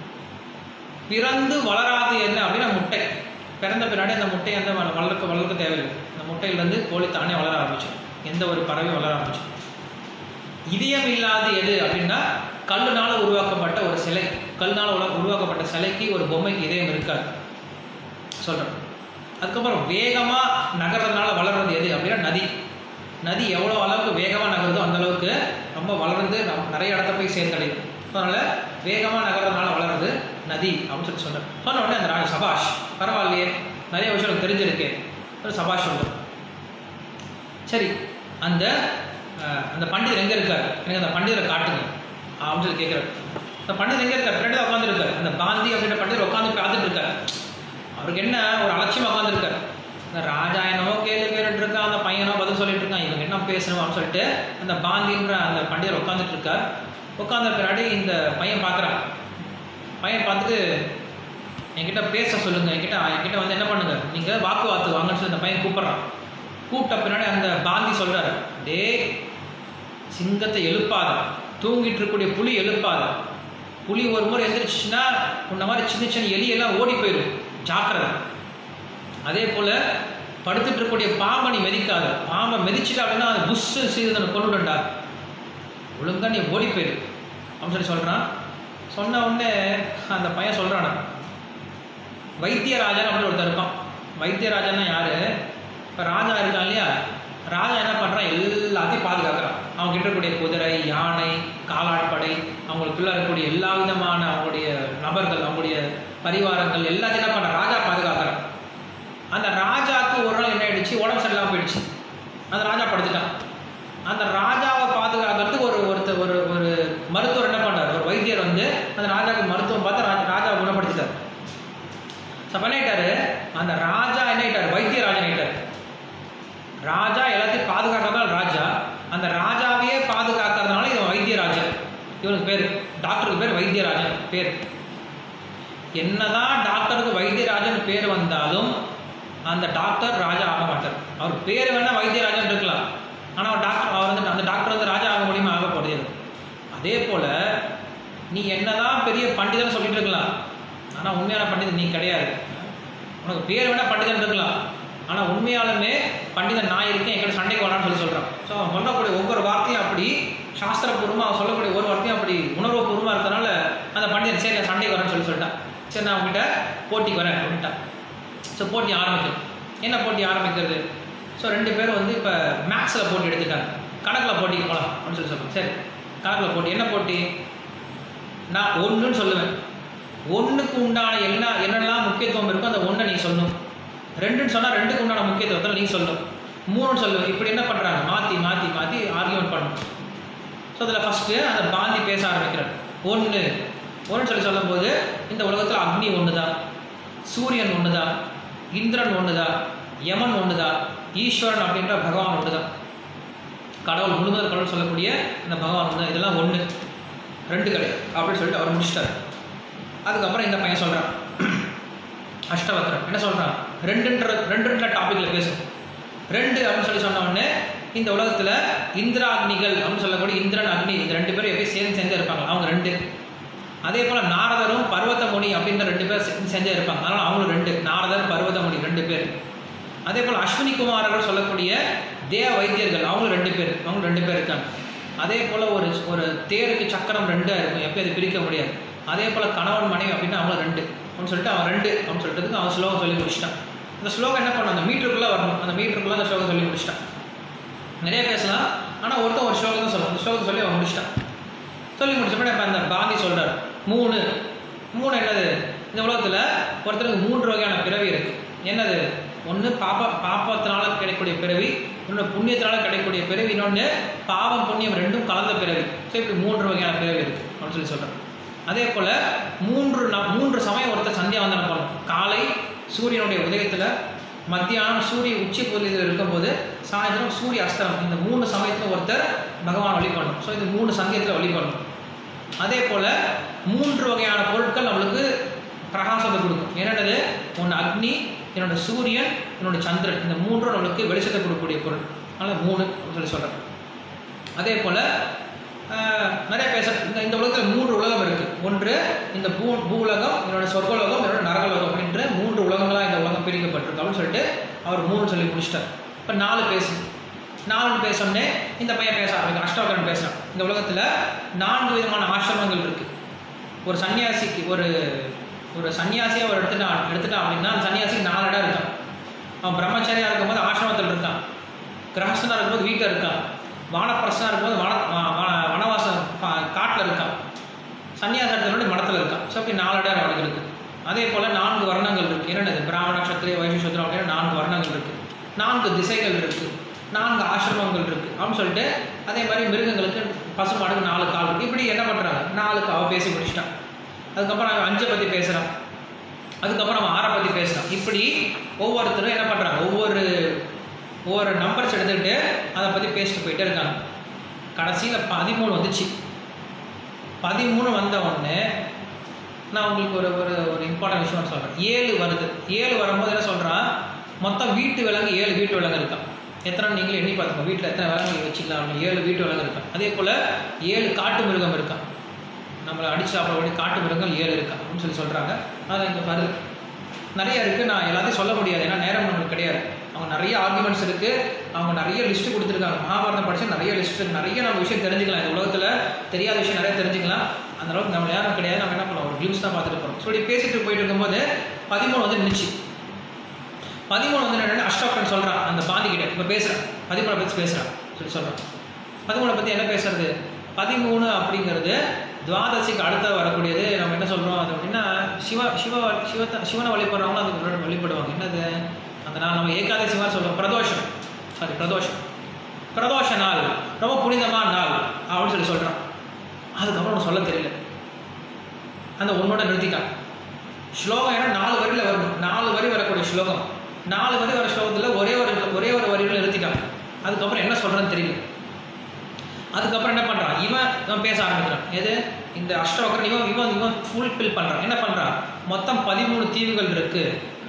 பிறந்து வளராது என்ன அப்படின்னா முட்டை பிறந்த பின்னாடி அந்த முட்டையை வந்து வள- வளர்க்க வளர்க்க தேவையில்லை அந்த முட்டையிலேருந்து கோழி தானே வளர ஆரம்பிச்சு எந்த ஒரு பறவையும் வளர ஆரம்பிச்சு இதயம் இல்லாது எது அப்படின்னா கல்லுனால உருவாக்கப்பட்ட ஒரு சிலை கல்லுனால உல- உருவாக்கப்பட்ட சிலைக்கு ஒரு பொம்மைக்கு இதயம் இருக்காது சொல்கிறேன் அதுக்கப்புறம் வேகமாக நகர்றதுனால வளர்றது எது அப்படின்னா நதி நதி எவ்வளோ அளவுக்கு வேகமாக நகருதோ அந்த அளவுக்கு ரொம்ப வளர்ந்து நம் நிறைய இடத்த போய் சேர்ந்தடையும் அதனால் வேகமாக நகர்றதுனால வளருது நதி அப்படின்னு சொல்லி சொல்கிறேன் சொன்ன உடனே அந்த ராஜ சபாஷ் பரவாயில்லையே நிறைய விஷயம் எனக்கு தெரிஞ்சிருக்கு ஒரு சபாஷ் சொல்கிறேன் சரி அந்த அஹ், அந்த பண்டிதர் எங்கே இருக்கார் எனக்கு அந்த பண்டிதரை காட்டுங்க அப்படின்னு சொல்லி கேட்குறாரு அந்த பண்டிதர் எங்கே இருக்கார் பின்னாடி உட்காந்துருக்காரு அந்த காந்தி அப்படின்ற பண்டிதர் உட்காந்து பார்த்துட்டு இருக்காரு அவருக்கு என்ன ஒரு அலட்சியமாக உட்காந்துருக்காரு இந்த ராஜா என்னவோ கேள்வி கேட்டுட்டு இருக்கான் அந்த பையனோ பதில் சொல்லிட்டு இருக்கான் இவங்க என்ன பேசணும் அப்படின்னு சொல்லிட்டு அந்த பாந்தின்ற அந்த பண்டிதர் உட்காந்துட்டு இருக்கார் உட்காந்த பின்னாடி இந்த பையன் பார்க்குறான் பையன் பார்த்துட்டு என்கிட்ட பேச சொல்லுங்க என்கிட்ட என்கிட்ட வந்து என்ன பண்ணுங்க நீங்க வாக்குவாத்து வாங்கன்னு சொல்லி அந்த பையன் கூப்பிடுறான் கூப்பிட்ட பின்னாடி அந்த பாந்தி சொல்றாரு டேய் சிங்கத்தை எழுப்பாத தூங்கிட்டு இருக்கக்கூடிய புலி எழுப்பாத புலி ஒரு முறை எந்திரிச்சுன்னா உன்ன மாதிரி சின்ன சின்ன எலியெல்லாம் ஓடி போயிடும் ஜாக்கிரதை அதே போல படுத்துட்டு இருக்கக்கூடிய பாம்பை நீ மிதிக்காத பாம்பை மிதிச்சிட்ட அப்படின்னா அது புஷ்ஷு சீதனை கொண்டுடா ஒழுங்கா நீ ஓடி போயிடு அப்படின்னு சொல்லி சொல்கிறான் சொன்ன உடனே அந்த பையன் சொல்கிறான் வைத்தியராஜன் அப்படின்னு ஒருத்தர் இருப்பான் வைத்தியராஜன்னா யாரு இப்போ ராஜா இருக்கான் இல்லையா ராஜா என்ன பண்ணுறான் எல்லாத்தையும் பாதுகாக்கிறான் அவங்க கிட்ட இருக்கக்கூடிய குதிரை யானை காலாட்படை அவங்களுக்குள்ள இருக்கக்கூடிய எல்லா விதமான அவங்களுடைய நபர்கள் அவங்களுடைய பரிவாரங்கள் எல்லாத்தையும் என்ன பண்ணுறான் ராஜா பாதுகாக்கிறான் அந்த ராஜாவுக்கு ஒரு நாள் என்ன ஆயிடுச்சு உடம்பு சரியில்லாம போயிடுச்சு அந்த ராஜா படுத்துட்டான் அந்த ராஜாவை பாதுகாக்கிறதுக்கு ஒரு ஒருத்தர் ஒரு ஒரு மருத்துவர் என்ன பண்ணார் ஒரு வைத்தியர் வந்து அந்த ராஜாவுக்கு மருத்துவம் பார்த்து ராஜா ராஜாவை குணப்படுத்திட்டார் ஸோ அப்ப என்ன ஆயிட்டாரு அந்த ராஜா என்ன ஆயிட்டார் வைத்தியராஜன் ஆயிட்டார் ராஜா எல்லாத்தையும் பாதுகாக்கிறதால ராஜா அந்த ராஜாவையே பாதுகாக்கிறதுனால இவன் வைத்தியராஜன் இவனுக்கு பேர் டாக்டருக்கு பேர் வைத்தியராஜன் பேர் என்னதான் டாக்டருக்கு வைத்தியராஜன் பேர் வந்தாலும் அந்த டாக்டர் ராஜா ஆக மாட்டார் அவர் பேர் வேணா வைத்தியராஜன் இருக்கலாம் ஆனால் அவர் டாக்டர் அவர் வந்து அந்த டாக்டர் வந்து ராஜா ஆக முடியுமா ஆக முடியாது அதே போல நீ என்னதான் பெரிய பண்டிதன் சொல்லிட்டு இருக்கலாம் ஆனால் உண்மையான பண்டிதன் நீ கிடையாது உனக்கு பேர் வேணா பண்டிதன் இருக்கலாம் ஆனால் உண்மையாலுமே பண்டிதன் நான் இருக்கேன் என்கிட்ட சண்டைக்கு வரான்னு சொல்லி சொல்கிறான் ஸோ அவன் சொல்லக்கூடிய ஒவ்வொரு வார்த்தையும் அப்படி சாஸ்திரபூர்வமாக அவன் சொல்லக்கூடிய ஒரு வார்த்தையும் அப்படி உணர்வுபூர்வமாக இருக்கிறனால அந்த பண்டிதன் சரி நான் சண்டைக்கு வரேன்னு சொல்லி சொல்லிட்டான் சரி நான் உங்ககிட்ட போட்டிக்கு வரேன் அப்படின்ட்டான் ஸோ போட்டி ஆரம்பிக்கும் என்ன போட்டி ஆரம்பிக்கிறது ஸோ ரெண்டு பேரும் வந்து இப்போ மேக்ஸில் போட்டி எடுத்துட்டாங்க கணக்கில் போட்டிக்கு போகலாம் அப்படின்னு சொல்லி சொல்லுவேன் சரி கணக்கில் போட்டி என்ன போட்டி நான் ஒன்றுன்னு சொல்லுவேன் ஒன்றுக்கு உண்டான என்ன என்னெல்லாம் முக்கியத்துவம் இருக்கோ அந்த ஒன்றை நீ சொல்லணும் ரெண்டுன்னு சொன்னால் ரெண்டுக்கு உண்டான முக்கியத்துவத்தை நீ சொல்லணும் மூணுன்னு சொல்லுவேன் இப்படி என்ன பண்ணுறாங்க மாற்றி மாற்றி மாற்றி ஆர்கியூமெண்ட் பண்ணணும் ஸோ அதில் ஃபஸ்ட்டு அந்த பாந்தி பேச ஆரம்பிக்கிறார் ஒன்று ஒன்று சொல்லி சொல்லும்போது இந்த உலகத்தில் அக்னி ஒன்று தான் சூரியன் ஒன்று தான் இந்திரன் ஒன்று தான் யமன் ஒன்று தான் ஈஸ்வரன் அப்படின்ற பகவான் ஒன்று தான் கடவுள் முழுமுதல் கடவுள் சொல்லக்கூடிய அந்த பகவான் ஒன்று தான் இதெல்லாம் ஒன்று ரெண்டு கிடையாது அப்படின்னு சொல்லிட்டு அவர் முடிச்சிட்டார் அதுக்கப்புறம் இந்த பையன் சொல்கிறான் அஷ்டவக்ரன் என்ன சொல்கிறான் ரெண்டுன்ற ரெண்டுன்ற டாப்பிக்கில் பேசும் ரெண்டு அப்படின்னு சொல்லி சொன்ன உடனே இந்த உலகத்தில் இந்திராக்னிகள் அப்படின்னு சொல்லக்கூடிய இந்திரன் அக்னி இந்த ரெண்டு பேரும் எப்படி சேர்ந்து சேர்ந்து இருப்பாங்க அவங்க ரெண்டு அதே போல் நாரதரும் பர்வதமுனி அப்படின்ற ரெண்டு பேர் சேர்ந்து செஞ்சே இருப்பாங்க அதனால் அவங்களும் ரெண்டு நாரதர் பர்வதமுனி ரெண்டு பேர் அதே போல் அஸ்வினி குமாரர்கள் சொல்லக்கூடிய தேவ வைத்தியர்கள் அவங்களும் ரெண்டு பேர் அவங்களும் ரெண்டு பேர் இருக்காங்க அதே போல் ஒரு ஒரு தேருக்கு சக்கரம் ரெண்டாக இருக்கும் எப்போ அது பிரிக்க முடியாது அதே போல் கணவன் மனைவி அப்படின்னா அவங்க ரெண்டு அப்படின்னு சொல்லிட்டு அவன் ரெண்டு அப்படின்னு சொல்லிட்டு அவன் ஸ்லோகம் சொல்லி முடிச்சிட்டான் அந்த ஸ்லோகம் என்ன பண்ணும் அந்த மீட்டருக்குள்ளே வரணும் அந்த மீட்டருக்குள்ளே அந்த ஸ்லோகம் சொல்லி முடிச்சிட்டான் நிறைய பேசலாம் ஆனால் ஒருத்தன் ஒரு ஸ்லோகம் தான் சொல்லணும் அந்த ஸ்லோகம் சொல்லி அவன் முடிச்சிட்டான் சொல்லி முடிச்சப்ப இப்போ அந்த பாந்தி சொல்கிறார் மூணு மூணு என்னது இந்த உலகத்தில் ஒருத்தருக்கு மூன்று வகையான பிறவி இருக்குது என்னது ஒன்று பாப்பா பாப்பத்தினால கிடைக்கக்கூடிய பிறவி இன்னொன்று புண்ணியத்தினால கிடைக்கக்கூடிய பிறவி இன்னொன்று பாவம் புண்ணியம் ரெண்டும் கலந்த பிறவி ஸோ இப்படி மூன்று வகையான பிறவி இருக்குது அப்படின்னு சொல்லி சொல்கிறேன் அதே போல் மூன்று ந- மூன்று சமயம் ஒருத்தர் சந்தியாவந்தனம் பண்ணணும் காலை சூரியனுடைய உதயத்தில் மத்தியானம் சூரிய உச்சி பகுதியில் இருக்கும்போது சாயந்தரம் சூரிய அஸ்தமம் இந்த மூணு சமயத்தில் ஒருத்தர் பகவான் வழிபடணும் ஸோ இது மூணு சந்தியத்தில் வழிபடணும் அதே போல் மூன்று வகையான பொருட்கள் நம்மளுக்கு பிரகாசத்தை கொடுக்கும் என்னென்னது ஒன்று அக்னி என்னோட சூரியன் என்னோட சந்திரன் இந்த மூன்றும் நம்மளுக்கு வெளிச்சத்தை கொடுக்கக்கூடிய பொருள் அதனால் மூணு அப்படின்னு சொல்லி சொல்கிறேன் அதே போல் நிறைய பேச இந்த இந்த உலகத்தில் மூன்று உலகம் இருக்குது ஒன்று இந்த பூ பூலகம் என்னோட சொர்க்கலோகம் என்னோட நரகலோகம் அப்படின்ற மூன்று உலகங்களாக இந்த உலகம் பிரிக்கப்பட்டிருக்கு அப்படின்னு சொல்லிட்டு அவர் மூணு சொல்லி முடிச்சிட்டார் இப்போ நாலு பேசு நாலு பேசணுன்னே இந்த பையன் பேச ஆரம்பிக்கும் அஷ்டோகரன் பேசுகிறான் இந்த உலகத்தில் நான்கு விதமான ஆசிரமங்கள் இருக்குது ஒரு சன்னியாசிக்கு ஒரு ஒரு சன்னியாசியை அவர் எடுத்துட்டான் எடுத்துட்டான் அப்படின்னா அந்த சன்னியாசிக்கு நாலு இடம் இருக்கான் அவன் பிரம்மச்சாரியாக இருக்கும்போது ஆசிரமத்தில் இருக்கான் கிரகஸ்தனாக இருக்கும்போது வீட்டில் இருக்கான் வானப்பிரசனாக இருக்கும்போது வன வ- வ- வனவாசம் காட்டில் இருக்கான் சன்னியாசத்தினுடைய மடத்தில் இருக்கான் ஸோ அப்படி நாலு இடம் அவனுக்கு இருக்குது அதே போல் நான்கு வர்ணங்கள் இருக்குது என்னென்னது பிராமண சத்திரிய வைஷ்ய சூத்ரம் அப்படின்னு நான்கு வர்ணங்கள் இருக்குது நான்கு திசைகள் இருக்குது நான்கு ஆசிரமங்கள் இருக்குது அப்படின்னு சொல்லிட்டு அதே மாதிரி மிருகங்களுக்கு பசுமாடுக்கு நாலு கால் இருக்குது இப்படி என்ன பண்ணுறாங்க நாலுக்கு அவள் பேசி முடிச்சிட்டான் அதுக்கப்புறம் அவன் அஞ்சை பற்றி பேசுகிறான் அதுக்கப்புறம் அவன் ஆறை பற்றி பேசுகிறான் இப்படி ஒவ்வொருத்தரும் என்ன பண்ணுறாங்க ஒவ்வொரு ஒவ்வொரு நம்பர்ஸ் எடுத்துக்கிட்டு அதை பற்றி பேசிட்டு போயிட்டே இருக்காங்க கடைசியில் பதிமூணு வந்துச்சு பதிமூணு வந்த உடனே நான் உங்களுக்கு ஒரு ஒரு ஒரு இம்பார்ட்டன்ட் விஷயம் சொல்கிறேன் ஏழு வருது ஏழு வரும்போது என்ன சொல்கிறான் மொத்தம் வீட்டு விலங்கு ஏழு வீட்டு விலங்கு இருக்கான் எத்தனை நீங்களும் எண்ணி பார்த்துக்கோங்க வீட்டில் எத்தனை விலங்கு வச்சுக்கலாம் அப்படின்னு ஏழு வீட்டு விலங்கு இருக்கான் அதே போல் ஏழு காட்டு மிருகம் இருக்கான் நம்மளை அடிச்சு சாப்பிடக்கூடிய காட்டு மிருகங்கள் ஏழு இருக்கா அப்படின்னு சொல்லி சொல்கிறாங்க அது இங்கே வருது நிறைய இருக்குது நான் எல்லாத்தையும் சொல்ல முடியாது ஏன்னா நேரம் நம்மளுக்கு கிடையாது அவங்க நிறைய ஆர்குமெண்ட்ஸ் இருக்குது அவங்க நிறைய லிஸ்ட்டு கொடுத்துருக்காங்க மகாபாரதம் படிச்சா நிறைய லிஸ்ட் இருக்கு நிறைய நம்ம விஷயம் தெரிஞ்சுக்கலாம் இந்த உலகத்தில் தெரியாத விஷயம் நிறைய தெரிஞ்சுக்கலாம் அந்த அளவுக்கு நம்ம நேரம் கிடையாது நம்ம என்ன பண்ணலாம் ஒரு கிளிம்ஸ் தான் பார்த்துட்டு போகிறோம் சொல்லி பேசிட்டு போயிட்டு இருக்கும்போது பதிமூணு வந்து நின்றுச்சு பதிமூணு வந்து என்னென்ன அஷ்டோக்கன் சொல்கிறான் அந்த பாந்தி கிட்ட இப்போ பேசுகிறான் பதிமூணை பற்றி பேசுகிறான் சொல்லி சொல்கிறான் பதிமூணை பற்றி என்ன பேசுறது பதிமூணு அப்படிங்கிறது துவாதசிக்கு அடுத்த வரக்கூடியது நம்ம என்ன சொல்கிறோம் அது அப்படின்னா சிவ சிவ சிவத்தை சிவனை வழிபடுறவங்களும் அதுக்கு முன்னாடி வழிபடுவாங்க என்னது அந்த நாள் நம்ம ஏகாதசி மாதிரி சொல்லுவோம் பிரதோஷம் சாரி பிரதோஷம் பிரதோஷ நாள் ரொம்ப புனிதமான நாள் அப்படின்னு சொல்லி சொல்கிறான் அதுக்கப்புறம் உனக்கு சொல்ல தெரியல அந்த ஒன்னோட நிறுத்திட்டான் ஸ்லோகம் ஏன்னா நாலு வரியில் வரும் நாலு வரி வரக்கூடிய ஸ்லோகம் நாலு வரி வர ஸ்லோகத்தில் ஒரே ஒரு ஒரே ஒரு வரியில் நிறுத்திட்டான் அதுக்கப்புறம் என்ன சொல்கிறேன்னு தெரியல அதுக்கப்புறம் என்ன பண்ணுறான் இவன் இவன் பேச ஆரம்பிக்கிறான் எது இந்த அஷ்டவக்கரன் இவன் இவன் இவன் ஃபுல் ஃபில் பண்ணுறான் என்ன பண்ணுறான் மொத்தம் பதிமூணு தீவுகள் இருக்குது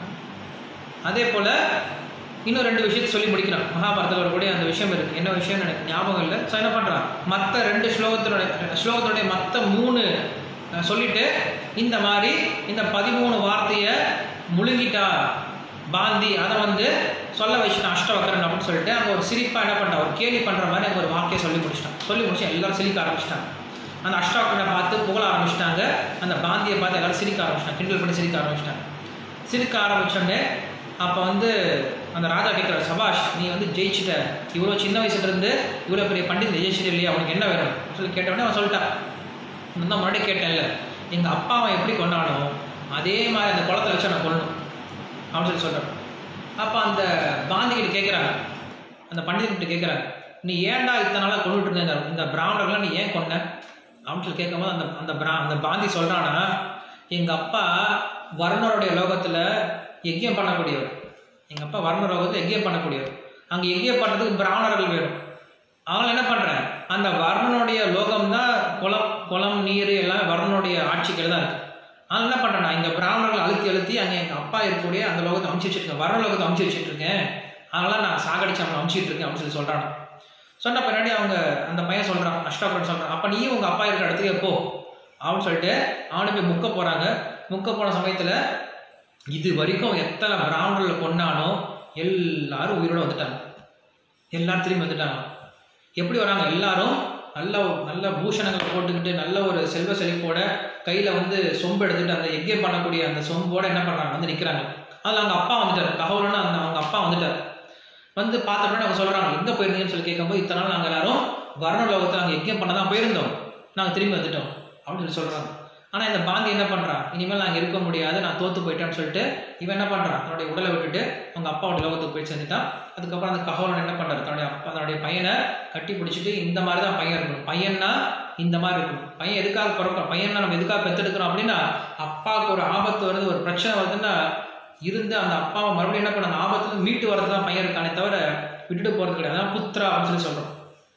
அதே போல் இன்னும் ரெண்டு விஷயத்தை சொல்லி முடிக்கிறான் மகாபாரதத்தில் வரக்கூடிய அந்த விஷயம் இருக்குது என்ன விஷயம்னு எனக்கு ஞாபகம் இல்லை ஸோ என்ன பண்ணுறான் மற்ற ரெண்டு ஸ்லோகத்தினுடைய ஸ்லோகத்தினுடைய மற்ற மூணு அஹ், சொல்லிட்டு இந்த மாதிரி இந்த பதிமூணு வார்த்தையை முழுங்கிட்டா பாந்தி அதை வந்து சொல்ல வச்சுட்டான் அஷ்டவக்கரன் அப்படின்னு சொல்லிட்டு அங்கே ஒரு சிரிப்பாக என்ன பண்ணிட்டான் ஒரு கேலி பண்ணுற மாதிரி அங்கே ஒரு வார்த்தையை சொல்லி முடிச்சிட்டான் சொல்லி முடிச்சு எல்லாரும் சிரிக்க ஆரம்பிச்சிட்டாங்க அந்த அஷ்டவக்கரனை பார்த்து புகழ ஆரம்பிச்சிட்டாங்க அந்த பாந்தியை பார்த்து எல்லாரும் சிரிக்க ஆரம்பிச்சிட்டாங்க கிண்டல் பண்ணி சிரிக்க ஆரம்பிச்சிட்டாங்க சிரிக்க ஆரம்பிச்சோடனே அப்போ வந்து அந்த ராஜா கேட்குற சபாஷ் நீ வந்து ஜெயிச்சிட்ட இவ்வளோ சின்ன வயசுல இருந்து இவ்வளோ பெரிய பண்டித் ஜெயிச்சிட்ட இல்லையா அவனுக்கு என்ன வேணும் சொல்லி கேட்டவுடனே அவன் சொல்லிட்டான் நான் தான் முன்னாடி கேட்டேன்ல எங்கள் அப்பா அவன் எப்படி கொண்டானோ அதே மாதிரி அந்த குளத்தை வச்சு நான் கொல்லணும் அப்படின்னு சொல்லி சொல்கிறான் அப்போ அந்த பாந்திகிட்ட கேட்குறாங்க அந்த பண்டிதர்கிட்ட கேட்குறாங்க நீ ஏன்டா இத்தனை நாளாக கொண்டுட்டு இருந்த இந்த- இந்த பிராமணர்கள்லாம் நீ ஏன் கொண்ட அப்படின்னு சொல்லி கேட்கும்போது அந்த அந்த பிரா அந்த பாந்தி சொல்கிறானா எங்கள் அப்பா வர்ணருடைய லோகத்தில் யஜ்யம் பண்ணக்கூடியவர் எங்கள் அப்பா வர்ண லோகத்தில் யஜ்யம் பண்ணக்கூடியவர் அங்கே யஜ்யம் பண்ணுறதுக்கு பிராமணர்கள் வேணும் அவங்க என்ன பண்ணுறேன் அந்த வர்ணனுடைய லோகம் தான் குளம் குளம் நீர் எல்லாம் வர்ணனுடைய ஆட்சிகள் தான் இருக்குது அதனால என்ன பண்ணுறேன் நான் இந்த பிராமணர்கள் அழுத்தி அழுத்தி அங்கே எங்கள் அப்பா இருக்கக்கூடிய அந்த லோகத்தை அமுச்சு வச்சுருக்கேன் வர்ண லோகத்தை அமுச்சு வச்சுட்டு இருக்கேன் அதனால நான் சாகடிச்சு அவனை அமுச்சிட்டு இருக்கேன் அப்படின்னு சொல்லி சொல்கிறான் சொன்ன பின்னாடி அவங்க அந்த பையன் சொல்கிறான் அஷ்டாபுரன் சொல்கிறான் அப்போ நீயும் உங்கள் அப்பா இருக்கிற இடத்துக்கு போ அப்படின்னு சொல்லிட்டு அவனை போய் முக்க போகிறாங்க முக்க போன சமயத்தில் இது வரைக்கும் எத்தனை பிராமணர்களை கொண்டானோ எல்லாரும் உயிரோட வந்துட்டாங்க எல்லாரும் திரும்பி வந்துட்டாங்க எப்படி வராங்க எல்லாரும் நல்ல ஒரு- நல்ல பூஷணங்களை போட்டுக்கிட்டு நல்ல ஒரு செல்வ செழிப்போட கையில் வந்து சொம்பு எடுத்துட்டு அந்த யஜ்யம் பண்ணக்கூடிய அந்த சொம்போட என்ன பண்ணுறாங்க வந்து நிற்கிறாங்க அதில் அவங்க அப்பா வந்துட்டார் தகவல்னா அந்த அவங்க அப்பா வந்துட்டார் வந்து பார்த்த உடனே அவங்க சொல்கிறாங்க எங்கே போயிருந்தீங்கன்னு சொல்லி கேட்கும்போது இத்தனை நாள் நாங்கள் எல்லாரும் வர்ண லோகத்தில் நாங்கள் யஜ்யம் பண்ண தான் போயிருந்தோம் நாங்கள் திரும்பி வந்துட்டோம் அப்படின்னு சொல்லி சொல்கிறாங்க ஆனால் இந்த பாந்தி என்ன பண்ணுறான் இனிமேல் நாங்கள் இருக்க முடியாது நான் தோத்து போயிட்டேன்னு சொல்லிட்டு இவன் என்ன பண்ணுறான் தன்னுடைய உடலை விட்டுட்டு அவங்க அப்பாவோட லோகத்துக்கு போய் சேர்ந்துட்டான் அதுக்கப்புறம் அந்த ககோலன் என்ன பண்ணுறாரு தன்னுடைய அப்பா தன்னுடைய பையனை கட்டி பிடிச்சிட்டு இந்த மாதிரி தான் பையன் இருக்கணும் பையன்னா இந்த மாதிரி இருக்கணும் பையன் எதுக்காக பிறக்கிறோம் பையனை நம்ம எதுக்காக பெற்றெடுக்கிறோம் அப்படின்னா அப்பாவுக்கு ஒரு ஆபத்து வருது ஒரு பிரச்சனை வருதுன்னா இருந்து அந்த அப்பாவை மறுபடியும் என்ன பண்ண அந்த ஆபத்துல மீட்டு வரது தான் பையன் இருக்கானே தவிர விட்டுட்டு போகிறது கிடையாது அதான் புத்ரா அப்படின்னு சொல்லி சொல்கிறோம்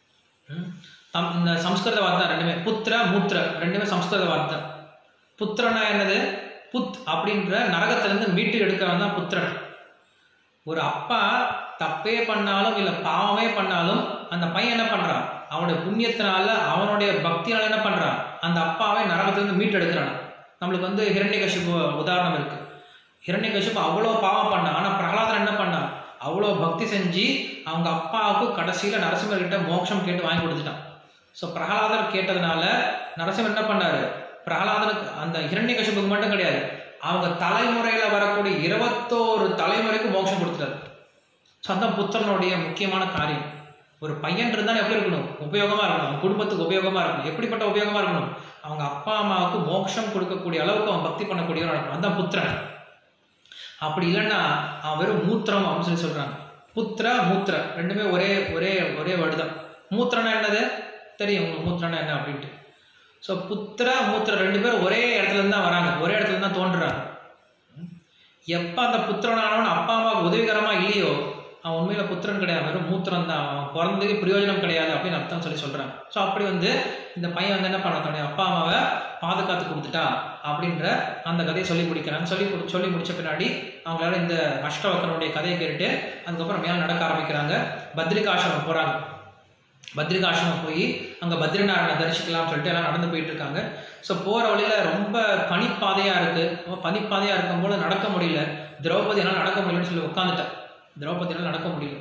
தம் இந்த சம்ஸ்கிருத வார்த்தை ரெண்டுமே புத்திர மூத்திர ரெண்டுமே சம்ஸ்கிருத வார்த்தை புத்திரனா என்னது புத் அப்படின்ற நரகத்திலேருந்து மீட்டு எடுக்கிறவன் தான் புத்திரன் ஒரு அப்பா தப்பே பண்ணாலும் இல்லை பாவமே பண்ணாலும் அந்த பையன் என்ன பண்ணுறான் அவனுடைய புண்ணியத்தினால அவனுடைய பக்தியால என்ன பண்ணுறான் அந்த அப்பாவை நரகத்திலேருந்து மீட்டு எடுக்கிறான் நம்மளுக்கு வந்து ஹிரண்யகசிபு உதாரணம் இருக்கு ஹிரண்யகசிபு அவ்வளோ பாவம் பண்ணான் ஆனால் பிரகலாதன் என்ன பண்ணான் அவ்வளோ பக்தி செஞ்சு அவங்க அப்பாவுக்கு கடைசியில் நரசிம்மர்கிட்ட மோட்சம் கேட்டு வாங்கி கொடுத்துட்டான் ஸோ பிரகலாதர் கேட்டதுனால நரசிம்மர் என்ன பண்ணாரு பிரகலாதனுக்கு அந்த ஹிரண்யகசிபுக்கு மட்டும் கிடையாது அவங்க தலைமுறையில் வரக்கூடிய இருபத்தோரு தலைமுறைக்கு மோட்சம் கொடுத்துட்டாரு ஸோ அதான் புத்திரனுடைய முக்கியமான காரியம் ஒரு பையன் இருந்தால் எப்படி இருக்கணும் உபயோகமாக இருக்கணும் அவன் குடும்பத்துக்கு உபயோகமாக இருக்கணும் எப்படிப்பட்ட உபயோகமாக இருக்கணும் அவங்க அப்பா அம்மாவுக்கு மோட்சம் கொடுக்கக்கூடிய அளவுக்கு அவன் பக்தி பண்ணக்கூடியவன் இருக்கணும் அதான் புத்திரன் அப்படி இல்லைன்னா அவன் வெறும் மூத்திரம் அப்படின்னு சொல்லி சொல்கிறாங்க புத்திர மூத்திர ரெண்டுமே ஒரே ஒரே ஒரே வேர்டு தான் மூத்திரனா என்னது தெரியும் உங்களுக்கு மூத்திரனா என்ன அப்படின்ட்டு ஸோ புத்திர மூத்திர ரெண்டு பேரும் ஒரே இடத்துல இருந்து தான் வராங்க ஒரே இடத்துல இருந்து தான் தோன்றுறாங்க எப்போ அந்த புத்திரனானவன் அப்பா அம்மாவுக்கு உதவிகரமாக இல்லையோ அவன் உண்மையில புத்திரன் கிடையாது வெறும் மூத்திரம் தான் அவன் பிறந்ததுக்கு பிரயோஜனம் கிடையாது அப்படின்னு அர்த்தம் சொல்லி சொல்கிறாங்க ஸோ அப்படி வந்து இந்த பையன் வந்து என்ன பண்ண தன்னுடைய அப்பா அம்மாவை பாதுகாத்து கொடுத்துட்டா அப்படின்ற அந்த கதையை சொல்லி முடிக்கிறாங்க சொல்லி கொடு- சொல்லி முடிச்ச பின்னாடி அவங்களால இந்த அஷ்டவக்கரனுடைய கதையை கேட்டு அதுக்கப்புறம் மேலே நடக்க ஆரம்பிக்கிறாங்க பத்ரிகாசிரமம் போகிறாங்க பத்ரிகாசிரமம் போய் அங்கே பத்ரிநாராயண தரிசிக்கலாம்னு சொல்லிட்டு எல்லாம் நடந்து போயிட்டு இருக்காங்க ஸோ போகிற வழியில் ரொம்ப பனிப்பாதையாக இருக்குது பனிப்பாதையாக இருக்கும்போது நடக்க முடியல திரௌபதியால் நடக்க முடியலன்னு சொல்லி உட்காந்துட்டேன் திரௌபதியால் நடக்க முடியல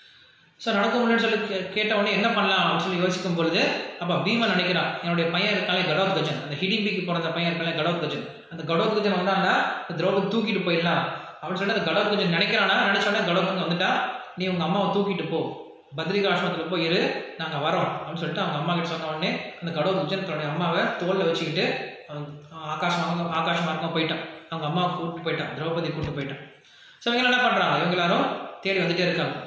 ஸோ நடக்க முடியலன்னு சொல்லி கே கேட்ட உடனே என்ன பண்ணலாம் அப்படின்னு சொல்லி யோசிக்கும் பொழுது அப்போ பீமன் நினைக்கிறான் என்னுடைய பையன் இருக்காலே கடோத்கஜன் அந்த ஹிடிம்பிக்கு பிறந்த பையன் இருக்காலே கடோத்கஜன் அந்த கடோத்கஜன் வந்தான்னா இந்த திரௌபதி தூக்கிட்டு போயிடலாம் அப்படின்னு சொல்லிட்டு அந்த கடோத்கஜன் நினைக்கிறானா நினைச்ச உடனே கடோத்கஜன் வந்துட்டா நீ உங்கள் அம்மாவை தூக்கிட்டு போ பத்ரிகாசிரமத்தில் போய் இரு நாங்கள் வரோம் அப்படின்னு சொல்லிட்டு அவங்க அம்மா கிட்ட சொன்ன உடனே அந்த கடோத்கஜன் தன்னுடைய அம்மாவை தோளில் வச்சுக்கிட்டு அவன் ஆகாசமாக ஆகாஷ மார்க்கம் போயிட்டான் அவங்க அம்மாவை கூப்பிட்டு போயிட்டான் திரௌபதி கூப்பிட்டு போயிட்டான் ஸோ இவங்க என்ன பண்ணுறாங்க இவங்க எல்லாரும் தேடி வந்துட்டே இருக்காங்க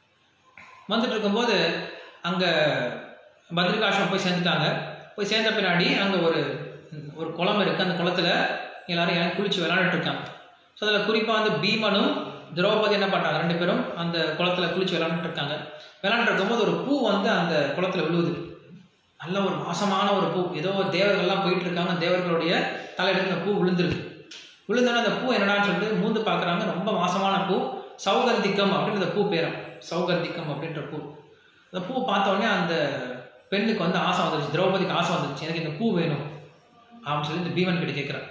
வந்துட்டு இருக்கும்போது அங்கே பத்ரிகாசிரம் போய் சேர்ந்துட்டாங்க போய் சேர்ந்த பின்னாடி அங்கே ஒரு ஒரு குளம் இருக்குது அந்த குளத்துல எல்லாரும் எனக்கு குளிச்சு விளையாண்டுட்டு இருக்காங்க ஸோ அதில் குறிப்பாக வந்து பீமனும் திரௌபதி என்ன பண்ணுறாங்க ரெண்டு பேரும் அந்த குளத்துல குளிச்சு விளையாண்டுட்டு இருக்காங்க விளையாண்டுட்டு இருக்கும்போது ஒரு பூ வந்து அந்த குளத்துல விழுவுது நல்ல ஒரு மாசமான ஒரு பூ ஏதோ தேவர்கள்லாம் போயிட்டு இருக்காங்க தேவர்களுடைய தலையில இந்த பூ விழுந்துருக்கு விழுந்தோடனே அந்த பூ என்னடான்னு சொல்லிட்டு மூந்து பார்க்குறாங்க ரொம்ப மாசமான பூ சௌகந்திக்கம் அப்படின்ற பூ பேரம் சௌகந்திக்கம் அப்படின்ற பூ அந்த பூ பார்த்த உடனே அந்த பெண்ணுக்கு வந்து ஆசை வந்துருச்சு திரௌபதிக்கு ஆசை வந்துருச்சு எனக்கு இந்த பூ வேணும் அப்படின்னு சொல்லி இந்த பீமன் கிட்ட கேட்குறான்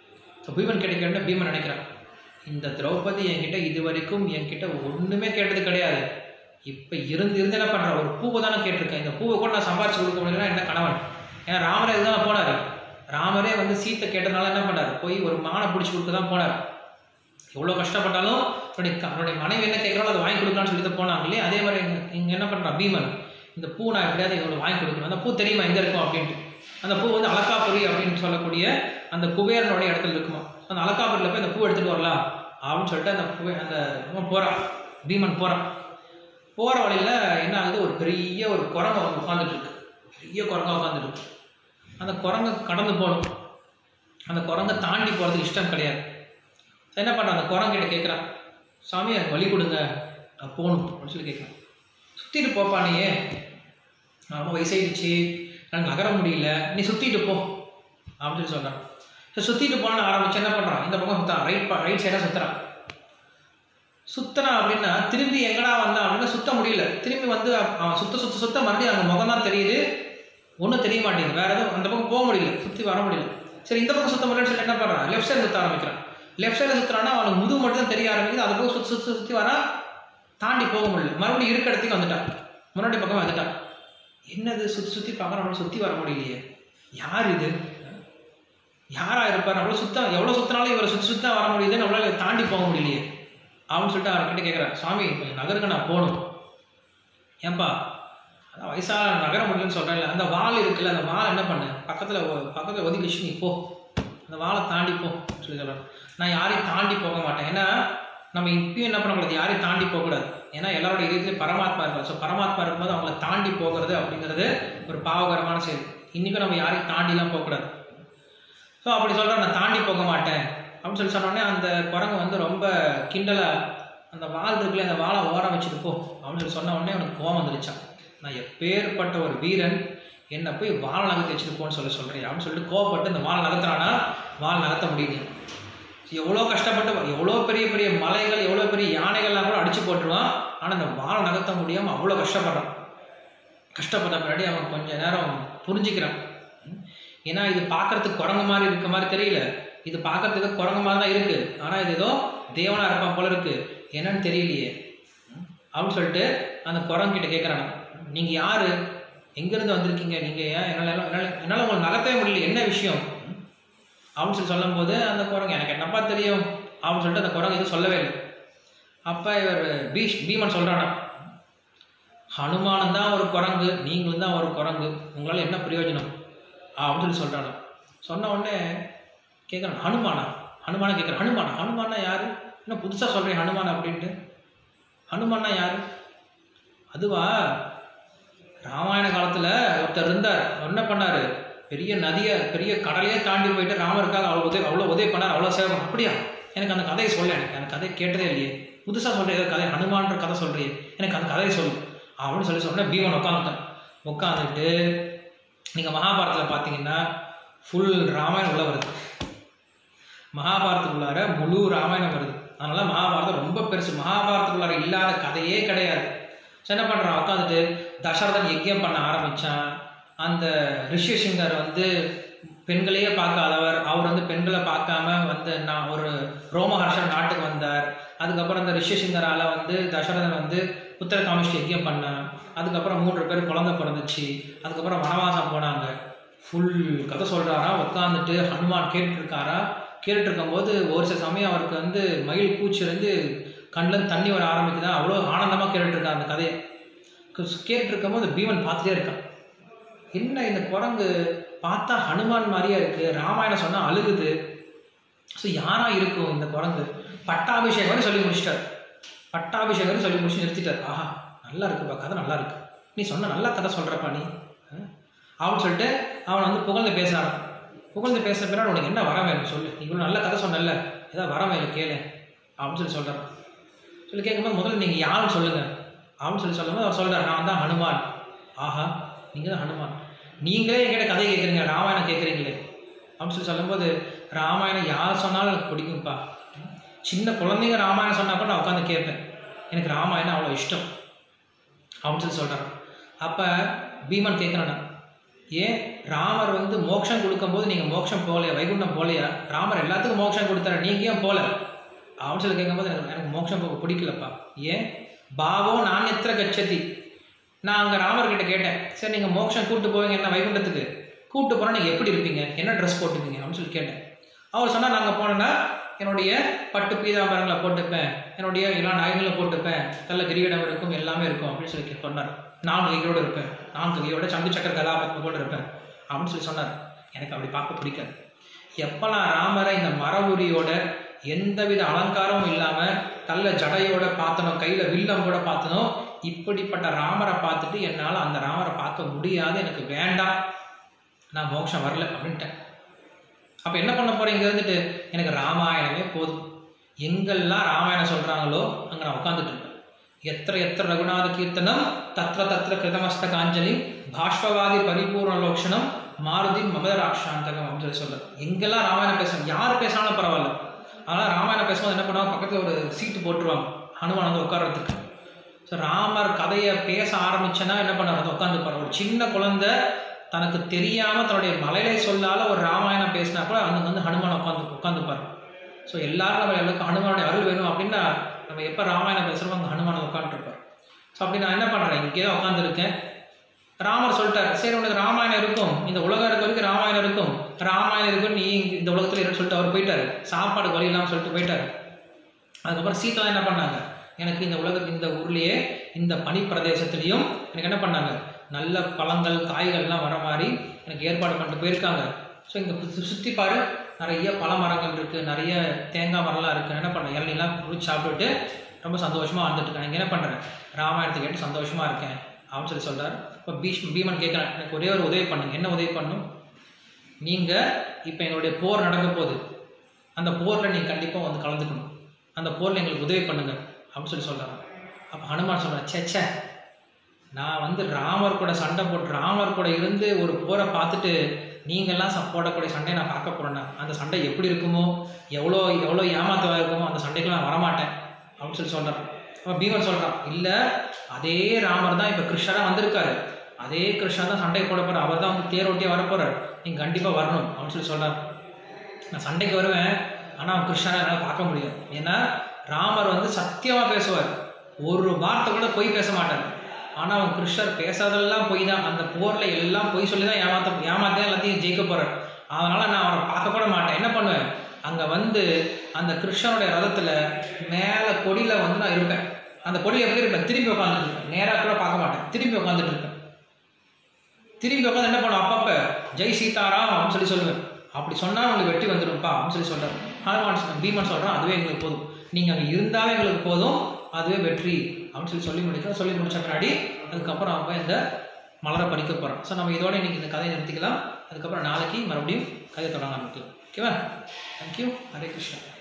ஸோ பீமன் கிட்ட கேட்ட பீமன் நினைக்கிறான் இந்த திரௌபதி என்கிட்ட இது வரைக்கும் என்கிட்ட ஒன்றுமே கேட்டது கிடையாது இப்போ இருந்து இருந்து என்ன பண்ணுறேன் ஒரு பூவை தானே கேட்டிருக்கேன் இந்த பூவை கூட நான் சம்பாரிச்சு கொடுக்க முடியலன்னா என்ன கணவன் ஏன்னா ராமரே இதுதான் போனார் ராமரே வந்து சீத்தை கேட்டதுனால என்ன பண்ணார் போய் ஒரு மானை பிடிச்சி கொடுக்க தான் போனார் எவ்வளோ கஷ்டப்பட்டாலும் அவருடைய க- அவருடைய மனைவி என்ன கேட்குறாலும் அதை வாங்கி கொடுக்கலாம்னு சொல்லிட்டு போனாங்க இல்லையா அதே மாதிரி இங்கே இங்கே என்ன பண்ணுறான் பீமன் இந்த பூ நான் எப்படியாவது இவ்வளோ வாங்கி கொடுக்கணும் அந்த பூ தெரியுமா எங்கே இருக்கும் அப்படின்ட்டு அந்த பூ வந்து அலக்காபுரி அப்படின்னு சொல்லக்கூடிய அந்த குபேரனுடைய இடத்துல இருக்குமா அந்த அலக்காபுரியில் போய் அந்த பூ எடுத்துகிட்டு வரலாம் அப்படின்னு சொல்லிட்டு அந்த குபே அந்த இவன் போகிறான் பீமன் போகிறான் போகிற வழியில் என்ன ஆகுது ஒரு பெரிய ஒரு குரங்கு வந்து உட்காந்துட்டு இருக்கு பெரிய குரங்கா உட்காந்துட்டு இருக்கு அந்த குரங்கை கடந்து போகணும் அந்த குரங்கை தாண்டி போகிறதுக்கு இஷ்டம் கிடையாது சரி, என்ன பண்ணுறான் அந்த குரங்கிட்ட கேட்குறான் சாமி எனக்கு வழி கொடுங்க நான் போகணும் அப்படின்னு சொல்லி கேட்குறான் சுற்றிட்டு போப்பா நீயே நான் ரொம்ப வயசாயிடுச்சு எனக்கு நகர முடியல நீ சுற்றிட்டு போ அப்படின்னு சொல்லி சொல்கிறான் சரி சுற்றிட்டு போனான்னு ஆரம்பிச்சு என்ன பண்ணுறான் இந்த பக்கம் சுற்றான் ரைட் ரைட் சைடாக சுற்றுறான் சுத்தனா அப்படின்னா திரும்பி எங்கடா வந்தான் அப்படின்னா சுத்த முடியல திரும்பி வந்து அவன் சுத்த சுத்த சுத்த மறுபடியும் அங்கே முகம் தான் தெரியுது ஒன்றும் தெரிய மாட்டேங்குது வேற எதுவும் அந்த பக்கம் போக முடியல சுற்றி வர முடியல சரி இந்த பக்கம் சுத்த முடியலன்னு சொல்லி என்ன பண்ணுறான் லெஃப்ட் சைடு சுத்த ஆரம்பிக்கிறான் லெஃப்ட் சைடு சுற்றுறான்னா அவனுக்கு முதுகு மட்டும் தான் தெரிய ஆரம்பிக்குது அது போக சுற்றி சுற்றி சுற்றி வரான் தாண்டி போக முடியல மறுபடியும் இருக்க இடத்துக்கு வந்துட்டான் முன்னாடி பக்கம் வந்துட்டான் என்னது சுற்றி சுற்றி பார்க்குறோம் நம்மளால சுற்றி வர முடியலையே யார் இது யாரா இருப்பார் நம்மளால சுத்தம் எவ்வளோ சுத்தினாலும் இவரை சுற்றி சுத்தம் வர முடியுது நம்மளால இதை தாண்டி போக முடியலையே அப்படின்னு சொல்லிட்டு அவர்கிட்ட கேட்குறாரு சுவாமி கொஞ்சம் நகருக்கு நான் போகணும் ஏன்பா அதான் வயசாக நகர முடியலன்னு சொல்கிறேன்ல அந்த வால் இருக்குல்ல அந்த வால் என்ன பண்ணு பக்கத்தில் பக்கத்தில் ஒதுக்கி வச்சு நீ போ அந்த வாலை தாண்டி போ சொல்லி சொல்கிறேன் நான் யாரையும் தாண்டி போக மாட்டேன் ஏன்னா நம்ம இப்பயும் என்ன பண்ணக்கூடாது யாரையும் தாண்டி போகக்கூடாது ஏன்னா எல்லாரோட இதயத்துலையும் பரமாத்மா இருப்பார் ஸோ பரமாத்மா இருக்கும்போது அவங்கள தாண்டி போகிறது அப்படிங்கிறது ஒரு பாவகரமான செயல் இன்றைக்கும் நம்ம யாரையும் தாண்டிலாம் போகக்கூடாது ஸோ அப்படி சொல்கிறேன் நான் தாண்டி போக மாட்டேன் அப்படின்னு சொல்லி சொன்னோடனே அந்த குரங்கு வந்து ரொம்ப கிண்டலாக அந்த வால் இருக்குல்ல அந்த வாழை ஓரம் வச்சுட்டு போ அப்படின்னு சொல்லி சொன்ன உடனே அவனுக்கு கோவம் வந்துருச்சான் நான் எப்பேற்பட்ட ஒரு வீரன் என்னை போய் வாழை நகர்த்தி வச்சுட்டு போன்னு சொல்லி சொல்கிறேன் அப்படின்னு சொல்லிட்டு கோவப்பட்டு இந்த வாழை நகர்த்துறானா வால் நகர்த்த முடியல எவ்வளோ கஷ்டப்பட்டு எவ்வளோ பெரிய பெரிய மலைகள் எவ்வளோ பெரிய யானைகள்லாம் கூட அடிச்சு போட்டுருவான் ஆனால் அந்த வாழை நகர்த்த முடியாமல் அவ்வளோ கஷ்டப்படுறான் கஷ்டப்பட்ட பின்னாடி அவன் கொஞ்ச நேரம் புரிஞ்சுக்கிறான் ம். ஏன்னா இது பார்க்கறதுக்கு குரங்கு மாதிரி இருக்க மாதிரி தெரியல இது பார்க்கறதுக்கு குரங்கு மாதிரி தான் இருக்கு ஆனால் இது ஏதோ தேவனா இருப்பான் போல இருக்கு என்னன்னு தெரியலையே ம். அப்படின்னு சொல்லிட்டு அந்த குரங்கு கிட்ட கேட்குறாங்க நீங்கள் யாரு எங்கேருந்து வந்திருக்கீங்க நீங்கள் ஏன் என்னால் என்னால் என்னால் உங்களுக்கு நகர்த்தவே முடியல என்ன விஷயம் ம். அப்படின்னு சொல்லி சொல்லும்போது அந்த குரங்கு எனக்கு என்னப்பா தெரியும் அப்படின்னு சொல்லிட்டு அந்த குரங்கு எதுவும் சொல்லவே இல்லை அப்போ இவர் பீஷ் பீமன் சொல்கிறானா ஹனுமானம் தான் ஒரு குரங்கு நீங்களும் தான் ஒரு குரங்கு உங்களால் என்ன பிரயோஜனம் அப்படின்னு சொல்லி சொல்கிறாங்க சொன்ன உடனே கேட்குறான் ஹனுமானா ஹனுமானா கேட்குறேன் ஹனுமானா ஹனுமானா யார் என்ன புதுசாக சொல்கிறேன் ஹனுமான் அப்படின்ட்டு ஹனுமானா யார் அதுவா ராமாயண காலத்தில் ஒருத்தர் இருந்தார் அவர் என்ன பண்ணார் பெரிய நதியை பெரிய கடலையே தாண்டி போயிட்டு ராமருக்காக அவ்வளோ உதவி அவ்வளோ உதவி பண்ணார் அவ்வளோ சேவை பண்ணார். அப்படியா எனக்கு அந்த கதையை சொல்ல எனக்கு அந்த கதையை கேட்டதே இல்லையே புதுசாக சொல்கிற ஏதோ கதை ஹனுமான்ற கதை சொல்கிறியே எனக்கு அந்த கதையை சொல்லு அப்படின்னு சொல்லி சொன்னேன் பீமன் உட்காந்துட்டான் உட்காந்துட்டு நீங்கள் மகாபாரதத்தில் பார்த்தீங்கன்னா ஃபுல் ராமாயணம் உள்ள வருது மகாபாரதத்துக்குள்ளார முழு ராமாயணம் வருது அதனால மகாபாரதம் ரொம்ப பெருசு மகாபாரதத்துக்குள்ளார இல்லாத கதையே கிடையாது ஸோ என்ன பண்ணுறான் உட்காந்துட்டு தசரதன் யஜ்யம் பண்ண ஆரம்பித்தான் அந்த ரிஷிசிங்கர் வந்து பெண்களையே பார்க்காதவர் அவர் வந்து பெண்களை பார்க்காம வந்து நான் ஒரு ரோமஹர்ஷன் நாட்டுக்கு வந்தார் அதுக்கப்புறம் இந்த ரிஷிசிங்கரால் வந்து தசரதன் வந்து உத்தரகாமிஷ்டி யஜ்யம் பண்ணான் அதுக்கப்புறம் மூன்று பேர் குழந்தை பிறந்துச்சு அதுக்கப்புறம் வனவாசம் போனாங்க ஃபுல் கதை சொல்கிறாரா உட்காந்துட்டு ஹனுமான் கேட்டுருக்காரா கேட்டுருக்கும்போது ஒரு சில சமயம் அவருக்கு வந்து மயில் பூச்சிலேருந்து கண்ணில் தண்ணி வர ஆரம்பிக்குதா அவ்வளோ ஆனந்தமாக கேட்டுருக்கான் அந்த கதையை கேட்டுருக்கும்போது பீமன் பார்த்துட்டே இருக்கான் என்ன இந்த குரங்கு பார்த்தா ஹனுமான் மாதிரியே இருக்குது ராமாயணம் சொன்னால் அழுகுது ஸோ யாரா இருக்கும் இந்த குரங்கு பட்டாபிஷேகம் சொல்லி முடிச்சிட்டார் பட்டாபிஷேகம் சொல்லி முடிச்சு நிறுத்திட்டார் ஆஹா நல்லா இருக்குப்பா கதை நல்லா இருக்கு நீ சொன்ன நல்லா கதை சொல்கிறப்பா நீ ஆ? அப்படின்னு சொல்லிட்டு அவன் வந்து புகழ்ந்து பேசுறான் புகழ்ந்து பேசுற பின்னாடி உனக்கு என்ன வர வேணும் சொல்லு நீ இவ்வளோ நல்ல கதை சொன்னல ஏதாவது வர வேணும் கேளு அப்படின்னு சொல்லி சொல்கிறான் சொல்லி கேட்கும்போது முதல்ல நீங்கள் யாருன்னு சொல்லுங்கள் அப்படின்னு சொல்லி சொல்லும்போது அவர் சொல்கிறார் நான் தான் ஹனுமான் ஆஹா நீங்கள் தான் ஹனுமான் நீங்களே என்கிட்ட கதை கேட்குறீங்க ராமாயணம் கேட்குறீங்களே அப்படின்னு சொல்லி சொல்லும்போது ராமாயணம் யார் சொன்னாலும் எனக்கு பிடிக்கும்ப்பா சின்ன குழந்தைங்க ராமாயணம் சொன்னால் கூட நான் உட்காந்து கேட்பேன் எனக்கு ராமாயணம் அவ்வளோ இஷ்டம் அப்படின்னு சொல்லி சொல்கிறான் அப்போ பீமன் கேட்குறானா ஏன் ராமர் வந்து மோட்சம் கொடுக்கும்போது நீங்கள் மோட்சம் போகலையா வைகுண்டம் போகலையா ராமர் எல்லாத்துக்கும் மோட்சம் கொடுத்தாரு நீங்கள் ஏன் போகல அப்படின்னு சொல்லி கேட்கும்போது எனக்கு எனக்கு மோட்சம் போக பிடிக்கலப்பா ஏன் பாவோ நான் எத்திர கச்சதி நான் அங்கே ராமர்கிட்ட கேட்டேன் சரி நீங்கள் மோட்சம் கூப்பிட்டு போவீங்க என்ன வைகுண்டத்துக்கு கூப்பிட்டு போனால் நீங்கள் எப்படி இருப்பீங்க என்ன ட்ரெஸ் போட்டுப்பீங்க அப்படின்னு சொல்லி கேட்டேன் அவர் சொன்னால் நாங்கள் போனோன்னா என்னுடைய பட்டு பீதாம்பரங்களை போட்டுப்பேன் என்னுடைய எல்லா நகைகளை போட்டுப்பேன் நல்ல கிரீடம் இருக்கும் எல்லாமே இருக்கும் அப்படின்னு சொல்லி சொன்னார் நான்கு கையோடு இருப்பேன் நான்கு கையோட சங்கு சக்கர கதாபத்ம கூட இருப்பேன் அப்படின்னு சொல்லி சொன்னார் எனக்கு அப்படி பார்க்க பிடிக்காது எப்பெல்லாம் ராமரை இந்த மரபுரியோட எந்தவித அலங்காரமும் இல்லாமல் நல்ல ஜடையோட பார்த்தனோ கையில் வில்லம் கூட பார்த்தனோ இப்படிப்பட்ட ராமரை பார்த்துட்டு என்னால் அந்த ராமரை பார்க்க முடியாது எனக்கு வேண்டாம் நான் மோட்சம் வரல அப்படின்ட்டேன் அப்போ என்ன பண்ண போறேன் இங்கே இருந்துட்டு எனக்கு ராமாயணமே போதும் எங்கெல்லாம் ராமாயணம் சொல்கிறாங்களோ அங்கே நான் உட்காந்துட்டு இருப்பேன் எத்திர எத்திர ரகுநாத கீர்த்தனம் தத்ர தத்ர கிருதமஸ்தகாஞ்சலி பாஷ்பவாதி பரிபூர்ண லோக்ஷணம் மாருதி மமதராட்சாந்தகம் அப்படின்னு சொல்லி சொல்ல எங்கெல்லாம் ராமாயணம் பேசணும் யார் பேசினாலும் பரவாயில்ல அதனால் ராமாயணம் பேசும்போது என்ன பண்ணுவாங்க பக்கத்தில் ஒரு சீட்டு போட்டுருவாங்க ஹனுமான் வந்து உட்கார்றதுக்கு ஸோ ராமர் கதையை பேச ஆரம்பிச்சேன்னா என்ன பண்ணுறது உட்காந்துப்பார் ஒரு சின்ன குழந்தை தனக்கு தெரியாமல் தன்னுடைய மலையிலே சொல்லால ஒரு ராமாயணம் பேசினா கூட அங்கே வந்து ஹனுமான் உட்காந்து உட்காந்துப்பார் ஸோ எல்லாரும் நம்ம எல்லாருக்கும் ஹனுமானுடைய அருள் வேணும் அப்படின்னா நம்ம எப்போ ராமாயணம் பேசுகிறோமோ அங்கே ஹனுமான் உட்காந்துருப்பார் ஸோ அப்படி நான் என்ன பண்ணுறேன் இங்கே தான் உட்காந்துருக்கேன் ராமர் சொல்லிட்டார் சரி உனக்கு ராமாயணம் இருக்கும் இந்த உலகம் இருக்க வரைக்கும் ராமாயணம் இருக்கும் ராமாயணம் இருக்கும் நீ இந்த உலகத்தில் இருன்னு சொல்லிட்டு அவர் போயிட்டாரு சாப்பாடு வழி இல்லாமல் சொல்லிட்டு போயிட்டாரு அதுக்கப்புறம் சீதா என்ன பண்ணாங்க எனக்கு இந்த உலகத்து இந்த ஊர்லேயே இந்த பனி பிரதேசத்துலேயும் எனக்கு என்ன பண்ணாங்க நல்ல பழங்கள் காய்கள்லாம் வர மாதிரி எனக்கு ஏற்பாடு பண்ணிட்டு போயிருக்காங்க ஸோ இங்கே சுற்றி பாரு நிறைய பழ மரங்கள் இருக்குது நிறைய தேங்காய் மரம்லாம் இருக்குது என்ன பண்ணேன் இளநீலாம் குடிச்சு சாப்பிட்டுட்டு ரொம்ப சந்தோஷமாக வந்துட்டு இருக்கேன் இங்கே என்ன பண்ணுறேன் ராமாயணத்தை கேட்டு சந்தோஷமாக இருக்கேன் அப்படின்னு சொல்லி சொல்கிறார் இப்போ பீஷ் பீமன் கேட்குறேன் எனக்கு ஒரே ஒரு உதவி பண்ணுங்க என்ன உதவி பண்ணும் நீங்கள் இப்போ எங்களுடைய போர் நடக்க போகுது அந்த போரில் நீங்கள் கண்டிப்பாக வந்து கலந்துக்கணும் அந்த போரில் எங்களுக்கு உதவி பண்ணுங்க அப்படின்னு சொல்லி சொல்கிறாங்க அப்போ ஹனுமான் சொல்கிறார் ச்சே ச்சே நான் வந்து ராமர் கூட சண்டை போட்டு ராமர் கூட இருந்து ஒரு போரை பார்த்துட்டு நீங்கள்லாம் ச- போடக்கூடிய சண்டையை நான் பார்க்க போகிறேன்னா அந்த சண்டை எப்படி இருக்குமோ எவ்வளோ எவ்வளோ ஏமாத்தவா இருக்குமோ அந்த சண்டைக்கு நான் வரமாட்டேன் அப்படின்னு சொல்லி சொல்கிறான் அப்போ பீமன் சொல்கிறான் இல்லை அதே ராமர் தான் இப்போ கிருஷ்ணராக வந்திருக்காரு அதே கிருஷ்ணன் தான் சண்டை போட போகிறார் அவர் தான் வந்து தேர் ஓட்டியே வர போகிறார் நீங்கள் கண்டிப்பாக வரணும் அப்படின்னு சொல்லி சொல்கிறார் நான் சண்டைக்கு வருவேன் ஆனால் அவன் கிருஷ்ணனை என்னால் பார்க்க முடியும் ஏன்னா ராமர் வந்து சத்தியமாக பேசுவார் ஒரு வார்த்தை கூட பொய் பேச மாட்டார் ஆனால் அவன் கிருஷ்ணர் பேசாதெல்லாம் பொய் தான் அந்த போரில் எல்லாம் பொய் சொல்லி தான் ஏமாத்த ஏமாத்தே எல்லாத்தையும் ஜெயிக்க போகிறார் அதனால் நான் அவனை பார்க்க கூட மாட்டேன் என்ன பண்ணுவேன் அங்கே வந்து அந்த கிருஷ்ணனுடைய ரதத்தில் மேலே கொடியில் வந்து நான் இருப்பேன் அந்த கொடியில் எப்படி இருப்பேன் திரும்பி உட்காந்துட்டு இருப்பேன் நேராக கூட பார்க்க மாட்டேன் திரும்பி உட்காந்துட்டு இருப்பேன் திரும்பி உட்காந்து என்ன பண்ணும் அப்பப்ப ஜெய் சீதாராம் அப்படின்னு சொல்லி சொல்லுவேன் அப்படி சொன்னா உங்களுக்கு வெற்றி வந்துடும்ப்பா அப்படின்னு சொல்லி சொல்றாரு ஹனுமான் சொ- பீமன் சொல்றான் அதுவே எங்களுக்கு போதும் நீங்க அங்க இருந்தாவே எங்களுக்கு போதும் அதுவே வெற்றி அப்படின்னு சொல்லி சொல்லி முடிக்கிறோம் சொல்லி முடிச்ச பின்னாடி அதுக்கப்புறம் அவன் இந்த மலரை படிக்க போறான் ஸோ நம்ம இதோட இன்னைக்கு இந்த கதையை நிறுத்திக்கலாம் அதுக்கப்புறம் நாளைக்கு மறுபடியும் கதை தொடங்க ஆரம்பிக்கலாம் ஓகேவா தேங்க்யூ ஹரே கிருஷ்ணா